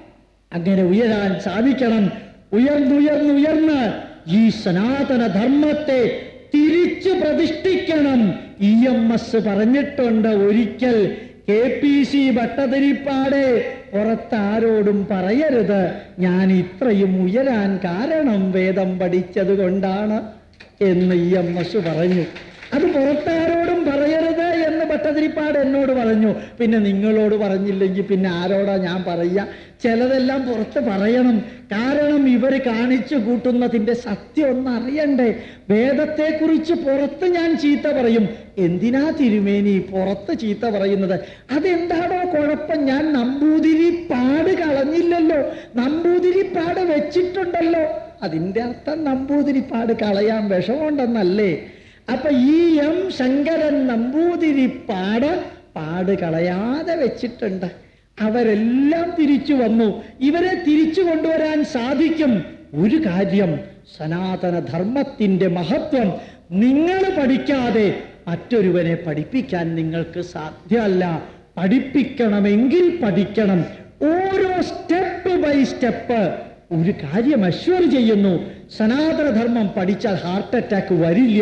അങ്ങനെ ഉയരാൻ സാധിക്കണം ഉയർന്നുയർന്നുയർന്ന് ഈ സനാതന ധർമ്മത്തെ തിരിച്ചു പ്രതിഷ്ഠിക്കണം ഇ എം എസ് പറഞ്ഞിട്ടുണ്ട് ഒരിക്കൽ കെ പി സി ഭട്ടതിരിപ്പാടെ പുറത്താരോടും പറയരുത് ഞാൻ ഇത്രയും ഉയരാൻ കാരണം വേദം പഠിച്ചത് കൊണ്ടാണ് എന്ന് ഇ എം എസ് പറഞ്ഞു അത് പുറത്താരോടും പറയരുത് എന്ന് ഭട്ടതിരിപ്പാട് എന്നോട് പറഞ്ഞു പിന്നെ നിങ്ങളോട് പറഞ്ഞില്ലെങ്കിൽ പിന്നെ ആരോടാ ഞാൻ പറയുക ചിലതെല്ലാം പുറത്ത് പറയണം കാരണം ഇവർ കാണിച്ചു കൂട്ടുന്നതിന്റെ സത്യം ഒന്ന് അറിയണ്ടേ വേദത്തെക്കുറിച്ച് പുറത്ത് ഞാൻ ചീത്ത പറയും എന്തിനാ തിരുമേനി പുറത്ത് ചീത്ത പറയുന്നത് അതെന്താണോ കുഴപ്പം ഞാൻ നമ്പൂതിരി പാട് കളഞ്ഞില്ലല്ലോ നമ്പൂതിരി പാട് വെച്ചിട്ടുണ്ടല്ലോ അതിന്റെ അർത്ഥം നമ്പൂതിരി പാട് കളയാൻ വിഷമുണ്ടെന്നല്ലേ അപ്പൊ ഈ എം ശങ്കരൻ നമ്പൂതിരി പാട് പാട് കളയാതെ വെച്ചിട്ടുണ്ട് അവരെല്ലാം തിരിച്ചു വന്നു ഇവരെ തിരിച്ചു കൊണ്ടുവരാൻ സാധിക്കും ഒരു കാര്യം സനാതന ധർമ്മത്തിന്റെ മഹത്വം നിങ്ങൾ പഠിക്കാതെ മറ്റൊരുവനെ പഠിപ്പിക്കാൻ നിങ്ങൾക്ക് സാധ്യമല്ല പഠിപ്പിക്കണമെങ്കിൽ പഠിക്കണം ഓരോ സ്റ്റെപ്പ് ബൈ സ്റ്റെപ്പ് ഒരു കാര്യം അശ്വർ ചെയ്യുന്നു സനാതനധർമ്മം പഠിച്ചാൽ ഹാർട്ട് അറ്റാക്ക് വരില്ല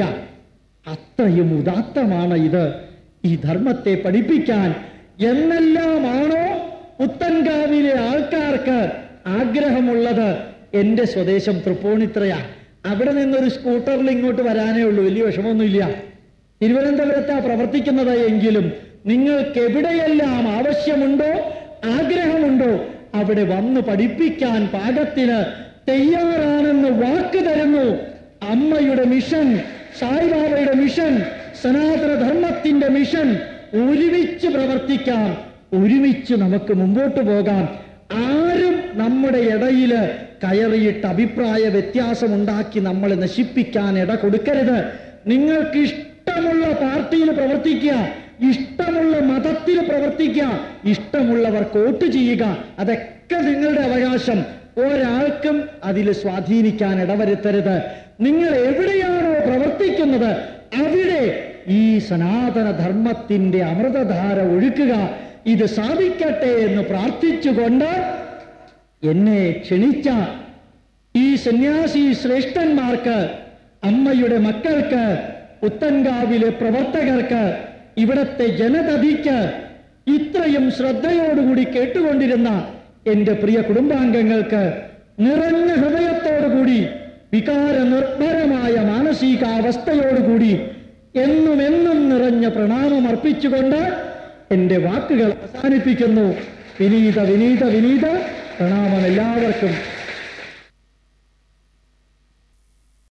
അത്രയും ഉദാത്തമാണ് ഇത് ഈ ധർമ്മത്തെ പഠിപ്പിക്കാൻ എന്നെല്ലാമാണോ പുത്തൻകാവിലെ ആൾക്കാർക്ക് ആഗ്രഹമുള്ളത് എന്റെ സ്വദേശം തൃപ്പൂണിത്രയാ അവിടെ നിന്നൊരു സ്കൂട്ടറിൽ ഇങ്ങോട്ട് വരാനേ ഉള്ളൂ വലിയ വിഷമമൊന്നുമില്ല തിരുവനന്തപുരത്താ പ്രവർത്തിക്കുന്നത് എങ്കിലും നിങ്ങൾക്ക് എവിടെയെല്ലാം ആവശ്യമുണ്ടോ ആഗ്രഹമുണ്ടോ അവിടെ വന്ന് പഠിപ്പിക്കാൻ പാകത്തിന് തയ്യാറാണെന്ന് വാക്ക് തരുന്നു അമ്മയുടെ മിഷൻ സായിബാബയുടെ മിഷൻ സനാതന ധർമ്മത്തിന്റെ മിഷൻ ഒരുമിച്ച് പ്രവർത്തിക്കാം ഒരുമിച്ച് നമുക്ക് മുമ്പോട്ട് പോകാം ആരും നമ്മുടെ ഇടയില് കയറിയിട്ട് അഭിപ്രായ വ്യത്യാസം ഉണ്ടാക്കി നമ്മളെ നശിപ്പിക്കാൻ ഇട കൊടുക്കരുത് നിങ്ങൾക്ക് ഇഷ്ടമുള്ള പാർട്ടിയിൽ പ്രവർത്തിക്കുക ഇഷ്ടമുള്ള മതത്തിൽ പ്രവർത്തിക്കുക ഇഷ്ടമുള്ളവർക്ക് വോട്ട് ചെയ്യുക അതൊക്കെ നിങ്ങളുടെ അവകാശം ഒരാൾക്കും അതിൽ സ്വാധീനിക്കാൻ ഇടവരുത്തരുത് നിങ്ങൾ എവിടെയാണോ പ്രവർത്തിക്കുന്നത് അവിടെ ഈ സനാതന ധർമ്മത്തിന്റെ അമൃതധാര ഒഴുക്കുക ഇത് സാധിക്കട്ടെ എന്ന് പ്രാർത്ഥിച്ചുകൊണ്ട് എന്നെ ക്ഷണിച്ച ഈ സന്യാസി ശ്രേഷ്ഠന്മാർക്ക് അമ്മയുടെ മക്കൾക്ക് പുത്തൻകാവിലെ പ്രവർത്തകർക്ക് ഇവിടത്തെ ജനതതിക്ക് ഇത്രയും ശ്രദ്ധയോടുകൂടി കേട്ടുകൊണ്ടിരുന്ന എന്റെ പ്രിയ കുടുംബാംഗങ്ങൾക്ക് നിറഞ്ഞ ഹൃദയത്തോടുകൂടി വികാര നിർഭരമായ മാനസികാവസ്ഥയോടുകൂടി എന്നും എന്നും നിറഞ്ഞ പ്രണാമം അർപ്പിച്ചുകൊണ്ട് എന്റെ വാക്കുകൾ അവസാനിപ്പിക്കുന്നു വിനീത വിനീത വിനീത പ്രണാമം എല്ലാവർക്കും